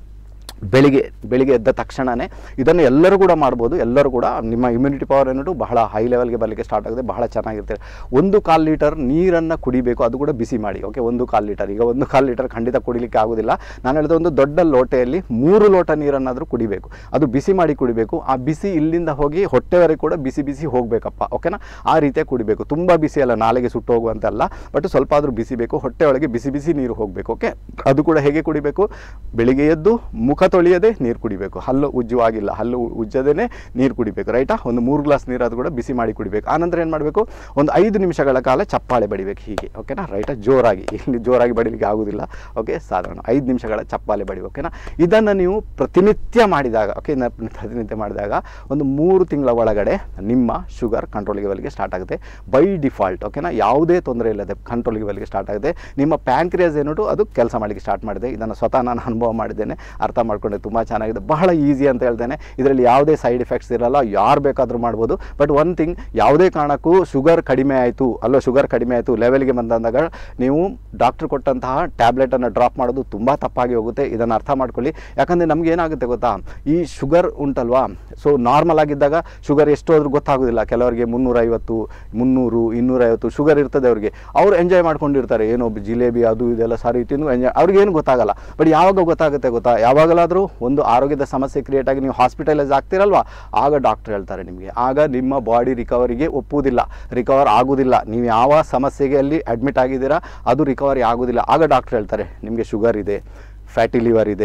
ಬೆಳಿಗ್ಗೆ ಬೆಳಿಗ್ಗೆ ಎದ್ದ ತಕ್ಷಣವೇ ಇದನ್ನು ಎಲ್ಲರೂ ಕೂಡ ಮಾಡ್ಬೋದು ಎಲ್ಲರೂ ಕೂಡ ನಿಮ್ಮ ಇಮ್ಯುನಿಟಿ ಪವರ್ ಏನಿಟ್ಟು ಬಹಳ ಹೈ ಲೆವೆಲ್ಗೆ ಬರಲಿಕ್ಕೆ ಸ್ಟಾರ್ಟ್ ಆಗುತ್ತೆ ಬಹಳ ಚೆನ್ನಾಗಿರ್ತದೆ ಒಂದು ಕಾಲು ಲೀಟರ್ ನೀರನ್ನು ಕುಡಿಬೇಕು ಅದು ಕೂಡ ಬಿಸಿ ಮಾಡಿ ಓಕೆ ಒಂದು ಕಾಲು ಲೀಟರ್ ಈಗ ಒಂದು ಕಾಲು ಲೀಟರ್ ಖಂಡಿತ ಕುಡಿಲಿಕ್ಕೆ ಆಗೋದಿಲ್ಲ ನಾನು ಹೇಳಿದ ಒಂದು ದೊಡ್ಡ ಲೋಟೆಯಲ್ಲಿ ಮೂರು ಲೋಟ ನೀರನ್ನಾದರೂ ಕುಡಿಬೇಕು ಅದು ಬಿಸಿ ಮಾಡಿ ಕುಡಿಬೇಕು ಆ ಬಿಸಿ ಇಲ್ಲಿಂದ ಹೋಗಿ ಹೊಟ್ಟೆವರೆಗೆ ಕೂಡ ಬಿಸಿ ಬಿಸಿ ಹೋಗಬೇಕಪ್ಪ ಓಕೆನಾ ಆ ರೀತಿಯಾಗಿ ಕುಡಿಬೇಕು ತುಂಬ ಬಿಸಿ ಅಲ್ಲ ನಾಲೆಗೆ ಸುಟ್ಟು ಹೋಗುವಂತಲ್ಲ ಬಟ್ ಸ್ವಲ್ಪ ಆದರೂ ಬಿಸಿ ಬೇಕು ಹೊಟ್ಟೆ ಒಳಗೆ ಬಿಸಿ ಬಿಸಿ ನೀರು ಹೋಗಬೇಕು ಓಕೆ ಅದು ಕೂಡ ಹೇಗೆ ಕುಡಿಬೇಕು ಬೆಳಿಗ್ಗೆ ಎದ್ದು ಮುಖ ತೊಳೆಯದೆ ನೀರು ಕುಡಿಬೇಕು ಹಲ್ಲು ಉಜ್ಜುವಾಗಿಲ್ಲ ಹಲ್ಲು ಉಜ್ಜದೇ ನೀರು ಕುಡಿಬೇಕು ರೈಟಾ ಒಂದು ಮೂರು ಗ್ಲಾಸ್ ನೀರು ಅದು ಕೂಡ ಬಿಸಿ ಮಾಡಿ ಕುಡಿಬೇಕು ಆನಂತರ ಏನು ಮಾಡಬೇಕು ಒಂದು ಐದು ನಿಮಿಷಗಳ ಕಾಲ ಚಪ್ಪಾಳೆ ಬಡಿಬೇಕು ಹೀಗೆ ಓಕೆನಾ ರೈಟಾ ಜೋರಾಗಿ ಇಲ್ಲಿ ಜೋರಾಗಿ ಬಡಿಲಿಕ್ಕೆ ಆಗೋದಿಲ್ಲ ಓಕೆ ಸಾಧಾರಣ ಐದು ನಿಮಿಷಗಳ ಚಪ್ಪಾಳೆ ಬಡಿ ಓಕೆನಾ ಇದನ್ನು ನೀವು ಪ್ರತಿನಿತ್ಯ ಮಾಡಿದಾಗ ಓಕೆ ನ- ಪ್ರತಿನಿತ್ಯ ಮಾಡಿದಾಗ ಒಂದು ಮೂರು ತಿಂಗಳ ಒಳಗಡೆ ನಿಮ್ಮ ಶುಗರ್ ಕಂಟ್ರೋಲ್ ಲೆವೆಲ್ಗೆ ಸ್ಟಾರ್ಟ್ ಆಗುತ್ತೆ ಬೈ ಡಿಫಾಲ್ಟ್ ಓಕೆನಾ ಯಾವುದೇ ತೊಂದರೆ ಇಲ್ಲದೆ ಕಂಟ್ರೋಲ್ ಲೆವೆಲ್ಗೆ ಸ್ಟಾರ್ಟ್ ಆಗುತ್ತೆ ನಿಮ್ಮ ಪ್ಯಾಂಕ್ರಿಯಾಸ್ ಏನುಂಟು ಅದು ಕೆಲಸ ಮಾಡಲಿಕ್ಕೆ ಸ್ಟಾರ್ಟ್ ಮಾಡಿದೆ ಇದನ್ನು ಸ್ವತಃ ನಾನು ಅನುಭವ ಮಾಡಿದ್ದೇನೆ ಅರ್ಥ ಮಾಡ್ಕೊಂಡೆ ತುಂಬ ಚೆನ್ನಾಗಿದೆ ಬಹಳ ಈಸಿ ಅಂತ ಹೇಳ್ತೇನೆ ಇದರಲ್ಲಿ ಯಾವುದೇ ಸೈಡ್ ಎಫೆಕ್ಟ್ಸ್ ಇರಲ್ಲ ಯಾರು ಬೇಕಾದರೂ ಮಾಡ್ಬೋದು ಬಟ್ ಒನ್ ಥಿಂಗ್ ಯಾವುದೇ ಕಾರಣಕ್ಕೂ ಶುಗರ್ ಕಡಿಮೆ ಆಯಿತು ಅಲ್ಲೋ ಶುಗರ್ ಕಡಿಮೆ ಆಯಿತು ಲೆವೆಲ್ಗೆ ಬಂದಾಗ ನೀವು ಡಾಕ್ಟ್ರ್ ಕೊಟ್ಟಂತಹ ಟ್ಯಾಬ್ಲೆಟನ್ನು ಡ್ರಾಪ್ ಮಾಡೋದು ತುಂಬ ತಪ್ಪಾಗಿ ಹೋಗುತ್ತೆ ಇದನ್ನು ಅರ್ಥ ಮಾಡ್ಕೊಳ್ಳಿ ಯಾಕಂದರೆ ನಮ್ಗೆ ಏನಾಗುತ್ತೆ ಗೊತ್ತಾ ಈ ಶುಗರ್ ಉಂಟಲ್ವಾ ಸೊ ನಾರ್ಮಲ್ ಆಗಿದ್ದಾಗ ಶುಗರ್ ಎಷ್ಟು ಆದ್ರೂ ಗೊತ್ತಾಗೋದಿಲ್ಲ ಕೆಲವರಿಗೆ ಮುನ್ನೂರೈವತ್ತು ಮುನ್ನೂರು ಇನ್ನೂರೈವತ್ತು ಶುಗರ್ ಇರ್ತದೆ ಅವ್ರಿಗೆ ಅವ್ರು ಎಂಜಾಯ್ ಮಾಡ್ಕೊಂಡಿರ್ತಾರೆ ಏನೋ ಜಿಲೇಬಿ ಅದು ಇದೆಲ್ಲ ಸಾರಿ ತಿಂದು ಎಂಜಾಯ್ ಅವ್ರಿಗೇನು ಗೊತ್ತಾಗಲ್ಲ ಬಟ್ ಯಾವಾಗ ಗೊತ್ತಾಗುತ್ತೆ ಗೊತ್ತಾ ಯಾವಾಗಲಾದರೂ ಒಂದು ಆರೋಗ್ಯದ ಸಮಸ್ಯೆ ಕ್ರಿಯೇಟ್ ಆಗಿ ನೀವು ಹಾಸ್ಪಿಟಲೈಸ್ ಆಗ್ತಿರಲ್ವಾ ಆಗ ಡಾಕ್ಟರ್ ಹೇಳ್ತಾರೆ ನಿಮಗೆ ಆಗ ನಿಮ್ಮ ಬಾಡಿ ರಿಕವರಿಗೆ ಒಪ್ಪುವುದಿಲ್ಲ ರಿಕವರ್ ಆಗುವುದಿಲ್ಲ ನೀವು ಯಾವ ಸಮಸ್ಯೆಗೆ ಅಲ್ಲಿ ಅಡ್ಮಿಟ್ ಆಗಿದ್ದೀರಾ ಅದು ರಿಕವರಿ ಆಗೋದಿಲ್ಲ ಆಗ ಡಾಕ್ಟರ್ ಹೇಳ್ತಾರೆ ನಿಮಗೆ ಶುಗರ್ ಇದೆ ಫ್ಯಾಟಿ ಲಿವರ್ ಇದೆ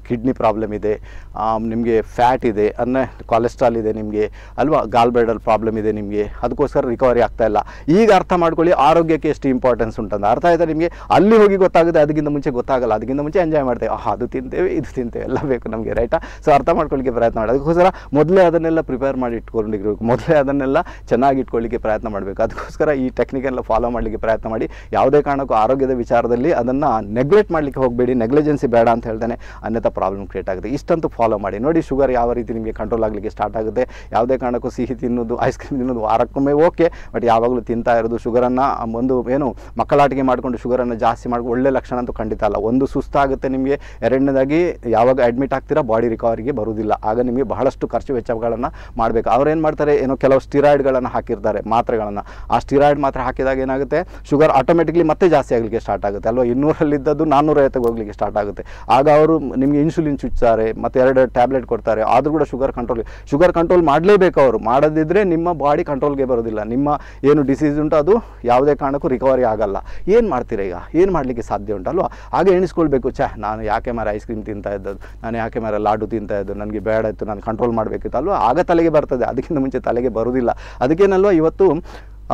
ಕಿಡ್ನಿ ಪ್ರಾಬ್ಲಮ್ ಇದೆ ನಿಮಗೆ ಫ್ಯಾಟ್ ಇದೆ ಅನ್ನೇ ಕೊಲೆಸ್ಟ್ರಾಲ್ ಇದೆ ನಿಮಗೆ ಅಲ್ವಾ ಗಾಲ್ ಬ್ಲೇಡಲ್ ಪ್ರಾಬ್ಲಮ್ ಇದೆ ನಿಮಗೆ ಅದಕ್ಕೋಸ್ಕರ ರಿಕವರಿ ಆಗ್ತಾ ಇಲ್ಲ ಈಗ ಅರ್ಥ ಮಾಡ್ಕೊಳ್ಳಿ ಆರೋಗ್ಯಕ್ಕೆ ಎಷ್ಟು ಇಂಪಾರ್ಟೆನ್ಸ್ ಉಂಟಂತ ಅರ್ಥ ಆಯ್ತಾ ನಿಮಗೆ ಅಲ್ಲಿ ಹೋಗಿ ಗೊತ್ತಾಗುತ್ತೆ ಅದಕ್ಕಿಂತ ಮುಂಚೆ ಗೊತ್ತಾಗಲ್ಲ ಅದಕ್ಕಿಂತ ಮುಂಚೆ ಎಂಜಾಯ್ ಮಾಡ್ತೇವೆ ಆಹಾ ಅದು ತಿಂತೇವೆ ಇದು ತಿಂತೇವೆ ಎಲ್ಲ ಬೇಕು ನಮಗೆ ರೈಟಾ ಸೊ ಅರ್ಥ ಮಾಡ್ಕೊಳ್ಳಿಕ್ಕೆ ಪ್ರಯತ್ನ ಮಾಡಿ ಅದಕ್ಕೋಸ್ಕರ ಮೊದಲೇ ಅದನ್ನೆಲ್ಲ ಪ್ರಿಪೇರ್ ಮಾಡಿ ಇಟ್ಕೊಂಡಿರ್ಬೇಕು ಮೊದಲೇ ಅದನ್ನೆಲ್ಲ ಚೆನ್ನಾಗಿ ಇಟ್ಕೊಳ್ಳಿಕ್ಕೆ ಪ್ರಯತ್ನ ಮಾಡಬೇಕು ಅದಕ್ಕೋಸ್ಕರ ಈ ಟೆಕ್ನಿಕ್ ಎಲ್ಲ ಫಾಲೋ ಮಾಡಲಿಕ್ಕೆ ಪ್ರಯತ್ನ ಮಾಡಿ ಯಾವುದೇ ಕಾರಣಕ್ಕೂ ಆರೋಗ್ಯದ ವಿಚಾರದಲ್ಲಿ ಅದನ್ನು ನೆಗ್ಲೆಕ್ಟ್ ಮಾಡಲಿಕ್ಕೆ ಹೋಗಬೇಡಿ ನೆಗ್ಲಿಜೆನ್ಸಿ ಬೇಡ ಅಂತ ಹೇಳ್ತೇನೆ ಅನ್ಯಥಾ ಪ್ರಾಬ್ಲಮ್ ಕ್ರಿಯೇಟ್ ಆಗುತ್ತೆ ಇಷ್ಟಂತೂ ಫಾಲೋ ಮಾಡಿ ನೋಡಿ ಶುಗರ್ ಯಾವ ರೀತಿ ನಿಮಗೆ ಕಂಟ್ರೋಲ್ ಆಗಲಿಕ್ಕೆ ಸ್ಟಾರ್ಟ್ ಆಗುತ್ತೆ ಯಾವುದೇ ಕಾರಣಕ್ಕೂ ಸಿಹಿ ತಿನ್ನೋದು ಐಸ್ ಕ್ರೀಮ್ ತಿನ್ನೋದು ವಾರಕ್ಕೊಮ್ಮೆ ಓಕೆ ಬಟ್ ಯಾವಾಗಲೂ ತಿಂತಾ ಇರೋದು ಶುಗರನ್ನು ಒಂದು ಏನು ಮಕ್ಕಳಾಟಿಕೆ ಮಾಡಿಕೊಂಡು ಶುಗರನ್ನು ಜಾಸ್ತಿ ಮಾಡ್ಕೊಂಡು ಒಳ್ಳೆ ಲಕ್ಷಣ ಅಂತೂ ಖಂಡಿತ ಅಲ್ಲ ಒಂದು ಸುಸ್ತಾಗುತ್ತೆ ನಿಮಗೆ ಎರಡನೇದಾಗಿ ಯಾವಾಗ ಅಡ್ಮಿಟ್ ಆಗ್ತೀರಾ ಬಾಡಿ ರಿಕವರಿಗೆ ಬರುವುದಿಲ್ಲ ಆಗ ನಿಮಗೆ ಬಹಳಷ್ಟು ಖರ್ಚು ವೆಚ್ಚಗಳನ್ನು ಮಾಡಬೇಕು ಅವ್ರೇನು ಮಾಡ್ತಾರೆ ಏನೋ ಕೆಲವು ಸ್ಟಿರಾಯ್ಡ್ಗಳನ್ನು ಹಾಕಿರ್ತಾರೆ ಮಾತ್ರೆಗಳನ್ನು ಆ ಸ್ಟಿರಾಯ್ಡ್ ಮಾತ್ರೆ ಹಾಕಿದಾಗ ಏನಾಗುತ್ತೆ ಶುಗರ್ ಆಟೋಮೆಟಿಕ್ಲಿ ಮತ್ತೆ ಜಾಸ್ತಿ ಆಗಲಿಕ್ಕೆ ಸ್ಟಾರ್ಟ್ ಆಗುತ್ತೆ ಅಲ್ವಾ ಇನ್ನೂರಲ್ಲಿದ್ದದ್ದು ನಾನ್ನೂರೈವತ್ತಿಗೆ ಹೋಗಲಿಕ್ಕೆ ಸ್ಟಾರ್ಟ್ ಆಗುತ್ತೆ ಆಗ ಅವರು ನಿಮಗೆ ಇನ್ಸುಲಿನ್ ಚುಚ್ತಾರೆ ಮತ್ತು ಎರಡು ಟ್ಯಾಬ್ಲೆಟ್ ಕೊಡ್ತಾರೆ ಆದರೂ ಕೂಡ ಶುಗರ್ ಕಂಟ್ರೋಲ್ ಶುಗರ್ ಕಂಟ್ರೋಲ್ ಮಾಡಲೇಬೇಕು ಅವರು ಮಾಡದಿದ್ದರೆ ನಿಮ್ಮ ಬಾಡಿ ಕಂಟ್ರೋಲ್ಗೆ ಬರೋದಿಲ್ಲ ನಿಮ್ಮ ಏನು ಡಿಸೀಸ್ ಉಂಟು ಅದು ಯಾವುದೇ ಕಾರಣಕ್ಕೂ ರಿಕವರಿ ಆಗಲ್ಲ ಏನು ಮಾಡ್ತೀರಾ ಈಗ ಏನು ಮಾಡಲಿಕ್ಕೆ ಸಾಧ್ಯ ಉಂಟಲ್ವಾ ಆಗ ಎಣಿಸ್ಕೊಳ್ಬೇಕು ಛೇ ನಾನು ಯಾಕೆ ಮಾರ ಐಸ್ ಕ್ರೀಮ್ ತಿಂತಾ ಇದ್ದದ್ದು ನಾನು ಯಾಕೆ ಮಾರ ಲಾಡು ತಿಂತಾ ಇದ್ದು ನನಗೆ ಬೇಡ ಇತ್ತು ನಾನು ಕಂಟ್ರೋಲ್ ಮಾಡಬೇಕಿತ್ತು ಅಲ್ವಾ ಆಗ ತಲೆಗೆ ಬರ್ತದೆ ಅದಕ್ಕಿಂತ ಮುಂಚೆ ತಲೆಗೆ ಬರೋದಿಲ್ಲ ಅದಕ್ಕೇನಲ್ವಾ ಇವತ್ತು ಆ,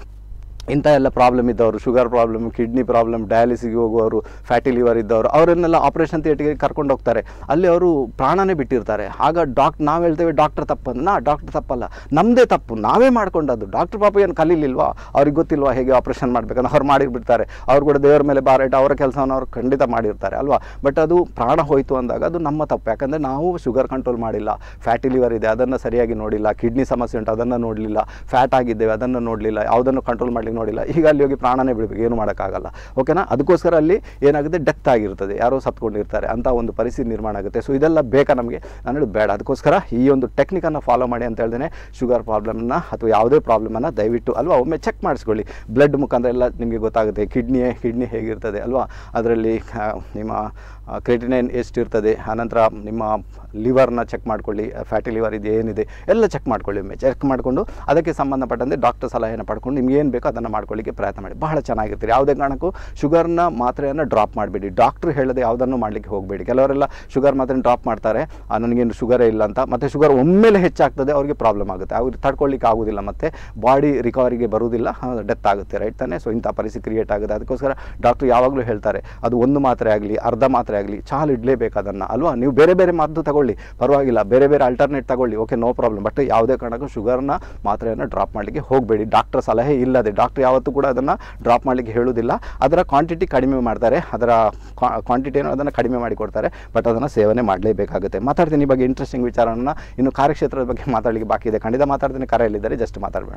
ಇಂಥ ಎಲ್ಲ ಪ್ರಾಬ್ಲಮ್ ಇದ್ದವರು ಶುಗರ್ ಪ್ರಾಬ್ಲಮ್ ಕಿಡ್ನಿ ಪ್ರಾಬ್ಲಮ್ ಡಯಾಲಿಸಿಗೆ ಹೋಗುವವರು ಫ್ಯಾಟಿ ಲಿವರ್ ಇದ್ದವರು ಅವರನ್ನೆಲ್ಲ ಆಪರೇಷನ್ ಥಿಯೇಟ್ರಿಗೆ ಕರ್ಕೊಂಡು ಹೋಗ್ತಾರೆ ಅಲ್ಲಿ ಅವರು ಪ್ರಾಣನೇ ಬಿಟ್ಟಿರ್ತಾರೆ ಆಗ ಡಾಕ್ ನಾವು ಹೇಳ್ತೇವೆ ಡಾಕ್ಟರ್ ತಪ್ಪಂದು ನಾ ಡಾಕ್ಟರ್ ತಪ್ಪಲ್ಲ ನಮ್ಮದೇ ತಪ್ಪು ನಾವೇ ಮಾಡ್ಕೊಂಡದ್ದು ಡಾಕ್ಟರ್ ಪಾಪ ಏನು ಕಲೀಲಿಲ್ವಾ ಅವ್ರಿಗೆ ಗೊತ್ತಿಲ್ವಾ ಹೇಗೆ ಆಪರೇಷನ್ ಮಾಡಬೇಕಂತ ಅವ್ರು ಮಾಡಿಬಿಡ್ತಾರೆ ಅವ್ರು ಕೂಡ ದೇವರ ಮೇಲೆ ಭಾರ ಇಟ್ಟು ಅವರ ಕೆಲಸವನ್ನು ಅವ್ರು ಖಂಡಿತ ಮಾಡಿರ್ತಾರೆ ಅಲ್ವಾ ಬಟ್ ಅದು ಪ್ರಾಣ ಹೋಯಿತು ಅಂದಾಗ ಅದು ನಮ್ಮ ತಪ್ಪು ಯಾಕಂದರೆ ನಾವು ಶುಗರ್ ಕಂಟ್ರೋಲ್ ಮಾಡಿಲ್ಲ ಫ್ಯಾಟಿ ಲಿವರ್ ಇದೆ ಅದನ್ನು ಸರಿಯಾಗಿ ನೋಡಿಲ್ಲ ಕಿಡ್ನಿ ಸಮಸ್ಯೆ ಉಂಟು ಅದನ್ನು ನೋಡಲಿಲ್ಲ ಫ್ಯಾಟ್ ಆಗಿದ್ದೇವೆ ಅದನ್ನು ನೋಡಲಿಲ್ಲ ಯಾವುದನ್ನು ಕಂಟ್ರೋಲ್ ಮಾಡಲಿಕ್ಕೆ ನೋಡಿಲ್ಲ ಈಗ ಅಲ್ಲಿ ಹೋಗಿ ಪ್ರಾಣನೇ ಬಿಡಬೇಕು ಏನು ಮಾಡೋಕ್ಕಾಗಲ್ಲ ಓಕೆನಾ ಅದಕ್ಕೋಸ್ಕರ ಅಲ್ಲಿ ಏನಾಗುತ್ತೆ ಡೆತ್ ಆಗಿರ್ತದೆ ಯಾರೋ ಸತ್ಕೊಂಡಿರ್ತಾರೆ ಅಂತ ಒಂದು ಪರಿಸ್ಥಿತಿ ನಿರ್ಮಾಣ ಆಗುತ್ತೆ ಸೊ ಇದೆಲ್ಲ ಬೇಕಾ ನಮಗೆ ನಾನು ಹೇಳೋದು ಬೇಡ ಅದಕ್ಕೋಸ್ಕರ ಈ ಒಂದು ಟೆಕ್ನಿಕನ್ನು ಫಾಲೋ ಮಾಡಿ ಅಂತ ಹೇಳ್ದೇನೆ ಶುಗರ್ ಪ್ರಾಬ್ಲಮ್ನ ಅಥವಾ ಯಾವುದೇ ಪ್ರಾಬ್ಲಮನ್ನು ದಯವಿಟ್ಟು ಅಲ್ವಾ ಒಮ್ಮೆ ಚೆಕ್ ಮಾಡಿಸ್ಕೊಳ್ಳಿ ಬ್ಲಡ್ ಮುಖಾಂತರ ಎಲ್ಲ ನಿಮಗೆ ಗೊತ್ತಾಗುತ್ತೆ ಕಿಡ್ನಿ ಕಿಡ್ನಿ ಹೇಗಿರ್ತದೆ ಅಲ್ವಾ ಅದರಲ್ಲಿ ಆ, ನಿಮ್ಮ ಕ್ರೆಟಿನೈನ್ ಎಷ್ಟಿರ್ತದೆ ಆನಂತರ ನಿಮ್ಮ ಲಿವರ್ನ ಚೆಕ್ ಮಾಡ್ಕೊಳ್ಳಿ ಫ್ಯಾಟಿ ಲಿವರ್ ಇದೆ ಏನಿದೆ ಎಲ್ಲ ಚೆಕ್ ಮಾಡ್ಕೊಳ್ಳಿ ಒಮ್ಮೆ ಚೆಕ್ ಮಾಡಿಕೊಂಡು ಅದಕ್ಕೆ ಸಂಬಂಧಪಟ್ಟಂತೆ ಡಾಕ್ಟರ್ ಸಲಹೆಯನ್ನು ಪಡ್ಕೊಂಡು ನಿಮ್ಗೆ ಏನು ಬೇಕೋ ಅದನ್ನು ಮಾಡ್ಕೊಳ್ಳಿಕ್ಕೆ ಪ್ರಯತ್ನ ಮಾಡಿ ಬಹಳ ಚೆನ್ನಾಗಿರ್ತೀರಿ ಯಾವುದೇ ಕಾರಣಕ್ಕೂ ಶುಗರ್ನ ಮಾತ್ರೆಯನ್ನು ಡ್ರಾಪ್ ಮಾಡಬೇಡಿ ಡಾಕ್ಟ್ರು ಹೇಳದೆ ಯಾವುದನ್ನು ಮಾಡಲಿಕ್ಕೆ ಹೋಗಬೇಡಿ ಕೆಲವರೆಲ್ಲ ಶುಗರ್ ಮಾತ್ರೆ ಡ್ರಾಪ್ ಮಾಡ್ತಾರೆ ಆ, ನನಗೇನು ಶುಗರೇ ಇಲ್ಲ ಅಂತ ಮತ್ತು ಶುಗರ್ ಒಮ್ಮೆಲೆ ಹೆಚ್ಚಾಗ್ತದೆ ಅವ್ರಿಗೆ ಪ್ರಾಬ್ಲಮ್ ಆಗುತ್ತೆ ಅವ್ರಿಗೆ ತಡ್ಕೊಳ್ಳಿಕ್ಕೆ ಆಗೋದಿಲ್ಲ ಮತ್ತು ಬಾಡಿ ರಿಕವರಿಗೆ ಬರುವುದಿಲ್ಲ ಡೆತ್ ಆಗುತ್ತೆ ರೈಟ್ ತಾನೇ ಸೊ ಇಂಥ ಪರಿಸ್ಥಿತಿ ಕ್ರಿಯೇಟ್ ಆಗುತ್ತೆ ಅದಕ್ಕೋಸ್ಕರ ಡಾಕ್ಟ್ರು ಯಾವಾಗಲೂ ಹೇಳ್ತಾರೆ ಅದು ಒಂದು ಮಾತ್ರೆ ಆಗಲಿ ಅರ್ಧ ಮಾತ್ರೆ ಆಗಲಿ ಚಾಲು ಇಡಲೇಬೇಕು ಅದನ್ನು ಅಲ್ವಾ ನೀವು ಬೇರೆ ಬೇರೆ ಮದ್ದು ತಗೊಳ್ಳಿ ಪರವಾಗಿಲ್ಲ ಬೇರೆ ಬೇರೆ ಅಲ್ಟರ್ನೇಟ್ ತಗೊಳ್ಳಿ ಓಕೆ ನೋ ಪ್ರಾಬ್ಲಮ್ ಬಟ್ ಯಾವುದೇ ಕಾರಣಕ್ಕೂ ಶುಗರ್ನ ಮಾತ್ರೆಯನ್ನು ಡ್ರಾಪ್ ಮಾಡಲಿಕ್ಕೆ ಹೋಗಬೇಡಿ ಡಾಕ್ಟರ್ ಸಲಹೆ ಇಲ್ಲದೆ ಡಾಕ್ಟರ್ ಯಾವತ್ತೂ ಕೂಡ ಅದನ್ನು ಡ್ರಾಪ್ ಮಾಡಲಿಕ್ಕೆ ಹೇಳುವುದಿಲ್ಲ ಅದರ ಕ್ವಾಂಟಿಟಿ ಕಡಿಮೆ ಮಾಡ್ತಾರೆ ಅದರ ಕ್ವಾಂಟಿಟಿಯನ್ನು ಅದನ್ನು ಕಡಿಮೆ ಮಾಡಿ ಕೊಡ್ತಾರೆ ಬಟ್ ಅದನ್ನು ಸೇವನೆ ಮಾಡಲೇಬೇಕಾಗುತ್ತೆ ಮಾತಾಡ್ತೀನಿ ಈ ಬಗ್ಗೆ ಇಂಟ್ರೆಸ್ಟಿಂಗ್ ವಿಚಾರವನ್ನು ಇನ್ನು ಕಾರ್ಯಕ್ಷೇತ್ರದ ಬಗ್ಗೆ ಮಾತಾಡಲಿಕ್ಕೆ ಬಾಕಿ ಇದೆ ಖಂಡಿತ ಮಾತಾಡ್ತೀನಿ ಕರೆಯಲ್ಲಿದ್ದಾರೆ ಜಸ್ಟ್ ಮಾತಾಡಬೇಡ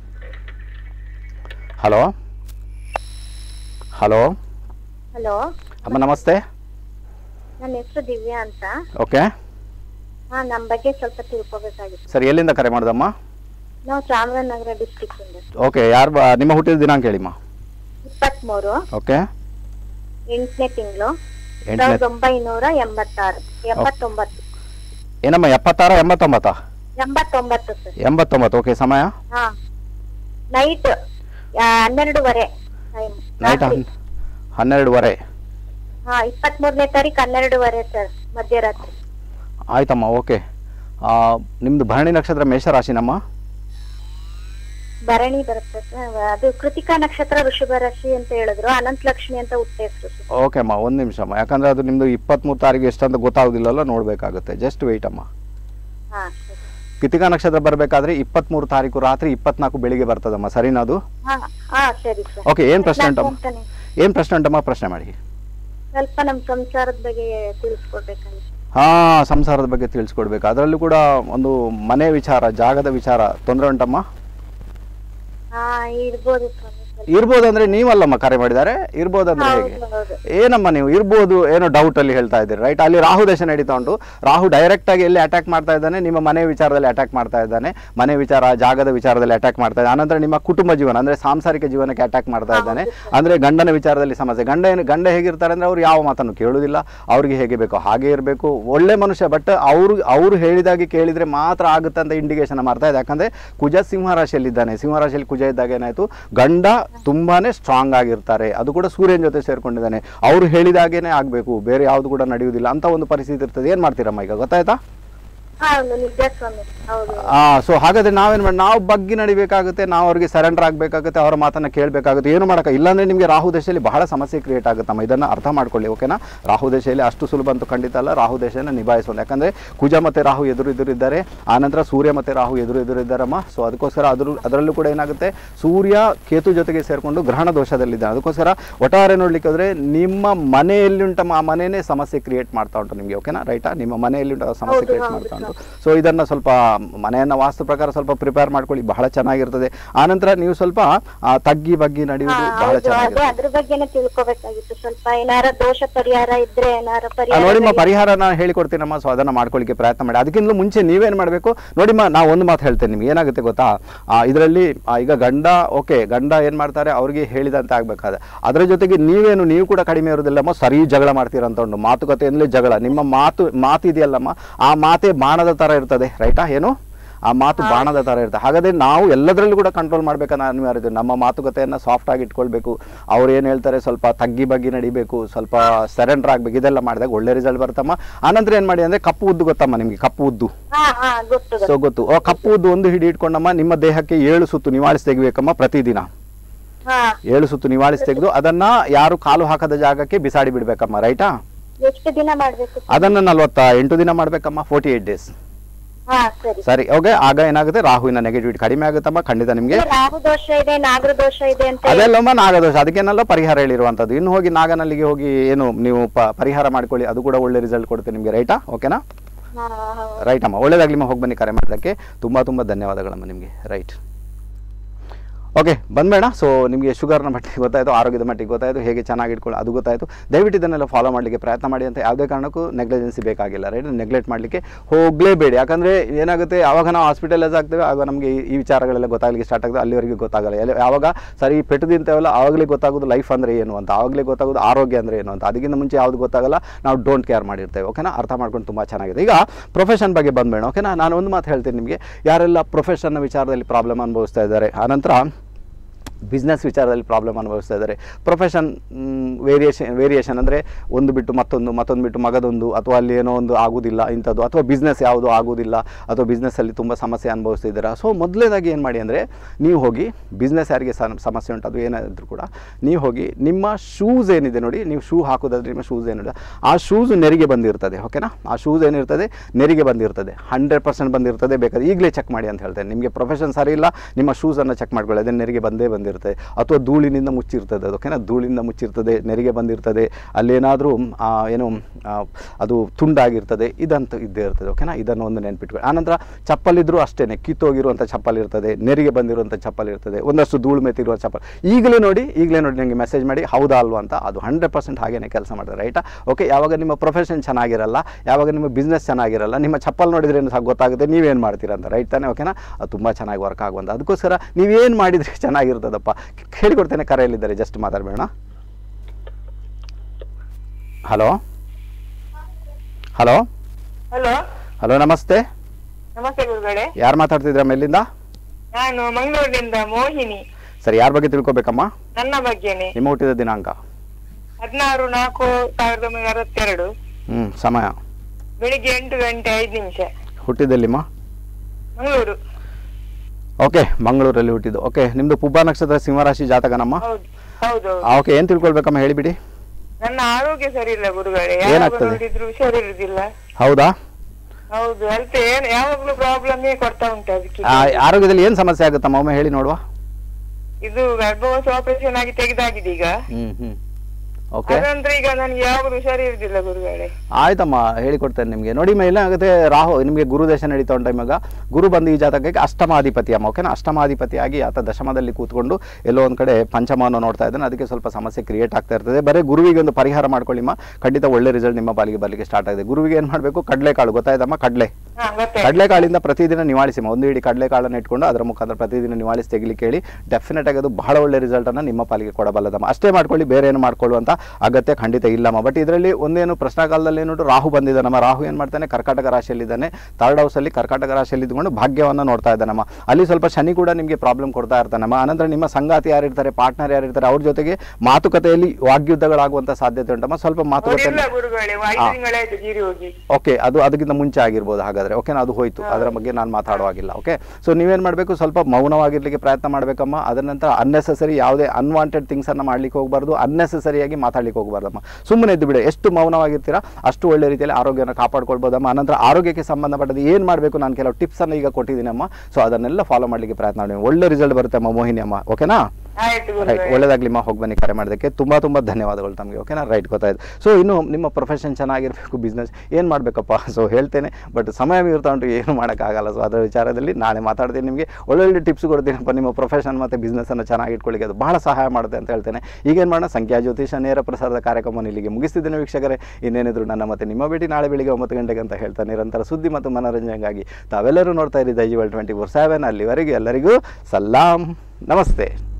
ಹಲೋ ಹಲೋ ಹಲೋ ಅಮ್ಮ ನಮಸ್ತೆ ನನ್ನ ಹೆಸರು ದಿವ್ಯಾ ಅಂತ ಓಕೆ ಹಾ ನಮ್ ಬಗ್ಗೆ ಸ್ವಲ್ಪ ತಿಳ್ಕೊಬೇಕಾಗಿತ್ತು ಸರ್ ಎಲ್ಲಿಂದ ಕರೆ ಮಾಡೋದಮ್ಮ ನಾವು ಚಾಮರಾಜನಗರ ಡಿಸ್ಟಿಕ್ ಇಂದ ಓಕೆ ಯಾರು ಬ ನಿಮ್ಮ ಹುಟ್ಟಿದ ದಿನಾಂಕ ಹೇಳಿಮ್ಮ ಇಪ್ಪತ್ಮೂರು ಓಕೆ ಎಂಟನೇ ತಿಂಗಳು ಎಂಟನೇ ಸಾವಿರದ ಒಂಬೈನೂರ ಎಂಬತ್ತಾರು ಎಂಬತ್ತೊಂಬತ್ತು ಏನಮ್ಮ ಎಪ್ಪತ್ತಾರ ಎಂಬತ್ತೊಂಬತ್ತಾ ಎಂಬತ್ತೊಂಬತ್ತು ಸರ್ ಎಂಬತ್ತೊಂಬತ್ತು ಓಕೆ ಸಮಯ ಹಾ ನೈಟ್ ಹನ್ನೆರಡುವರೆ ಟೈಮ್ ನೈಟ್ ಹನ್ನೆರಡುವರೆ ಹಾ ಇಪ್ಪತ್ಮೂರನೇ ತಾರೀಕು ಹನ್ನೆರಡುವರೆ ಸರ್ ಮಧ್ಯರಾತ್ರಿ ಆಯ್ತಮ್ಮ ಓಕೆ ನಿಮ್ಮದು ಭರಣಿ ನಕ್ಷತ್ರ ಮೇಷರಾಶಿನಮ್ಮ ಭರಣಿ ಬರುತ್ತೆ ಸರ್ ಅದು ಕೃತಿಕಾ ನಕ್ಷತ್ರ ಋಷಭ ರಾಶಿ ಅಂತ ಹೇಳಿದ್ರು ಅನಂತ ಲಕ್ಷ್ಮಿ ಅಂತ ಹುಟ್ಟ ಹೆಸರು ಸರ್ ಓಕೆ ಅಮ್ಮ ಒಂದು ನಿಮಿಷ ಅಮ್ಮ ಯಾಕಂದರೆ ಅದು ನಿಮ್ಮದು ಇಪ್ಪತ್ತ್ಮೂರು ತಾರೀಕು ಎಷ್ಟಂತ ಗೊತ್ತಾಗೋದಿಲ್ಲಲ್ಲ ನೋಡಬೇಕಾಗುತ್ತೆ ಜಸ್ಟ್ ವೆಯ್ಟ್ ಅಮ್ಮ ಹಾ ಸರಿ ಕೃತಿಕಾ ನಕ್ಷತ್ರ ಬರಬೇಕಾದ್ರೆ ಇಪ್ಪತ್ತ್ಮೂರು ತಾರೀಕು ರಾತ್ರಿ ಇಪ್ಪತ್ನಾಲ್ಕು ಬೆಳಿಗ್ಗೆ ಬರ್ತದಮ್ಮ ಸರಿನಾ ಅದು ಹಾ ಹಾ ಸರಿ ಸರ್ ಓಕೆ ಏನು ಪ್ರಶ್ನೆ ಉಂಟಮ್ಮ ಅಂತಾನೆ. ಏನು ಪ್ರಶ್ನೆ ಉಂಟಮ್ಮ ಪ್ರಶ್ನೆ ಮಾಡಿ ಸ್ವಲ್ಪ ನಮ್ ಸಂಸಾರದ ಬಗ್ಗೆ ತಿಳಿಸ್ಕೊಡ್ಬೇಕಂತ ಹಾಂ ಸಂಸಾರದ ಬಗ್ಗೆ ತಿಳಿಸ್ಕೊಡ್ಬೇಕು ಅದರಲ್ಲೂ ಕೂಡ ಒಂದು ಮನೆ ವಿಚಾರ ಜಾಗದ ವಿಚಾರ ತೊಂದರೆ ಉಂಟಮ್ಮ ಹಾ ಇರ್ಬೋದು ಸ್ವಾಮಿ ಸ್ವಲ್ಪ. ಇರ್ಬೋದಂದ್ರೆ ನೀವಲ್ಲಮ್ಮ ಕರೆ ಮಾಡಿದ್ದಾರೆ ಇರ್ಬೋದಂದ್ರೆ ಹೇಗೆ ಹೌದು, ಹೌದು. ಏನಮ್ಮ ನೀವು ಇರ್ಬೋದು ಏನೋ ಡೌಟ್ ಅಲ್ಲಿ ಹೇಳ್ತಾ ಇದ್ದೀರಿ ರೈಟ್ ಅಲ್ಲಿ ರಾಹು ದೇಶ ನಡೀತಾ ಉಂಟು ರಾಹು ಡೈರೆಕ್ಟ್ ಆಗಿ ಎಲ್ಲಿ ಅಟ್ಯಾಕ್ ಮಾಡ್ತಾ ಇದ್ದಾನೆ ನಿಮ್ಮ ಮನೆ ವಿಚಾರದಲ್ಲಿ ಅಟ್ಯಾಕ್ ಮಾಡ್ತಾ ಇದ್ದಾನೆ ಮನೆ ವಿಚಾರ ಜಾಗದ ವಿಚಾರದಲ್ಲಿ ಅಟ್ಯಾಕ್ ಮಾಡ್ತಾ ಇದ್ದಾನೆ ಆನಂತರ ನಿಮ್ಮ ಕುಟುಂಬ ಜೀವನ ಅಂದ್ರೆ ಸಾಂಸಾರಿಕ ಜೀವನಕ್ಕೆ ಅಟ್ಯಾಕ್ ಮಾಡ್ತಾ ಇದ್ದಾನೆ ಅಂದ್ರೆ ಗಂಡನ ವಿಚಾರದಲ್ಲಿ ಸಮಸ್ಯೆ ಗಂಡ ಏನು ಗಂಡ ಹೇಗಿರ್ತಾರೆ ಅಂದ್ರೆ ಅವ್ರು ಯಾವ ಮಾತನ್ನು ಕೇಳುವುದಿಲ್ಲ ಅವ್ರಿಗೆ ಹೇಗೆ ಬೇಕೋ ಹಾಗೆ ಇರಬೇಕು ಒಳ್ಳೆ ಮನುಷ್ಯ ಬಟ್ ಅವರು ಅವರು ಹೇಳಿದಾಗೆ ಕೇಳಿದ್ರೆ ಮಾತ್ರ ಆಗುತ್ತೆ ಅಂತ ಇಂಡಿಕೇಶನ್ ಮಾಡ್ತಾ ಇದೆ ಯಾಕಂದ್ರೆ ಕುಜ ಸಿಂಹ ರಾಶಿಯಲ್ಲಿದ್ದಾನೆ ಸಿಂಹ ರಾಶಿಯಲ್ಲಿ ಕುಜ ಇದ್ದಾಗ ಏನಾಯ್ತು ಗಂಡ ತುಂಬಾನೇ ಸ್ಟ್ರಾಂಗ್ ಆಗಿರ್ತಾರೆ ಅದು ಕೂಡ ಸೂರ್ಯನ ಜೊತೆ ಸೇರ್ಕೊಂಡಿದ್ದಾನೆ ಅವ್ರು ಹೇಳಿದಾಗೇನೆ ಆಗಬೇಕು ಬೇರೆ ಯಾವುದು ಕೂಡ ನಡೆಯುವುದಿಲ್ಲ ಅಂತ ಒಂದು ಪರಿಸ್ಥಿತಿ ಇರ್ತದೆ ಏನು ಮಾಡ್ತೀರಮ್ಮ ಈಗ ಗೊತ್ತಾಯ್ತಾ ಹೌದು ನಿಜ ಸ್ವಾಮಿ ಹೌದು ಸೊ ಹಾಗಾದ್ರೆ ನಾವೇನು ಮಾಡಿ ನಾವು ಬಗ್ಗಿ ನಡಿಬೇಕಾಗುತ್ತೆ ನಾವು ಅವ್ರಿಗೆ ಸರೆಂಡರ್ ಆಗಬೇಕಾಗುತ್ತೆ ಅವರ ಮಾತನ್ನ ಕೇಳಬೇಕಾಗುತ್ತೆ ಏನು ಮಾಡೋಕೆ ಇಲ್ಲಾಂದ್ರೆ ನಿಮಗೆ ರಾಹು ದಶೆಯಲ್ಲಿ ಬಹಳ ಸಮಸ್ಯೆ ಕ್ರಿಯೇಟ್ ಆಗುತ್ತಮ್ಮ ಇದನ್ನು ಅರ್ಥ ಮಾಡ್ಕೊಳ್ಳಿ ಓಕೆನಾ ರಾಹು ದಶೆಯಲ್ಲಿ ಅಷ್ಟು ಸುಲಭ ಅಂತೂ ಖಂಡಿತ ಅಲ್ಲ ರಾಹು ದಶೆಯನ್ನು ನಿಭಾಯಿಸೋದು ಯಾಕಂದ್ರೆ ಕುಜ ಮತ್ತೆ ರಾಹು ಎದುರು ಎದುರಿದ್ದಾರೆ ಆನಂತರ ಸೂರ್ಯ ಮತ್ತೆ ರಾಹು ಎದುರು ಎದುರಿದ್ದಾರಮ್ಮ ಸೊ ಅದಕ್ಕೋಸ್ಕರ ಅದ್ರ ಅದರಲ್ಲೂ ಕೂಡ ಏನಾಗುತ್ತೆ ಸೂರ್ಯ ಕೇತು ಜೊತೆಗೆ ಸೇರಿಕೊಂಡು ಗ್ರಹಣ ದೋಷದಲ್ಲಿದ್ದಾನೆ ಅದಕ್ಕೋಸ್ಕರ ಒಟ್ಟಾರೆ ನೋಡ್ಲಿಕ್ಕೆ ಹೋದ್ರೆ ನಿಮ್ಮ ಮನೆಯಲ್ಲಿ ಉಂಟಮ್ಮ ಆ ಮನೆಯೇ ಸಮಸ್ಯೆ ಕ್ರಿಯೇಟ್ ಮಾಡ್ತಾ ಉಂಟು ನಿಮಗೆ ಓಕೆನಾ ರೈಟಾ ನಿಮ್ಮ ಮನೆಯಲ್ಲಿ ಉಂಟು ಆ ಸಮಸ್ಯೆ ಹೌದು, ಕ್ರಿಯೇಟ್ ಹೌದು, ಮಾಡ್ತಾ ಉಂಟು ಸೊ ಇದನ್ನ ಸ್ವಲ್ಪ ಮನೆಯನ್ನ ವಾಸ್ತು ಪ್ರಕಾರ ಸ್ವಲ್ಪ ಪ್ರಿಪೇರ್ ಮಾಡ್ಕೊಳ್ಳಿ ಬಹಳ ಚೆನ್ನಾಗಿರ್ತದೆ ಆನಂತರ ನೀವು ಸ್ವಲ್ಪ ಆ, ತಗ್ಗಿ ಬಗ್ಗಿ ಹಾ, ನಡೆಯುವುದು ಬಹಳ ಹೌದು ಅದೇ ಚೆನ್ನಾಗಿರ್ತದೆ ಅದ್ರ ಬಗ್ಗೆನೇ ತಿಳ್ಕೊಬೇಕಾಗಿತ್ತು ಸ್ವಲ್ಪ ಏನಾರ ದೋಷ ಪರಿಹಾರ ಇದ್ರೆ ಏನಾರ ಆ, ಪರಿಹಾರ ನೋಡಿಮ್ಮ ಪರಿಹಾರ ನಾನು ಹೇಳಿಕೊಡ್ತೀನಮ್ಮ ಸೊ ಅದನ್ನ ಮಾಡ್ಕೊಳ್ಳಿಕ್ಕೆ ಪ್ರಯತ್ನ ಮಾಡಿ ಅದಕ್ಕಿಂತ ಮುಂಚೆ ನೀವೇನು ಮಾಡಬೇಕು ನೋಡಿಮ್ಮ ನಾವು ಒಂದು ಮಾತು ಹೇಳ್ತೇನೆ ನಿಮ್ಗೆ ಏನಾಗುತ್ತೆ ಗೊತ್ತಾ ಇದರಲ್ಲಿ ಈಗ ಗಂಡ ಓಕೆ ಗಂಡ ಏನು ಮಾಡ್ತಾರೆ ಅವ್ರಿಗೆ ಹೇಳಿದಂತೆ ಆಗ್ಬೇಕಾದ್ರೆ ಅದರ ಜೊತೆಗೆ ನೀವೇನು ನೀವು ಕೂಡ ಕಡಿಮೆ ಇರೋದಿಲ್ಲಮ್ಮ ಸರಿ ಜಗಳ ಮಾಡ್ತೀರಂತ ಉಂಟು ಮಾತುಕತೆಯಿಂದಲೇ ಜಗಳ ನಿಮ್ಮ ಮಾತು ಮಾತು ಇದೆಯಲ್ಲಮ್ಮ ಆ ಮಾತೇ ಬಾಣದ ಥರ ಇರ್ತದೆ ರೈಟಾ ಏನು ಆ ಮಾತು ಬಾಣದ ಥರ ಇರುತ್ತೆ ಹಾಗಾದ್ರೆ ನಾವು ಎಲ್ಲದರಲ್ಲೂ ಕೂಡ ಕಂಟ್ರೋಲ್ ಮಾಡ್ಬೇಕನ್ನ ಅನಿವಾರ್ಯತೆ ನಮ್ಮ ಮಾತುಕತೆಯನ್ನು ಸಾಫ್ಟ್ ಆಗಿ ಇಟ್ಕೊಳ್ಬೇಕು ಅವ್ರು ಏನು ಹೇಳ್ತಾರೆ ಸ್ವಲ್ಪ ತಗ್ಗಿ ಬಗ್ಗಿ ನಡಿಬೇಕು ಸ್ವಲ್ಪ ಸರೆಂಡರ್ ಆಗಬೇಕು ಇದೆಲ್ಲ ಮಾಡಿದಾಗ ಒಳ್ಳೆ ರಿಸಲ್ಟ್ ಬರ್ತಮ್ಮ ಆನಂತರ ಏನು ಮಾಡಿ ಅಂದರೆ ಕಪ್ಪು ಉದ್ದು ಗೊತ್ತಮ್ಮ ನಿಮಗೆ ಕಪ್ಪು ಉದ್ದು ಹಾ ಹಾ ಗೊತ್ತು ಗೊತ್ತು ಸೊ ಗೊತ್ತು ಆ ಕಪ್ಪು ಉದ್ದು ಒಂದು ಹಿಡಿ ಇಟ್ಕೊಂಡಮ್ಮ ನಿಮ್ಮ ದೇಹಕ್ಕೆ ಏಳು ಸುತ್ತು ನಿವಾಳಿಸಿ ತೆಗಿಬೇಕಮ್ಮ ಪ್ರತಿದಿನ ಹಾ ಏಳು ಸುತ್ತು ನಿವಾಳಿಸಿ ತೆಗೆದು ಅದನ್ನ ಯಾರು ಕಾಲು ಹಾಕದ ಜಾಗಕ್ಕೆ ಬಿಸಾಡಿ ಬಿಡ್ಬೇಕಮ್ಮ ರೈಟಾ ಎಷ್ಟು ದಿನ ಮಾಡ್ಬೇಕು ಅದನ್ನ ನಲ್ವತ್ತ ಎಂಟು ದಿನ ಮಾಡ್ಬೇಕಮ್ಮ ಫೋರ್ಟಿ ಏಟ್ ಡೇಸ್ ಹಾ ಸರಿ ಸರಿ ಓಕೆ ಆಗ ಏನಾಗುತ್ತೆ ರಾಹುವಿನ ನೆಗೆಟಿವಿಟಿ ಕಡಿಮೆ ಆಗುತ್ತಮ್ಮ ಖಂಡಿತ ನಿಮಗೆ ರಾಹು ದೋಷ ಇದೆ ನಾಗರ ದೋಷ ಇದೆ ಅಂತ ಅದೆಲ್ಲಮ್ಮ ನಾಗದೋಷ ಅದಕ್ಕೇನೆಲ್ಲ ಪರಿಹಾರ ಹೇಳಿರುವಂಥದ್ದು ಇನ್ನು ಹೋಗಿ ನಾಗನಲ್ಲಿಗೆ ಹೋಗಿ ಏನು ನೀವು ಪ ಪರಿಹಾರ ಮಾಡ್ಕೊಳ್ಳಿ ಅದು ಕೂಡ ಒಳ್ಳೆ ರಿಸಲ್ಟ್ ಕೊಡುತ್ತೆ ನಿಮಗೆ ರೈಟಾ ಓಕೆನಾ ಹಾ ಹೌದು ರೈಟ್ ಅಮ್ಮ ಒಳ್ಳೇದಾಗ್ಲಿ ಹೋಗಿ ಬನ್ನಿ ಕರೆ ಮಾಡೋದಕ್ಕೆ ತುಂಬ ತುಂಬ ಧನ್ಯವಾದಗಳಮ್ಮ ನಿಮಗೆ ರೈಟ್ ಓಕೆ ಬಂದ್ಬೇಡ ಸೊ ನಿಮಗೆ ಶುಗರ್ನ ಮಟ್ಟಿಗೆ ಗೊತ್ತಾಯಿತು ಆರೋಗ್ಯದ ಮಟ್ಟಿಗೆ ಗೊತ್ತಾಯಿತು ಹೇಗೆ ಚೆನ್ನಾಗಿ ಇಟ್ಕೊಳ್ಳಿ ಅದು ಗೊತ್ತಾಯಿತು ದಯವಿಟ್ಟು ಇದನ್ನೆಲ್ಲ ಫಾಲೋ ಮಾಡಲಿಕ್ಕೆ ಪ್ರಯತ್ನ ಮಾಡಿ ಅಂತ ಯಾವುದೇ ಕಾರಣಕ್ಕೂ ನೆಗ್ಲೆಜೆನ್ಸಿ ಬೇಕಾಗಿಲ್ಲ ರೈಟ್ ನೆಗ್ಲೆಕ್ಟ್ ಮಾಡಲಿಕ್ಕೆ ಹೋಗಲೇಬೇಡಿ ಯಾಕಂದರೆ ಏನಾಗುತ್ತೆ ಯಾವಾಗ ನಾವು ಹಾಸ್ಪಿಟಲೈಸ್ ಆಗ್ತೇವೆ ಆಗ ನಮಗೆ ಈ- ಈ ವಿಚಾರಗಳೆಲ್ಲ ಗೊತ್ತಾಗಲಿಕ್ಕೆ ಸ್ಟಾರ್ಟ್ ಆಗ್ತದೆ ಅಲ್ಲಿವರೆಗೆ ಗೊತ್ತಾಗಲ್ಲ ಎಲ್ಲಿ ಯಾವಾಗ ಸರಿ ಪೆಟ್ಟು ತಿಂತೇವಲ್ಲ ಆವಾಗಲೇ ಗೊತ್ತಾಗೋದು ಲೈಫ್ ಅಂದರೆ ಏನು ಅಂತ ಆವಾಗಲೇ ಗೊತ್ತಾಗೋದು ಆರೋಗ್ಯ ಅಂದರೆ ಏನು ಅಂತ ಅದಕ್ಕಿಂತ ಮುಂಚೆ ಯಾವುದು ಗೊತ್ತಾಗಲ್ಲ ನಾವು ಡೋಂಟ್ ಕೇರ್ ಮಾಡಿರ್ತೇವೆ ಓಕೆನಾ ಅರ್ಥ ಮಾಡ್ಕೊಂಡು ತುಂಬ ಚೆನ್ನಾಗಿದೆ ಈಗ ಪ್ರೊಫೆಷನ್ ಬಗ್ಗೆ ಬಂದ್ಬೇಡ ಓಕೆನಾ ನಾನು ಒಂದು ಮಾತು ಹೇಳ್ತೀನಿ ನಿಮಗೆ ಯಾರೆಲ್ಲ ಪ್ರೊಫೆಷನ್ನ ವಿಚಾರದಲ್ಲಿ ಪ್ರಾಬ್ಲಮ್ ಅನುಭವಿಸ್ತಾ ಇದ್ದಾರೆ ಆನಂತರ ಬಿಸ್ನೆಸ್ ವಿಚಾರದಲ್ಲಿ ಪ್ರಾಬ್ಲಮ್ ಅನುಭವಿಸ್ತಾ ಇದ್ದಾರೆ ಪ್ರೊಫೆಷನ್ ವೇರಿಯೇಷನ್ ವೇರಿಯೇಷನ್ ಅಂದರೆ ಒಂದು ಬಿಟ್ಟು ಮತ್ತೊಂದು ಮತ್ತೊಂದು ಬಿಟ್ಟು ಮಗದೊಂದು ಅಥವಾ ಅಲ್ಲಿ ಏನೋ ಒಂದು ಆಗೋದಿಲ್ಲ ಇಂಥದ್ದು ಅಥವಾ ಬಿಸ್ನೆಸ್ ಯಾವುದು ಆಗೋದಿಲ್ಲ ಅಥವಾ ಬಿಸ್ನೆಸ್ಸಲ್ಲಿ ತುಂಬ ಸಮಸ್ಯೆ ಅನುಭವಿಸ್ತಿದ್ದೀರಾ ಸೊ ಮೊದಲನೇದಾಗಿ ಏನು ಮಾಡಿ ಅಂದರೆ ನೀವು ಹೋಗಿ ಬಿಸ್ನೆಸ್ ಯಾರಿಗೆ ಸ- ಸಮಸ್ಯೆ ಉಂಟು ಅದು ಏನಾದರೂ ಕೂಡ ನೀವು ಹೋಗಿ ನಿಮ್ಮ ಶೂಸ್ ಏನಿದೆ ನೋಡಿ ನೀವು ಶೂ ಹಾಕೋದಾದ್ರೆ ನಿಮ್ಮ ಶೂಸ್ ಏನಿದೆ ಆ ಶೂಸ್ ನೆರಿಗೆ ಬಂದಿರ್ತದೆ ಓಕೆನಾ ಆ ಶೂಸ್ ಏನಿರ್ತದೆ ನೆರಿಗೆ ಬಂದಿರ್ತದೆ ಹಂಡ್ರೆಡ್ ಪರ್ಸೆಂಟ್ ಬಂದಿರ್ತದೆ ಬೇಕಾದ್ರೆ ಈಗಲೇ ಚೆಕ್ ಮಾಡಿ ಅಂತ ಹೇಳ್ತೇನೆ ನಿಮಗೆ ಪ್ರೊಫೆಷನ್ ಸರಿ ಇಲ್ಲ ನಿಮ್ಮ ಶೂಸನ್ನು ಚೆಕ್ ಮಾಡ್ಕೊಳ್ಳಿ ಅದೇ ನೆರಿಗೆ ಬಂದೇ ಬಂದಿರ್ತದೆ ಅಥವಾ ಧೂಳಿನಿಂದ ಮುಚ್ಚಿರ್ತದೆ ಅದು ಓಕೆನಾ ಧೂಳಿನಿಂದ ಮುಚ್ಚಿರ್ತದೆ ನೆರಿಗೆ ಬಂದಿರ್ತದೆ ಅಲ್ಲೇನಾದರೂ ಏನು ಆ, ಅದು ತುಂಡಾಗಿರ್ತದೆ ಇದಂತೂ ಇದ್ದೇ ಇರ್ತದೆ ಓಕೆನಾ ಇದನ್ನು ಒಂದು ನೆನ್ಪಿಟ್ಕೊಳ್ಳಿ ಆನಂತರ ಚಪ್ಪಲಿದ್ರೂ ಅಷ್ಟೇ ಕಿತ್ತೋಗಿರುವಂಥ ಚಪ್ಪಲ್ ಇರ್ತದೆ ನೆರಿಗೆ ಬಂದಿರುವಂಥ ಚಪ್ಪಲ್ ಇರ್ತದೆ ಒಂದಷ್ಟು ಧೂಳು ಮೆತ್ತಿರುವ ಚಪ್ಪಲ್ ಈಗಲೇ ನೋಡಿ ಈಗಲೇ ನೋಡಿ ನನಗೆ ಮೆಸೇಜ್ ಮಾಡಿ ಹೌದಾ ಅಲ್ವಾ ಅಂತ ಅದು ಹಂಡ್ರೆಡ್ ಪರ್ಸೆಂಟ್ ಹಾಗೇನೆ ಕೆಲಸ ಮಾಡ್ತಾರೆ ರೈಟಾ ಓಕೆ ಯಾವಾಗ ನಿಮ್ಮ ಪ್ರೊಫೆಷನ್ ಚೆನ್ನಾಗಿರಲ್ಲ ಯಾವಾಗ ನಿಮ್ಮ ಬಿಸ್ನೆಸ್ ಚೆನ್ನಾಗಿರಲ್ಲ ನಿಮ್ಮ ಚಪ್ಪಲ್ ನೋಡಿದ್ರೆ ಏನು ಸಾಕು ಗೊತ್ತಾಗುತ್ತೆ ನೀವೇನು ಮಾಡ್ತೀರಾ ಅಂತ ರೈಟ್ ತಾನೇ ಓಕೆನಾ ಅದು ತುಂಬ ಚೆನ್ನಾಗಿ ವರ್ಕ್ ಆಗುವಂಥ ಅದಕ್ಕೋಸ್ಕರ ನೀವೇನು ಮಾಡಿದರೆ ಚೆನ್ನಾಗಿರ್ತದಪ್ಪ ಹೇಳಿಕೊಡ್ತೇನೆ ಕರೆಯಲ್ಲಿದ್ದಾರೆ ಜಸ್ಟ್ ಮಾತಾಡಬೇಡ ಹಲೋ ಹಲೋ ಹಲೋ ಹಲೋ ನಮಸ್ತೆ ನಮಸ್ತೆ ಗುರುಗಳೇ ಯಾರು ಮಾತಾಡ್ತಿದ್ದೀರಾ ಮೇಲಿಂದ ನಾನು ಮಂಗಳೂರಿನಿಂದ ಮೋಹಿನಿ ಸರಿ ಯಾರ ಬಗ್ಗೆ ತಿಳ್ಕೊಬೇಕಮ್ಮ ನನ್ನ ಬಗ್ಗೆನೆ ನಿಮ್ಮ ಹುಟ್ಟಿದ ದಿನಾಂಕ ಹದಿನಾರು ನಾಲ್ಕು ಸಾವಿರದ ಒಂಬೈನೂರ ಅರವತ್ತೆರಡು ಹ್ಞೂ ಸಮಯ ಬೆಳಿಗ್ಗೆ ಎಂಟು ಗಂಟೆ ಐದು ನಿಮಿಷ ಹುಟ್ಟಿದ್ದೆಲ್ಲಿಮ್ಮ ಮಂಗಳೂರು ಓಕೆ ಮಂಗಳೂರಲ್ಲಿ ಹುಟ್ಟಿದ್ದು ಓಕೆ ನಿಮ್ಮದು ಪುಬ್ಬ ನಕ್ಷತ್ರ ಸಿಂಹರಾಶಿ ಜಾತಕನಮ್ಮ ಹೌದು ಹೌದು ಓಕೆ ಏನು ತಿಳ್ಕೊಳ್ಬೇಕಮ್ಮ ಹೇಳಿಬಿಡಿ ನನ್ನ ಆರೋಗ್ಯ ಸರಿ ಇಲ್ಲ ಗುರುಗಳೇ ಯಾವಾಗ ಏನಾಗ್ತದೆ? ನೋಡಿದ್ರು ಹುಷಾರಿರುದಿಲ್ಲ ಹೌದಾ ಹೌದು ಅಲ್ತೆ ಏನ್ ಯಾವಾಗ್ಲೂ ಪ್ರಾಬ್ಲಮ್ ಕೊಡ್ತಾ ಉಂಟು ಅದಕ್ಕೆ ಆ, ಆರೋಗ್ಯದಲ್ಲಿ ಏನು ಸಮಸ್ಯೆ ಆಗುತ್ತಮ್ಮ ಒಮ್ಮೆ ಹೇಳಿ ನೋಡುವ ಇದು ಗರ್ಭವಾಸ ಆಪರೇಷನ್ ಆಗಿ ತೆಗೆದಾಗಿದೆ ಈಗ ಹ್ಞೂ ಹ್ಞೂ ಓಕೆ ಅದಂದ್ರೆ ಈಗ ನನ್ಗೆ ಯಾವಾಗಲೂ ಹುಷಾರಿರುದಿಲ್ಲ ಗುರುಗಳೇ ಆಯ್ತಮ್ಮ ಹೇಳಿಕೊಡ್ತೇನೆ ನಿಮಗೆ ನೋಡಿ ಮೇಲೆ ಏನಾಗುತ್ತೆ ರಾಹು ನಿಮಗೆ ಗುರು ದೇಶ ನಡೀತಾ ಉಂಟು ಇವಾಗ ಗುರು ಬಂದು ಈ ಜಾತಕಕ್ಕೆ ಅಷ್ಟಮಾಧಿಪತಿ ಅಮ್ಮ ಓಕೆನಾ ಅಷ್ಟಮಾಧಿಪತಿಯಾಗಿ ಆತ ದಶಮದಲ್ಲಿ ಕೂತ್ಕೊಂಡು ಎಲ್ಲೋ ಒಂದು ಕಡೆ ಪಂಚಮವನ್ನು ನೋಡ್ತಾ ಇದ್ದಾನೆ ಅದಕ್ಕೆ ಸ್ವಲ್ಪ ಸಮಸ್ಯೆ ಕ್ರಿಯೇಟ್ ಆಗ್ತಾ ಇರ್ತದೆ ಬರೀ ಗುರುವಿಗೆ ಒಂದು ಪರಿಹಾರ ಮಾಡ್ಕೊಳ್ಳಿಮ್ಮ ಖಂಡಿತ ಒಳ್ಳೆ ರಿಸಲ್ಟ್ ನಿಮ್ಮ ಪಾಲಿಗೆ ಬರಲಿಕ್ಕೆ ಸ್ಟಾರ್ಟ್ ಆಗಿದೆ ಗುರುವಿಗೆ ಏನು ಮಾಡಬೇಕು ಕಡಲೆಕಾಳು ಗೊತ್ತಾಯ್ತಮ್ಮ ಕಡಲೆ ಹಾ ಗೊತ್ತಾಯ್ತು ಕಡಲೆಕಾಳಿಂದ ಪ್ರತಿದಿನ ನಿವಾಳಿಸಿ ಅಮ್ಮ. ಒಂದು ಇಡೀ ಕಡಲೆಕಾಳನ್ನು ಇಟ್ಕೊಂಡು ಅದರ ಮುಖಾಂತರ ಪ್ರತಿದಿನ ನಿವಾಳಿಸಿ ತೆಗಿಲಿಕ್ಕೆ ಹೇಳಿ ಡೆಫಿನೆಟ್ ಆಗಿ ಅದು ಬಹಳ ಒಳ್ಳೆ ರಿಸಲ್ಟನ್ನು ನಿಮ್ಮ ಪಾಲಿಗೆ ಕೊಡಬಲ್ಲದಮ್ಮ ಅಷ್ಟೇ ಮಾಡ್ಕೊಳ್ಳಿ ಬೇರೆ ಏನು ಮಾಡ್ಕೊಳ್ಳುವಂಥ ಅಗತ್ಯ ಖಂಡಿತ ಇಲ್ಲಮ್ಮ ಬಟ್ ಇದರಲ್ಲಿ ಒಂದೇನು ಪ್ರಶ್ನಾಕಾಲದಲ್ಲಿ ಏನು ರಾಹು ಬಂದಿದೆ ನಮ್ಮ ರಾಹು ಏನು ಮಾಡ್ತಾನೆ ಕರ್ಕಾಟಕ ರಾಶಿಯಲ್ಲಿದ್ದಾನೆ ಥರ್ಡ್ ಹೌಸಲ್ಲಿ ಕರ್ಕಾಟಕ ರಾಶಿಯಲ್ಲಿ ಇದ್ಕೊಂಡು ಭಾಗ್ಯವನ್ನು ನೋಡ್ತಾ ಇದ್ದಾನಮ್ಮ ಅಲ್ಲಿ ಸ್ವಲ್ಪ ಶನಿ ಕೂಡ ನಿಮಗೆ ಪ್ರಾಬ್ಲಮ್ ಕೊಡ್ತಾ ಇರ್ತಾನಮ್ಮ ಆನಂತರ ನಿಮ್ಮ ಸಂಗಾತಿ ಯಾರಿರ್ತಾರೆ ಪಾರ್ಟ್ನರ್ ಯಾರಿರ್ತಾರೆ ಅವ್ರ ಜೊತೆಗೆ ಮಾತುಕತೆಯಲ್ಲಿ ವಾಗ್ಯುದ್ಧಗಳಾಗುವಂಥ ಸಾಧ್ಯತೆ ಉಂಟಮ್ಮ ಸ್ವಲ್ಪ ಮಾತುಕತೆ ಇಲ್ಲ ಗುರುಗಳೇ ಐದು ತಿಂಗಳಾಯ್ತು ಜೀರಿ ಹೋಗಿ ಓಕೆ ಅದು ಅದಕ್ಕಿಂತ ಮುಂಚೆ ಆಗಿರ್ಬೋದು ಹಾಗಾದ್ರೆ ಓಕೆನಾ ಅದು ಹೋಯ್ತು ಅದರ ಬಗ್ಗೆ ನಾನು ಮಾತಾಡುವಾಗಿಲ್ಲ ಓಕೆ ಸೊ ನೀವೇನು ಮಾಡಬೇಕು ಸ್ವಲ್ಪ ಮೌನವಾಗಿರ್ಲಿಕ್ಕೆ ಪ್ರಯತ್ನ ಮಾಡಬೇಕಮ್ಮ ಅದರ ನಂತರ ಅನ್ನೆಸೆಸರಿ ಯಾವುದೇ ಅನ್ವಾಂಟೆಡ್ ಥಿಂಗ್ಸನ್ನು ಮಾಡ್ಲಿಕ್ಕೆ ಹೋಗಬಾರ್ದು ಅನ್ನೆಸೆಸರಿಯಾಗಿ ಮಾತಾಡ್ಲಿಕ್ಕೆ ಹೋಗಬಾರ್ದಮ್ಮ ಸುಮ್ಮನೆ ಇದ್ದು ಬಿಡಿ ಎಷ್ಟು ಮೌನವಾಗಿರ್ತೀರಾ ಅಷ್ಟು ಒಳ್ಳೆ ರೀತಿಯಲ್ಲಿ ಆರೋಗ್ಯನ ಕಾಪಾಡ್ಕೊಳ್ಬೋದಮ್ಮ ಅನಂತರ ಆರೋಗ್ಯಕ್ಕೆ ಸಂಬಂಧಪಟ್ಟದ್ದು ಏನು ಮಾಡಬೇಕು ನಾನು ಕೆಲವು ಟಿಪ್ಸನ್ನು ಈಗ ಕೊಟ್ಟಿದ್ದೀನಮ್ಮ ಸೊ ಅದನ್ನೆಲ್ಲ ಫಾಲೋ ಮಾಡಲಿಕ್ಕೆ ಪ್ರಯತ್ನ ಮಾಡಿ ಒಳ್ಳೆ ರಿಸಲ್ಟ್ ಬರುತ್ತೆ ಅಮ್ಮ ಮೋಹಿನಿ ಅಮ್ಮ ಓಕೆನಾ ಆಯ್ತು ರೈಟ್ ಗುರುಗಳೇ ಒಳ್ಳೇದಾಗ್ಲಿಮ್ಮ ಹೋಗಿ ಬನ್ನಿ ಕರೆ ಮಾಡೋದಕ್ಕೆ ತುಂಬ ತುಂಬ ಧನ್ಯವಾದಗಳು ತಮಗೆ ಓಕೆನಾ ರೈಟ್ ಗೊತ್ತಾಯ್ತು ಸೊ ಇನ್ನು ನಿಮ್ಮ ಪ್ರೊಫೆಷನ್ ಚೆನ್ನಾಗಿರಬೇಕು ಬಿಸ್ನೆಸ್ ಏನು ಮಾಡಬೇಕಪ್ಪ ಸೊ ಹೇಳ್ತೇನೆ ಬಟ್ ಸಮಯ ಮೀರ್ತಾ ಉಂಟು ಏನು ಮಾಡೋಕ್ಕಾಗಲ್ಲ ಸೊ ಅದರ ವಿಚಾರದಲ್ಲಿ ನಾಳೆ ಮಾತಾಡ್ತೀನಿ ನಿಮಗೆ ಒಳ್ಳೊಳ್ಳೆ ಟಿಪ್ಸ್ ಕೊಡ್ತೀನಪ್ಪ ನಿಮ್ಮ ಪ್ರೊಫೆಷನ್ ಮತ್ತು ಬಿಸ್ನೆಸ್ಸನ್ನು ಚೆನ್ನಾಗಿ ಇಟ್ಕೊಳ್ಳಿಕ್ಕೆ ಅದು ಬಹಳ ಸಹಾಯ ಮಾಡುತ್ತೆ ಅಂತ ಹೇಳ್ತೇನೆ ಈಗೇನು ಮಾಡೋಣ ಸಂಖ್ಯಾ ಜ್ಯೋತಿಷ ನೇರ ಪ್ರಸಾರದ ಕಾರ್ಯಕ್ರಮವನ್ನು ಇಲ್ಲಿಗೆ ಮುಗಿಸ್ತಿದ್ದೇನೆ ವೀಕ್ಷಕರೇ ಇನ್ನೇನಿದ್ರು ನನ್ನ ಮತ್ತೆ ನಿಮ್ಮ ಭೇಟಿ ನಾಳೆ ಬೆಳಿಗ್ಗೆ ಒಂಬತ್ತು ಗಂಟೆಗೆ ಅಂತ ಹೇಳ್ತಾ ನಿರಂತರ ಸುದ್ದಿ ಮತ್ತು ಮನೋರಂಜನೆಗಾಗಿ ತಾವೆಲ್ಲರೂ ನೋಡ್ತಾ ಇರಿ ದೈಜಿವಲ್ ಟ್ವೆಂಟಿ ಫೋರ್ ಸೆವೆನ್ ಅಲ್ಲಿವರೆಗೆ ಎಲ್ಲರಿಗೂ ಸಲಾಂ ನಮಸ್ತೆ